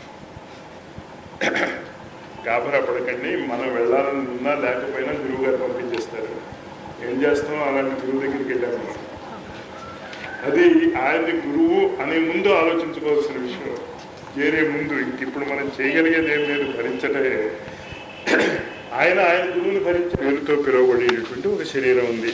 గాబరా పడకండి మనం వెళ్ళాలని ఉన్నా లేకపోయినా గురువు గారు పంపించేస్తారు ఏం చేస్తాం అలాంటి గురువు దగ్గరికి వెళ్ళాము మనం అది ఆయన్ని గురువు అనే ముందు ఆలోచించుకోవాల్సిన విషయం వేరే ముందు ఇంక ఇప్పుడు మనం చేయగలిగేది ఏం లేదు భరించటే ఆయన ఆయన గురువుని భరించే పేరుతో పిలువబడేటటువంటి ఒక శరీరం ఉంది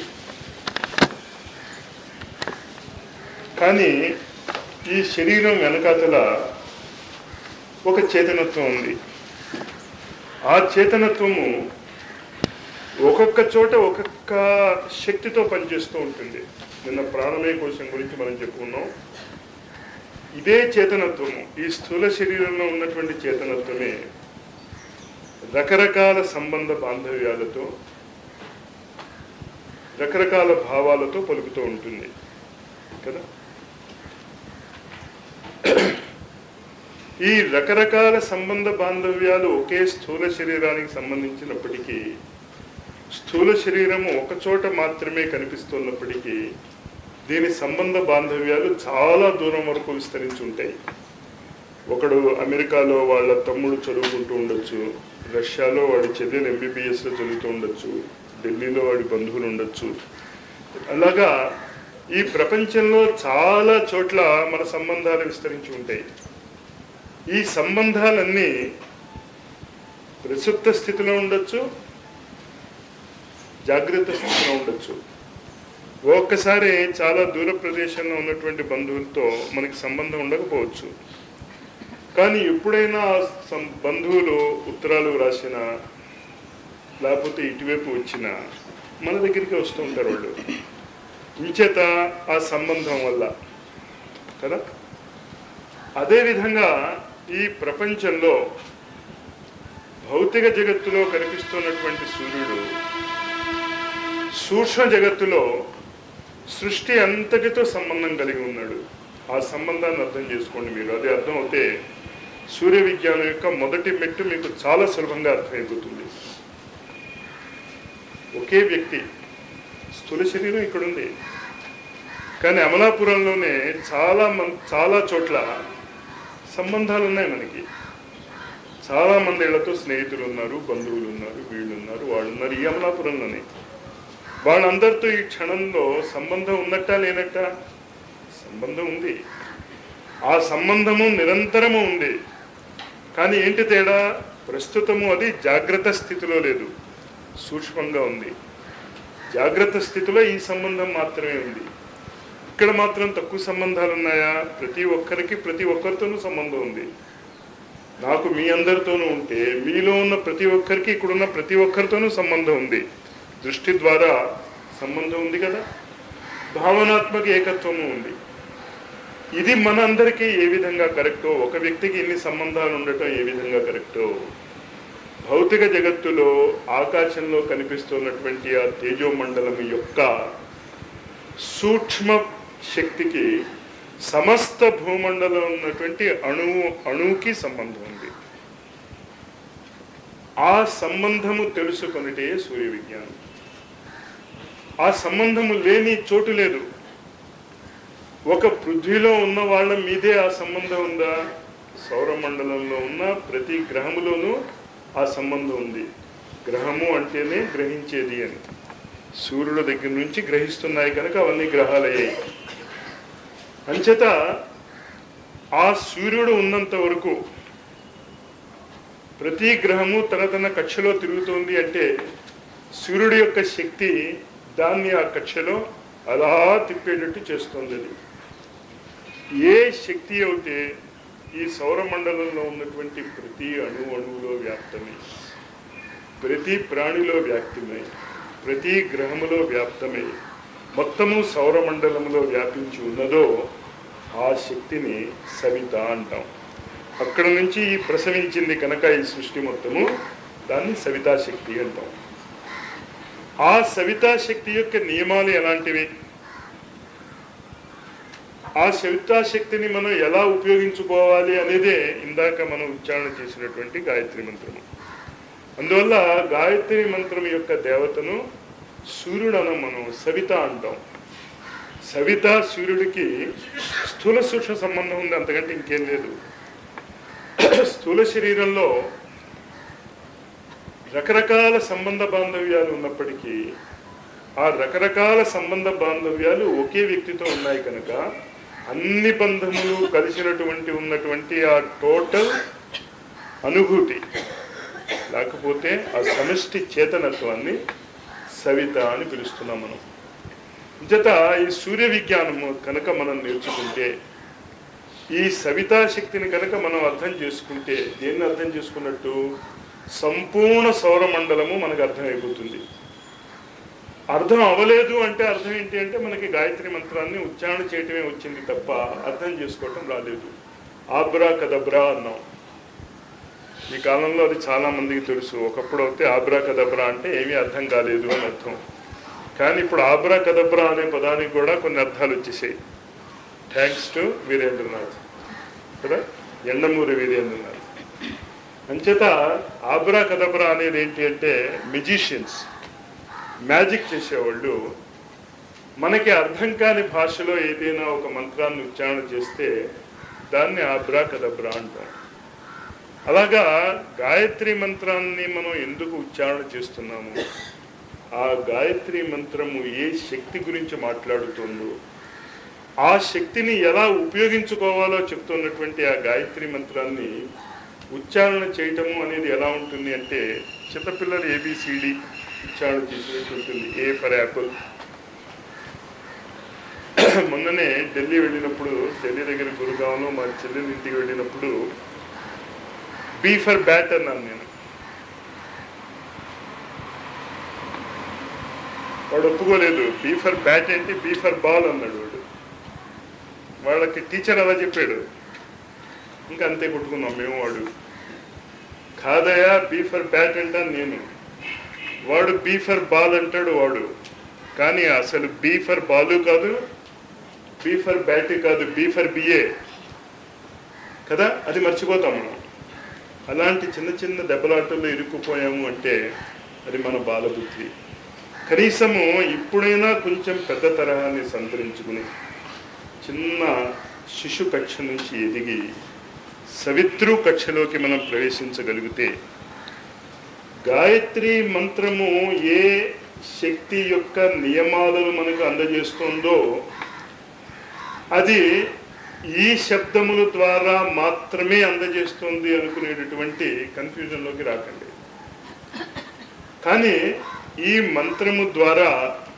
కానీ ఈ శరీరం వెనకాతల ఒక చేతనత్వం ఉంది ఆ చేతనత్వము ఒక్కొక్క చోట ఒక్కొక్క శక్తితో పనిచేస్తూ ఉంటుంది నిన్న ప్రాణమయ కోశం గురించి మనం చెప్పుకున్నాం ఇదే చేతనత్వము ఈ స్థూల శరీరంలో ఉన్నటువంటి చేతనత్వమే రకరకాల సంబంధ బాంధవ్యాలతో రకరకాల భావాలతో పలుకుతూ ఉంటుంది కదా ఈ రకరకాల సంబంధ బాంధవ్యాలు ఒకే స్థూల శరీరానికి సంబంధించినప్పటికీ స్థూల శరీరము ఒక చోట మాత్రమే కనిపిస్తున్నప్పటికీ దీని సంబంధ బాంధవ్యాలు చాలా దూరం వరకు విస్తరించి ఉంటాయి ఒకడు అమెరికాలో వాళ్ళ తమ్ముడు చదువుకుంటూ ఉండొచ్చు రష్యాలో వాడి చెల్లెలు ఎంబీబీఎస్లో చదువుతూ ఉండొచ్చు ఢిల్లీలో వాడి బంధువులు ఉండొచ్చు అలాగా ఈ ప్రపంచంలో చాలా చోట్ల మన సంబంధాలు విస్తరించి ఉంటాయి ఈ సంబంధాలన్నీ ప్రసుప్త స్థితిలో ఉండొచ్చు జాగ్రత్త స్థితిలో ఉండొచ్చు ఒక్కసారి చాలా దూర ప్రదేశంలో ఉన్నటువంటి బంధువులతో మనకి సంబంధం ఉండకపోవచ్చు కానీ ఎప్పుడైనా ఆ సం- బంధువులు ఉత్తరాలు రాసిన లేకపోతే ఇటువైపు వచ్చిన మన దగ్గరికి వస్తూ ఉంటారు వాళ్ళు ఇంచేత ఆ సంబంధం వల్ల కదా అదేవిధంగా ఈ ప్రపంచంలో భౌతిక జగత్తులో కనిపిస్తున్నటువంటి సూర్యుడు సూక్ష్మ జగత్తులో సృష్టి అంతటితో సంబంధం కలిగి ఉన్నాడు ఆ సంబంధాన్ని అర్థం చేసుకోండి మీరు అది అర్థం అవుతే సూర్య విజ్ఞానం యొక్క మొదటి మెట్టు మీకు చాలా సులభంగా అర్థమైపోతుంది ఒకే వ్యక్తి స్థూల శరీరం ఇక్కడ ఉంది కానీ అమలాపురంలోనే చాలా మం చాలా చోట్ల సంబంధాలు ఉన్నాయి మనకి చాలా మంది ఇళ్లతో స్నేహితులు ఉన్నారు బంధువులు ఉన్నారు వీళ్ళు ఉన్నారు వాళ్ళు ఉన్నారు ఈ అమలాపురంలోనే వాళ్ళందరితో ఈ క్షణంలో సంబంధం ఉన్నట్టా లేనట్టా సంబంధం ఉంది ఆ సంబంధము నిరంతరము ఉంది కానీ ఏంటి తేడా ప్రస్తుతము అది జాగ్రత్త స్థితిలో లేదు సూక్ష్మంగా ఉంది జాగ్రత్త స్థితిలో ఈ సంబంధం మాత్రమే ఉంది ఇక్కడ మాత్రం తక్కువ సంబంధాలు ఉన్నాయా ప్రతి ఒక్కరికి ప్రతి ఒక్కరితోనూ సంబంధం ఉంది నాకు మీ అందరితోనూ ఉంటే మీలో ఉన్న ప్రతి ఒక్కరికి ఇక్కడున్న ప్రతి ఒక్కరితోనూ సంబంధం ఉంది దృష్టి ద్వారా సంబంధం ఉంది కదా భావనాత్మక ఏకత్వము ఉంది ఇది మనందరికీ ఏ విధంగా కరెక్టో ఒక వ్యక్తికి ఇన్ని సంబంధాలు ఉండటం ఏ విధంగా కరెక్టో భౌతిక జగత్తులో ఆకాశంలో కనిపిస్తున్నటువంటి ఆ తేజోమండలం యొక్క సూక్ష్మ శక్తికి సమస్త భూమండలం ఉన్నటువంటి అణువు అణువుకి సంబంధం ఉంది ఆ సంబంధము తెలుసుకొనిటే సూర్య విజ్ఞానం ఆ సంబంధము లేని చోటు లేదు ఒక పృథ్వీలో ఉన్న వాళ్ళ మీదే ఆ సంబంధం ఉందా సౌరమండలంలో ఉన్న ప్రతి గ్రహములోనూ ఆ సంబంధం ఉంది గ్రహము అంటేనే గ్రహించేది అని సూర్యుడు దగ్గర నుంచి గ్రహిస్తున్నాయి కనుక అవన్నీ గ్రహాలయ్యాయి అంచేత ఆ సూర్యుడు ఉన్నంత వరకు ప్రతి గ్రహము తన తన కక్షలో తిరుగుతోంది అంటే సూర్యుడి యొక్క శక్తి దాన్ని ఆ కక్షలో అలా తిప్పేటట్టు చేస్తుంది అది ఏ శక్తి అయితే ఈ సౌరమండలంలో ఉన్నటువంటి ప్రతి అణు అణువులో వ్యాప్తమై ప్రతి ప్రాణిలో వ్యాప్తమై ప్రతి గ్రహములో వ్యాప్తమై మొత్తము సౌరమండలంలో వ్యాపించి ఉన్నదో ఆ శక్తిని సవిత అంటాం అక్కడ నుంచి ఈ ప్రసవించింది కనుక ఈ సృష్టి మొత్తము దాన్ని సవితా శక్తి అంటాం ఆ సవితా శక్తి యొక్క నియమాలు ఎలాంటివి ఆ సవితా శక్తిని మనం ఎలా ఉపయోగించుకోవాలి అనేదే ఇందాక మనం ఉచ్చారణ చేసినటువంటి గాయత్రి మంత్రము అందువల్ల గాయత్రి మంత్రం యొక్క దేవతను సూర్యుడు అనం మనం సవిత అంటాం సవిత సూర్యుడికి స్థూల సూక్ష్మ సంబంధం ఉంది అంతకంటే ఇంకేం లేదు స్థూల శరీరంలో రకరకాల సంబంధ బాంధవ్యాలు ఉన్నప్పటికీ ఆ రకరకాల సంబంధ బాంధవ్యాలు ఒకే వ్యక్తితో ఉన్నాయి కనుక అన్ని బంధములు కలిసినటువంటి ఉన్నటువంటి ఆ టోటల్ అనుభూతి లేకపోతే ఆ సమష్టి చేతనత్వాన్ని సవిత అని పిలుస్తున్నాం మనం జత ఈ సూర్య విజ్ఞానము కనుక మనం నేర్చుకుంటే ఈ సవితా శక్తిని కనుక మనం అర్థం చేసుకుంటే దేన్ని అర్థం చేసుకున్నట్టు సంపూర్ణ సౌరమండలము మనకు అర్థమైపోతుంది అర్థం అవ్వలేదు అంటే అర్థం ఏంటి అంటే మనకి గాయత్రి మంత్రాన్ని ఉచ్చారణ చేయటమే వచ్చింది తప్ప అర్థం చేసుకోవటం రాలేదు ఆబ్రా కదబ్రా అన్నాం ఈ కాలంలో అది చాలా మందికి తెలుసు ఒకప్పుడు అయితే ఆబ్రా కదబ్రా అంటే ఏమీ అర్థం కాలేదు అని అర్థం కానీ ఇప్పుడు ఆబ్రా కదబ్రా అనే పదానికి కూడా కొన్ని అర్థాలు వచ్చేసాయి థ్యాంక్స్ టు వీరేంద్రనాథ్ కదా ఎండమూరి వీరేంద్రనాథ్ అంచేత ఆబ్రా కదబ్రా అనేది ఏంటి అంటే మ్యూజిషియన్స్ మ్యాజిక్ చేసేవాళ్ళు మనకి అర్థం కాని భాషలో ఏదైనా ఒక మంత్రాన్ని ఉచ్చారణ చేస్తే దాన్ని ఆబ్రా కదబ్రా అంటాం అలాగా గాయత్రి మంత్రాన్ని మనం ఎందుకు ఉచ్చారణ చేస్తున్నాము ఆ గాయత్రి మంత్రము ఏ శక్తి గురించి మాట్లాడుతుందో ఆ శక్తిని ఎలా ఉపయోగించుకోవాలో చెప్తున్నటువంటి ఆ గాయత్రి మంత్రాన్ని ఉచ్చారణ చేయటము అనేది ఎలా ఉంటుంది అంటే చిన్నపిల్లలు ఏబిసిడి ఉచ్చారణ చేసినట్టు ఉంటుంది ఏ ఫర్ యాపిల్ మొన్ననే ఢిల్లీ వెళ్ళినప్పుడు ఢిల్లీ దగ్గర గురుగావ్లో మా చెల్లెల ఇంటికి వెళ్ళినప్పుడు బీ ఫర్ బ్యాట్ అన్నాను నేను వాడు ఒప్పుకోలేదు బీ ఫర్ బ్యాట్ ఏంటి బీ ఫర్ బాల్ అన్నాడు వాడు వాళ్ళకి టీచర్ అలా చెప్పాడు ఇంకా అంతే కొట్టుకున్నాం మేము వాడు కాదయా బీ ఫర్ బ్యాట్ అంటాను నేను వాడు బీ ఫర్ బాల్ అంటాడు వాడు కానీ అసలు బీ ఫర్ బాలు కాదు బీ ఫర్ బ్యాట్ కాదు బీ ఫర్ బిఏ కదా అది మర్చిపోతాం మనం అలాంటి చిన్న చిన్న దెబ్బలాటల్లో ఇరుక్కుపోయాము అంటే అది మన బాలబుద్ధి కనీసము ఇప్పుడైనా కొంచెం పెద్ద తరహాన్ని సంతరించుకుని చిన్న శిశు కక్ష నుంచి ఎదిగి సవిత్రు కక్షలోకి మనం ప్రవేశించగలిగితే గాయత్రి మంత్రము ఏ శక్తి యొక్క నియమాలను మనకు అందజేస్తుందో అది ఈ శబ్దముల ద్వారా మాత్రమే అందజేస్తుంది అనుకునేటటువంటి కన్ఫ్యూజన్లోకి రాకండి కానీ ఈ మంత్రము ద్వారా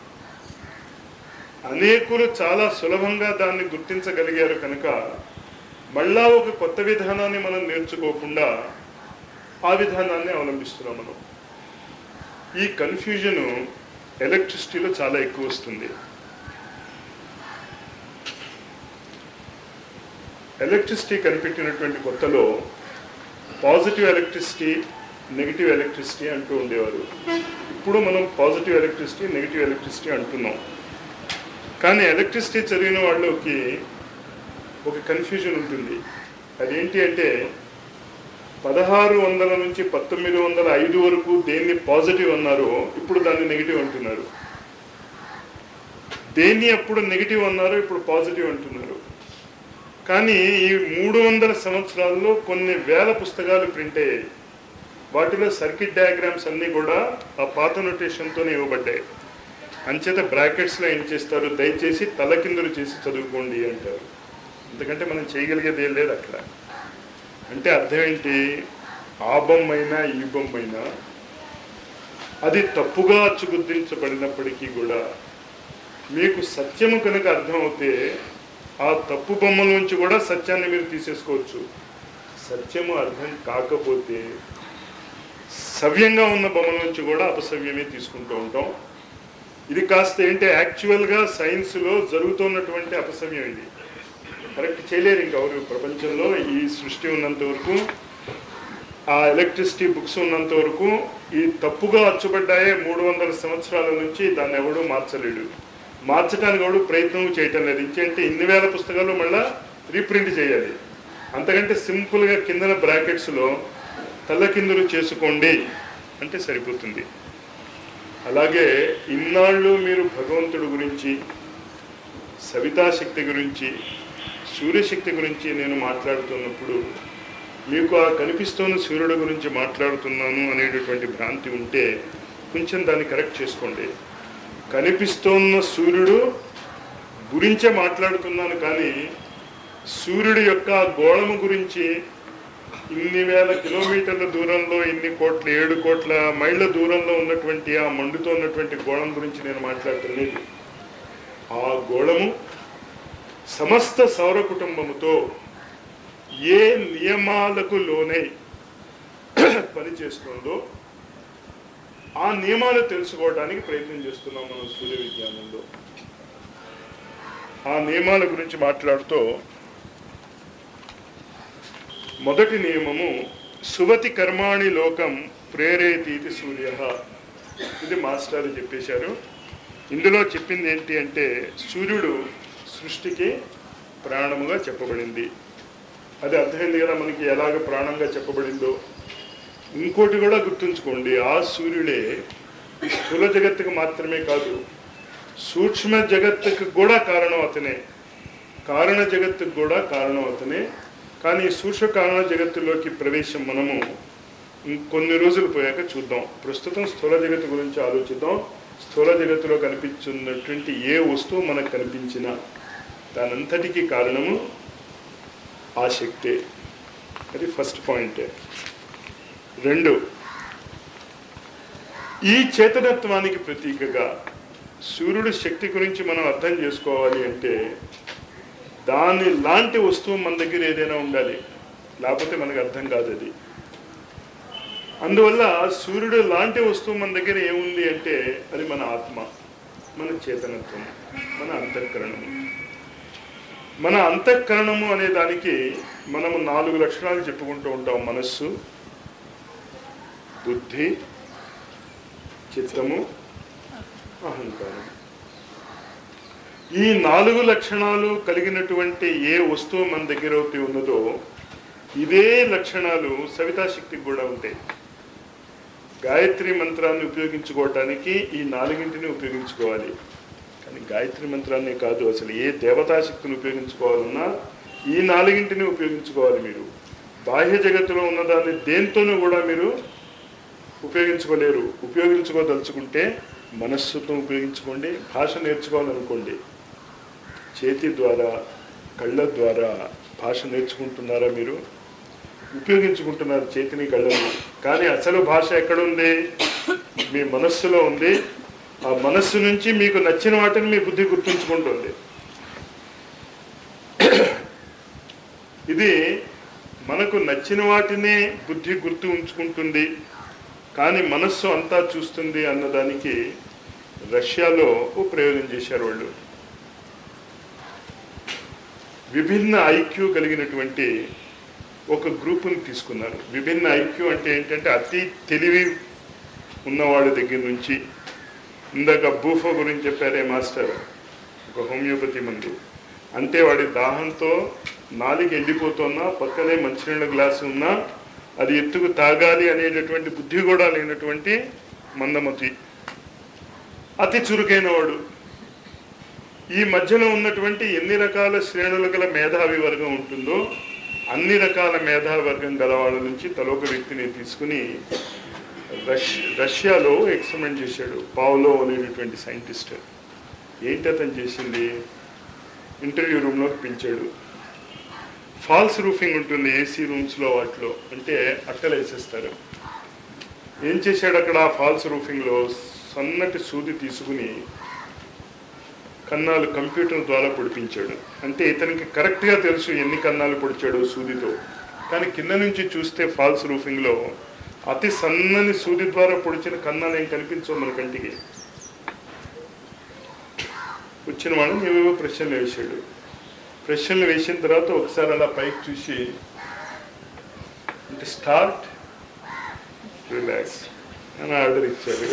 అనేకులు చాలా సులభంగా దాన్ని గుర్తించగలిగారు కనుక మళ్ళా ఒక కొత్త విధానాన్ని మనం నేర్చుకోకుండా ఆ విధానాన్ని అవలంబిస్తున్నాం మనం ఈ కన్ఫ్యూజను ఎలక్ట్రిసిటీలో చాలా ఎక్కువ వస్తుంది ఎలక్ట్రిసిటీ కనిపెట్టినటువంటి కొత్తలో పాజిటివ్ ఎలక్ట్రిసిటీ నెగిటివ్ ఎలక్ట్రిసిటీ అంటూ ఉండేవారు ఇప్పుడు మనం పాజిటివ్ ఎలక్ట్రిసిటీ నెగిటివ్ ఎలక్ట్రిసిటీ అంటున్నాం కానీ ఎలక్ట్రిసిటీ చదివిన వాళ్ళకి ఒక కన్ఫ్యూజన్ ఉంటుంది అదేంటి అంటే పదహారు వందల నుంచి పంతొమ్మిది వందల ఐదు వరకు దేన్ని పాజిటివ్ అన్నారో ఇప్పుడు దాన్ని నెగిటివ్ అంటున్నారు దేన్ని అప్పుడు నెగిటివ్ అన్నారో ఇప్పుడు పాజిటివ్ అంటున్నారు కానీ ఈ మూడు వందల సంవత్సరాల్లో కొన్ని వేల పుస్తకాలు ప్రింట్ అయ్యాయి వాటిలో సర్కిట్ డయాగ్రామ్స్ అన్నీ కూడా ఆ పాత నోటేషన్తోనే ఇవ్వబడ్డాయి అంచేత బ్రాకెట్స్లో ఏం చేస్తారు దయచేసి తలకిందులు చేసి చదువుకోండి అంటారు ఎందుకంటే మనం చేయగలిగేది ఏం లేదు అక్కడ అంటే అర్థం ఏంటి ఆ బొమ్మైనా ఈ బొమ్మైనా అది తప్పుగా అచ్చుగుద్దించబడినప్పటికీ కూడా మీకు సత్యము కనుక అర్థమవుతే ఆ తప్పు బొమ్మ నుంచి కూడా సత్యాన్ని మీరు తీసేసుకోవచ్చు సత్యము అర్థం కాకపోతే సవ్యంగా ఉన్న బొమ్మ నుంచి కూడా అపసవ్యమే తీసుకుంటూ ఉంటాం ఇది కాస్త ఏంటి యాక్చువల్గా సైన్స్లో జరుగుతున్నటువంటి అపసవ్యం ఇది కరెక్ట్ చేయలేరు ఇంకెవరు ప్రపంచంలో ఈ సృష్టి ఉన్నంత వరకు ఆ ఎలక్ట్రిసిటీ బుక్స్ ఉన్నంత వరకు ఈ తప్పుగా అచ్చుబడ్డాయే మూడు వందల సంవత్సరాల నుంచి దాన్ని ఎవడు మార్చలేడు మార్చడానికి ఎవడు ప్రయత్నం చేయటం లేదు ఇంకేంటి ఇన్ని వేల పుస్తకాలు మళ్ళా రీప్రింట్ చేయాలి అంతకంటే సింపుల్గా కిందన బ్రాకెట్స్లో తల్లకిందులు చేసుకోండి అంటే సరిపోతుంది అలాగే ఇన్నాళ్ళు మీరు భగవంతుడి గురించి సవితాశక్తి గురించి సూర్యశక్తి గురించి నేను మాట్లాడుతున్నప్పుడు మీకు ఆ కనిపిస్తున్న సూర్యుడు గురించి మాట్లాడుతున్నాను అనేటటువంటి భ్రాంతి ఉంటే కొంచెం దాన్ని కరెక్ట్ చేసుకోండి కనిపిస్తున్న సూర్యుడు గురించే మాట్లాడుతున్నాను కానీ సూర్యుడి యొక్క గోళము గురించి ఇన్ని వేల కిలోమీటర్ల దూరంలో ఇన్ని కోట్ల ఏడు కోట్ల మైళ్ళ దూరంలో ఉన్నటువంటి ఆ మండుతో ఉన్నటువంటి గోళం గురించి నేను మాట్లాడలేదు ఆ గోళము సమస్త సౌర కుటుంబముతో ఏ నియమాలకు లోనై పనిచేస్తుందో ఆ నియమాలు తెలుసుకోవడానికి ప్రయత్నం చేస్తున్నాం మనం సూర్య విజ్ఞానంలో ఆ నియమాల గురించి మాట్లాడుతూ మొదటి నియమము సువతి కర్మాణి లోకం ప్రేరేతీతి సూర్య ఇది మాస్టర్ చెప్పేశారు ఇందులో చెప్పింది ఏంటి అంటే సూర్యుడు సృష్టికి ప్రాణముగా చెప్పబడింది అది అర్థమైంది కదా మనకి ఎలాగ ప్రాణంగా చెప్పబడిందో ఇంకోటి కూడా గుర్తుంచుకోండి ఆ సూర్యుడే ఈ స్థూల జగత్తుకు మాత్రమే కాదు సూక్ష్మ జగత్తుకు కూడా కారణం అతనే కారణ జగత్తుకు కూడా కారణం అతనే కానీ ఈ సూక్ష్మ కారణ జగత్తులోకి ప్రవేశం మనము కొన్ని రోజులు పోయాక చూద్దాం ప్రస్తుతం స్థూల జగత్తు గురించి ఆలోచిద్దాం స్థూల జగత్తులో కనిపించున్నటువంటి ఏ వస్తువు మనకు కనిపించినా దానంతటికీ కారణము ఆ శక్తే అది ఫస్ట్ పాయింట్ రెండు ఈ చేతనత్వానికి ప్రతీకగా సూర్యుడి శక్తి గురించి మనం అర్థం చేసుకోవాలి అంటే దాని లాంటి వస్తువు మన దగ్గర ఏదైనా ఉండాలి లేకపోతే మనకు అర్థం కాదు అది అందువల్ల సూర్యుడు లాంటి వస్తువు మన దగ్గర ఏముంది అంటే అది మన ఆత్మ మన చేతనత్వం మన అంతఃకరణము మన అంతఃకరణము అనే దానికి మనము నాలుగు లక్షణాలు చెప్పుకుంటూ ఉంటాం మనస్సు బుద్ధి చిత్తము అహంకారం ఈ నాలుగు లక్షణాలు కలిగినటువంటి ఏ వస్తువు మన దగ్గర అయితే ఉన్నదో ఇదే లక్షణాలు సవితాశక్తికి కూడా ఉంటాయి గాయత్రి మంత్రాన్ని ఉపయోగించుకోవటానికి ఈ నాలుగింటిని ఉపయోగించుకోవాలి కానీ గాయత్రి మంత్రాన్ని కాదు అసలు ఏ దేవతాశక్తిని ఉపయోగించుకోవాలన్నా ఈ నాలుగింటిని ఉపయోగించుకోవాలి మీరు బాహ్య జగత్తులో ఉన్నదాన్ని దేంతోనూ కూడా మీరు ఉపయోగించుకోలేరు ఉపయోగించుకోదలుచుకుంటే మనస్సుతో ఉపయోగించుకోండి భాష నేర్చుకోవాలనుకోండి చేతి ద్వారా కళ్ళ ద్వారా భాష నేర్చుకుంటున్నారా మీరు ఉపయోగించుకుంటున్నారు చేతిని కళ్ళని కానీ అసలు భాష ఎక్కడుంది మీ మనస్సులో ఉంది ఆ మనస్సు నుంచి మీకు నచ్చిన వాటిని మీ బుద్ధి గుర్తుంచుకుంటుంది ఇది మనకు నచ్చిన వాటినే బుద్ధి గుర్తు ఉంచుకుంటుంది కానీ మనస్సు అంతా చూస్తుంది అన్నదానికి రష్యాలో ఓ ప్రయోగం చేశారు వాళ్ళు విభిన్న ఐక్యూ కలిగినటువంటి ఒక గ్రూపుని తీసుకున్నారు విభిన్న ఐక్యూ అంటే ఏంటంటే అతి తెలివి ఉన్నవాళ్ళ దగ్గర నుంచి ఇందాక బూఫో గురించి చెప్పారే మాస్టర్ ఒక హోమియోపతి మందు అంటే వాడి దాహంతో నాలుగు ఎండిపోతున్నా పక్కనే మంచినీళ్ళ గ్లాసు ఉన్నా అది ఎత్తుకు తాగాలి అనేటటువంటి బుద్ధి కూడా లేనటువంటి మందమతి అతి చురుకైన వాడు ఈ మధ్యలో ఉన్నటువంటి ఎన్ని రకాల శ్రేణులు గల మేధావి వర్గం ఉంటుందో అన్ని రకాల మేధావి వర్గం గల వాళ్ళ నుంచి తలొక వ్యక్తిని తీసుకుని రష్ రష్యాలో ఎక్స్పెరిమెంట్ చేశాడు పావులో అనేటటువంటి సైంటిస్ట్ ఏంటి అతను చేసింది ఇంటర్వ్యూ రూమ్లోకి పిలిచాడు ఫాల్స్ రూఫింగ్ ఉంటుంది ఏసీ రూమ్స్లో వాటిలో అంటే అట్టలు వేసేస్తారు ఏం చేశాడు అక్కడ ఫాల్స్ రూఫింగ్లో సన్నటి సూది తీసుకుని కన్నాలు కంప్యూటర్ ద్వారా పొడిపించాడు అంటే ఇతనికి కరెక్ట్గా తెలుసు ఎన్ని కన్నాలు పొడిచాడు సూదితో కానీ కింద నుంచి చూస్తే ఫాల్స్ రూఫింగ్లో అతి సన్నని సూది ద్వారా పొడిచిన కన్నాలు ఏం కనిపించవు మన కంటికి వచ్చిన వాళ్ళని ఏవేవో ప్రశ్నలు వేసాడు ప్రశ్నలు వేసిన తర్వాత ఒకసారి అలా పైకి చూసి అంటే స్టార్ట్ రిలాక్స్ అని ఆర్డర్ ఇచ్చాడు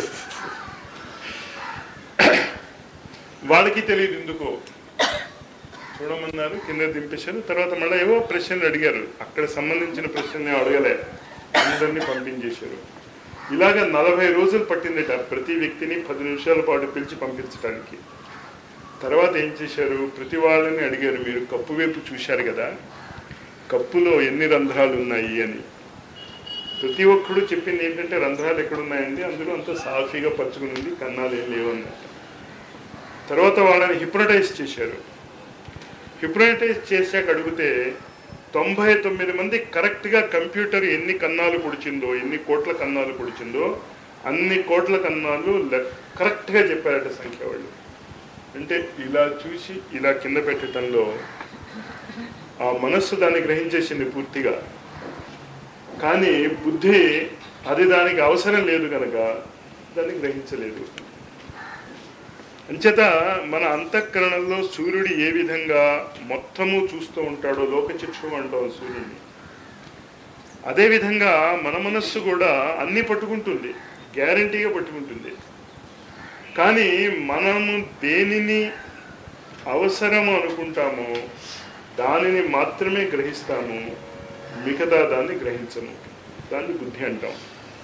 వాళ్ళకి తెలియదు ఎందుకో చూడమన్నారు కింద దింపేశారు తర్వాత మళ్ళీ ఏవో ప్రశ్నలు అడిగారు అక్కడ సంబంధించిన ప్రశ్నలు ఏం అడగలే అందరినీ పంపించేశారు ఇలాగ నలభై రోజులు పట్టిందట ప్రతి వ్యక్తిని పది నిమిషాల పాటు పిలిచి పంపించడానికి తర్వాత ఏం చేశారు ప్రతి వాళ్ళని అడిగారు మీరు కప్పు వైపు చూశారు కదా కప్పులో ఎన్ని రంధ్రాలు ఉన్నాయి అని ప్రతి ఒక్కడు చెప్పింది ఏంటంటే రంధ్రాలు ఎక్కడున్నాయండి అందులో అంతా సాఫీగా పరుచుకుని ఉంది కన్నాలు ఏం లేవు అన్నట్టు తర్వాత వాళ్ళని హిప్నటైజ్ చేశారు హిప్నటైజ్ చేశాక అడిగితే తొంభై తొమ్మిది మంది కరెక్ట్గా కంప్యూటర్ ఎన్ని కన్నాలు పొడిచిందో ఎన్ని కోట్ల కన్నాలు పొడిచిందో అన్ని కోట్ల కన్నాలు లె- కరెక్ట్గా చెప్పారట సంఖ్య వాళ్ళు అంటే ఇలా చూసి ఇలా కింద పెట్టడంలో ఆ మనస్సు దాన్ని గ్రహించేసింది పూర్తిగా కానీ బుద్ధి అది దానికి అవసరం లేదు కనుక దాన్ని గ్రహించలేదు అంచేత మన అంతఃకరణంలో సూర్యుడు ఏ విధంగా మొత్తము చూస్తూ ఉంటాడో లోకచక్షు అంటాం సూర్యుడిని అదేవిధంగా మన మనస్సు కూడా అన్ని పట్టుకుంటుంది గ్యారంటీగా పట్టుకుంటుంది కానీ మనము దేనిని అవసరము అనుకుంటామో దానిని మాత్రమే గ్రహిస్తాము మిగతా దాన్ని గ్రహించము దాన్ని బుద్ధి అంటాం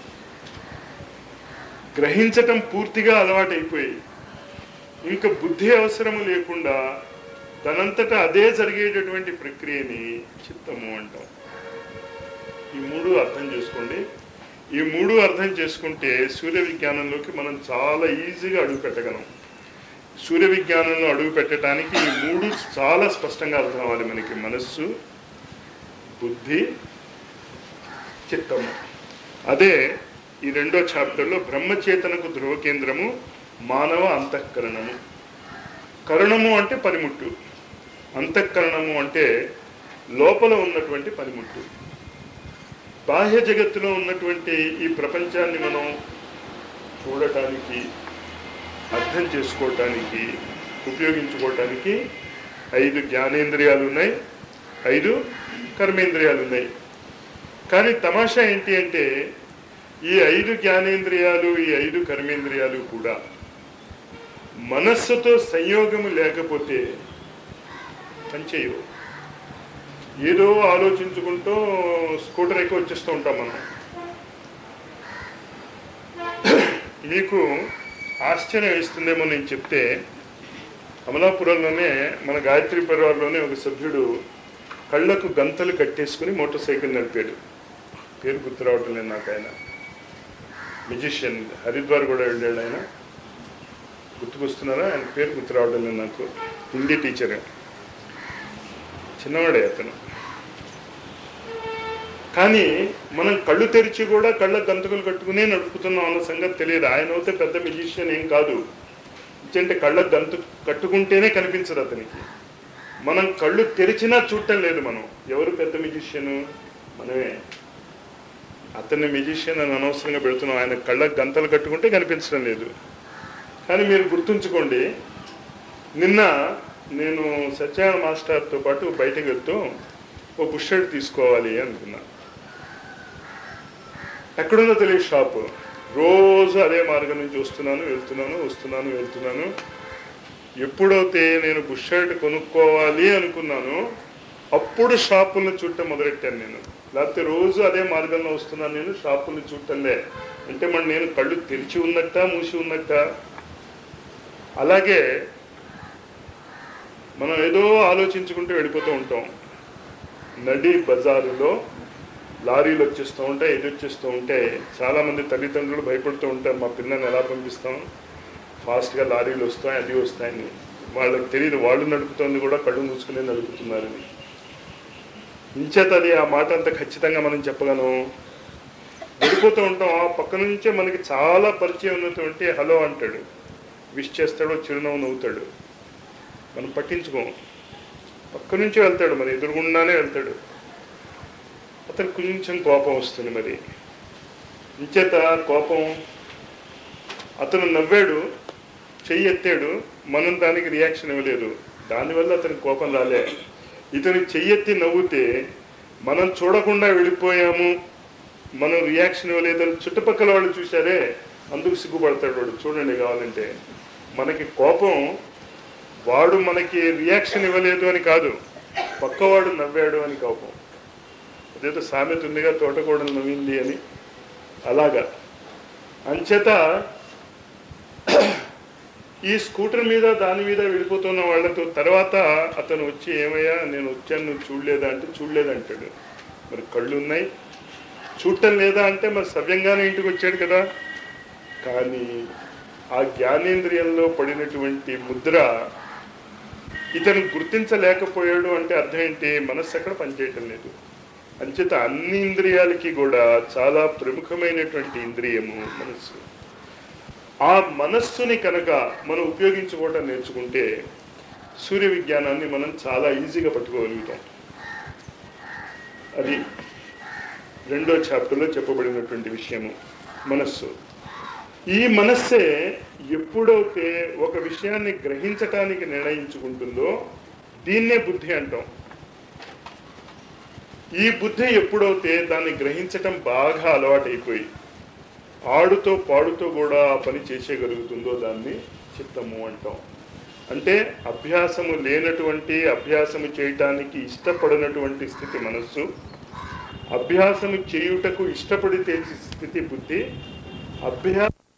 గ్రహించటం పూర్తిగా అలవాటైపోయి ఇంకా బుద్ధి అవసరము లేకుండా తనంతటా అదే జరిగేటటువంటి ప్రక్రియని చిత్తము అంటాం ఈ మూడు అర్థం చేసుకోండి ఈ మూడు అర్థం చేసుకుంటే సూర్య విజ్ఞానంలోకి మనం చాలా ఈజీగా అడుగు పెట్టగలం సూర్య విజ్ఞానంలో అడుగు పెట్టడానికి ఈ మూడు చాలా స్పష్టంగా అర్థం అవ్వాలి మనకి మనస్సు బుద్ధి చిత్తము అదే ఈ రెండో చాప్టర్లో బ్రహ్మచేతనకు ధ్రువ కేంద్రము మానవ అంతఃకరణము కరణము అంటే పనిముట్టు అంతఃకరణము అంటే లోపల ఉన్నటువంటి పనిముట్టు బాహ్య జగత్తులో ఉన్నటువంటి ఈ ప్రపంచాన్ని మనం చూడటానికి అర్థం చేసుకోవటానికి ఉపయోగించుకోవటానికి ఐదు జ్ఞానేంద్రియాలు ఉన్నాయి ఐదు కర్మేంద్రియాలు ఉన్నాయి కానీ తమాషా ఏంటి అంటే ఈ ఐదు జ్ఞానేంద్రియాలు ఈ ఐదు కర్మేంద్రియాలు కూడా మనస్సుతో సంయోగము లేకపోతే పనిచేయవు ఏదో ఆలోచించుకుంటూ స్కూటర్ ఎక్కువ వచ్చేస్తూ ఉంటాం మనం మీకు ఆశ్చర్యం వేస్తుందేమో నేను చెప్తే అమలాపురంలోనే మన గాయత్రి పరివారంలోనే ఒక సభ్యుడు కళ్ళకు గంతలు కట్టేసుకుని మోటార్ సైకిల్ నడిపాడు పేరు గుర్తు రావటం లేదు నాకు ఆయన మ్యూజిషియన్ హరిద్వార్ కూడా వెళ్ళాడు ఆయన గుర్తుకొస్తున్నారా ఆయన పేరు గుర్తు రావడం లేదు నాకు హిందీ టీచర్ చిన్నవాడే అతను కానీ మనం కళ్ళు తెరిచి కూడా కళ్ళ గంతకులు కట్టుకునే నడుపుతున్నాం అన్న సంగతి తెలియదు ఆయన అయితే పెద్ద మ్యూజిషియన్ ఏం కాదు అంటే కళ్ళ గంతు కట్టుకుంటేనే కనిపించదు అతనికి మనం కళ్ళు తెరిచినా చూడటం లేదు మనం ఎవరు పెద్ద మ్యూజిషియన్ మనమే అతన్ని మ్యూజిషియన్ అని అనవసరంగా పెడుతున్నాం ఆయన కళ్ళ గంతలు కట్టుకుంటే కనిపించడం లేదు కానీ మీరు గుర్తుంచుకోండి నిన్న నేను సత్యనారాయణ మాస్టర్తో పాటు బయటకు వెళ్తూ ఓ బుషర్ట్ తీసుకోవాలి అనుకున్నా ఎక్కడుందో తెలియదు షాపు రోజు అదే మార్గం నుంచి వస్తున్నాను వెళ్తున్నాను వస్తున్నాను వెళ్తున్నాను ఎప్పుడైతే నేను బుషర్ట్ కొనుక్కోవాలి అనుకున్నాను అప్పుడు షాపులను చుట్టం మొదలెట్టాను నేను లేకపోతే రోజు అదే మార్గంలో వస్తున్నాను నేను షాపులను చుట్టంలే అంటే మరి నేను కళ్ళు తెరిచి ఉన్నట్ట మూసి ఉన్నట్ట అలాగే మనం ఏదో ఆలోచించుకుంటూ వెళ్ళిపోతూ ఉంటాం నడి బజారులో లారీలు వచ్చేస్తూ ఉంటాయి ఇది వచ్చేస్తూ ఉంటే చాలామంది తల్లిదండ్రులు భయపడుతూ ఉంటారు మా పిల్లల్ని ఎలా పంపిస్తాం ఫాస్ట్గా లారీలు వస్తాయి అది వస్తాయని వాళ్ళకి తెలియదు వాళ్ళు నడుపుతోంది కూడా కళ్ళు మూసుకునే నడుపుతున్నారని ఇంచేత అది ఆ మాట అంత ఖచ్చితంగా మనం చెప్పగలం వెళ్ళిపోతూ ఉంటాం ఆ పక్క నుంచే మనకి చాలా పరిచయం ఉన్నటువంటి హలో అంటాడు విష్ చేస్తాడు చిరునవ్వు నవ్వుతాడు మనం పట్టించుకోం పక్క నుంచి వెళ్తాడు మరి ఎదురుగుండానే వెళ్తాడు అతను కొంచెం కోపం వస్తుంది మరి ఇంచేత కోపం అతను నవ్వాడు చెయ్యి ఎత్తాడు మనం దానికి రియాక్షన్ ఇవ్వలేదు దానివల్ల అతనికి కోపం రాలే ఇతను చెయ్యెత్తి నవ్వుతే మనం చూడకుండా వెళ్ళిపోయాము మనం రియాక్షన్ ఇవ్వలేదని చుట్టుపక్కల వాళ్ళు చూశారే అందుకు సిగ్గుపడతాడు వాడు చూడండి కావాలంటే మనకి కోపం వాడు మనకి రియాక్షన్ ఇవ్వలేదు అని కాదు పక్కవాడు నవ్వాడు అని కోపం అదేదో సామెత ఉందిగా తోటకూడలు నవ్వింది అని అలాగా అంచేత ఈ స్కూటర్ మీద దాని మీద వెళ్ళిపోతున్న వాళ్ళతో తర్వాత అతను వచ్చి ఏమయ్యా నేను వచ్చాను నువ్వు చూడలేదా అంటే చూడలేదంటాడు మరి కళ్ళు ఉన్నాయి చూడటం లేదా అంటే మరి సవ్యంగానే ఇంటికి వచ్చాడు కదా కానీ ఆ జ్ఞానేంద్రియంలో పడినటువంటి ముద్ర ఇతను గుర్తించలేకపోయాడు అంటే అర్థం ఏంటి మనస్సు అక్కడ పనిచేయటం లేదు అంచేత అన్ని ఇంద్రియాలకి కూడా చాలా ప్రముఖమైనటువంటి ఇంద్రియము మనస్సు ఆ మనస్సుని కనుక మనం ఉపయోగించుకోవటం నేర్చుకుంటే సూర్య విజ్ఞానాన్ని మనం చాలా ఈజీగా పట్టుకోగలుగుతాం అది రెండో చాప్టర్లో చెప్పబడినటువంటి విషయము మనస్సు ఈ మనస్సే ఎప్పుడైతే ఒక విషయాన్ని గ్రహించటానికి నిర్ణయించుకుంటుందో దీన్నే బుద్ధి అంటాం ఈ బుద్ధి ఎప్పుడైతే దాన్ని గ్రహించటం బాగా అలవాటైపోయి ఆడుతో పాడుతో కూడా ఆ పని చేసేయగలుగుతుందో దాన్ని చిత్తము అంటాం అంటే అభ్యాసము లేనటువంటి అభ్యాసము చేయటానికి ఇష్టపడినటువంటి స్థితి మనస్సు అభ్యాసము చేయుటకు ఇష్టపడితే స్థితి బుద్ధి అభ్యాసం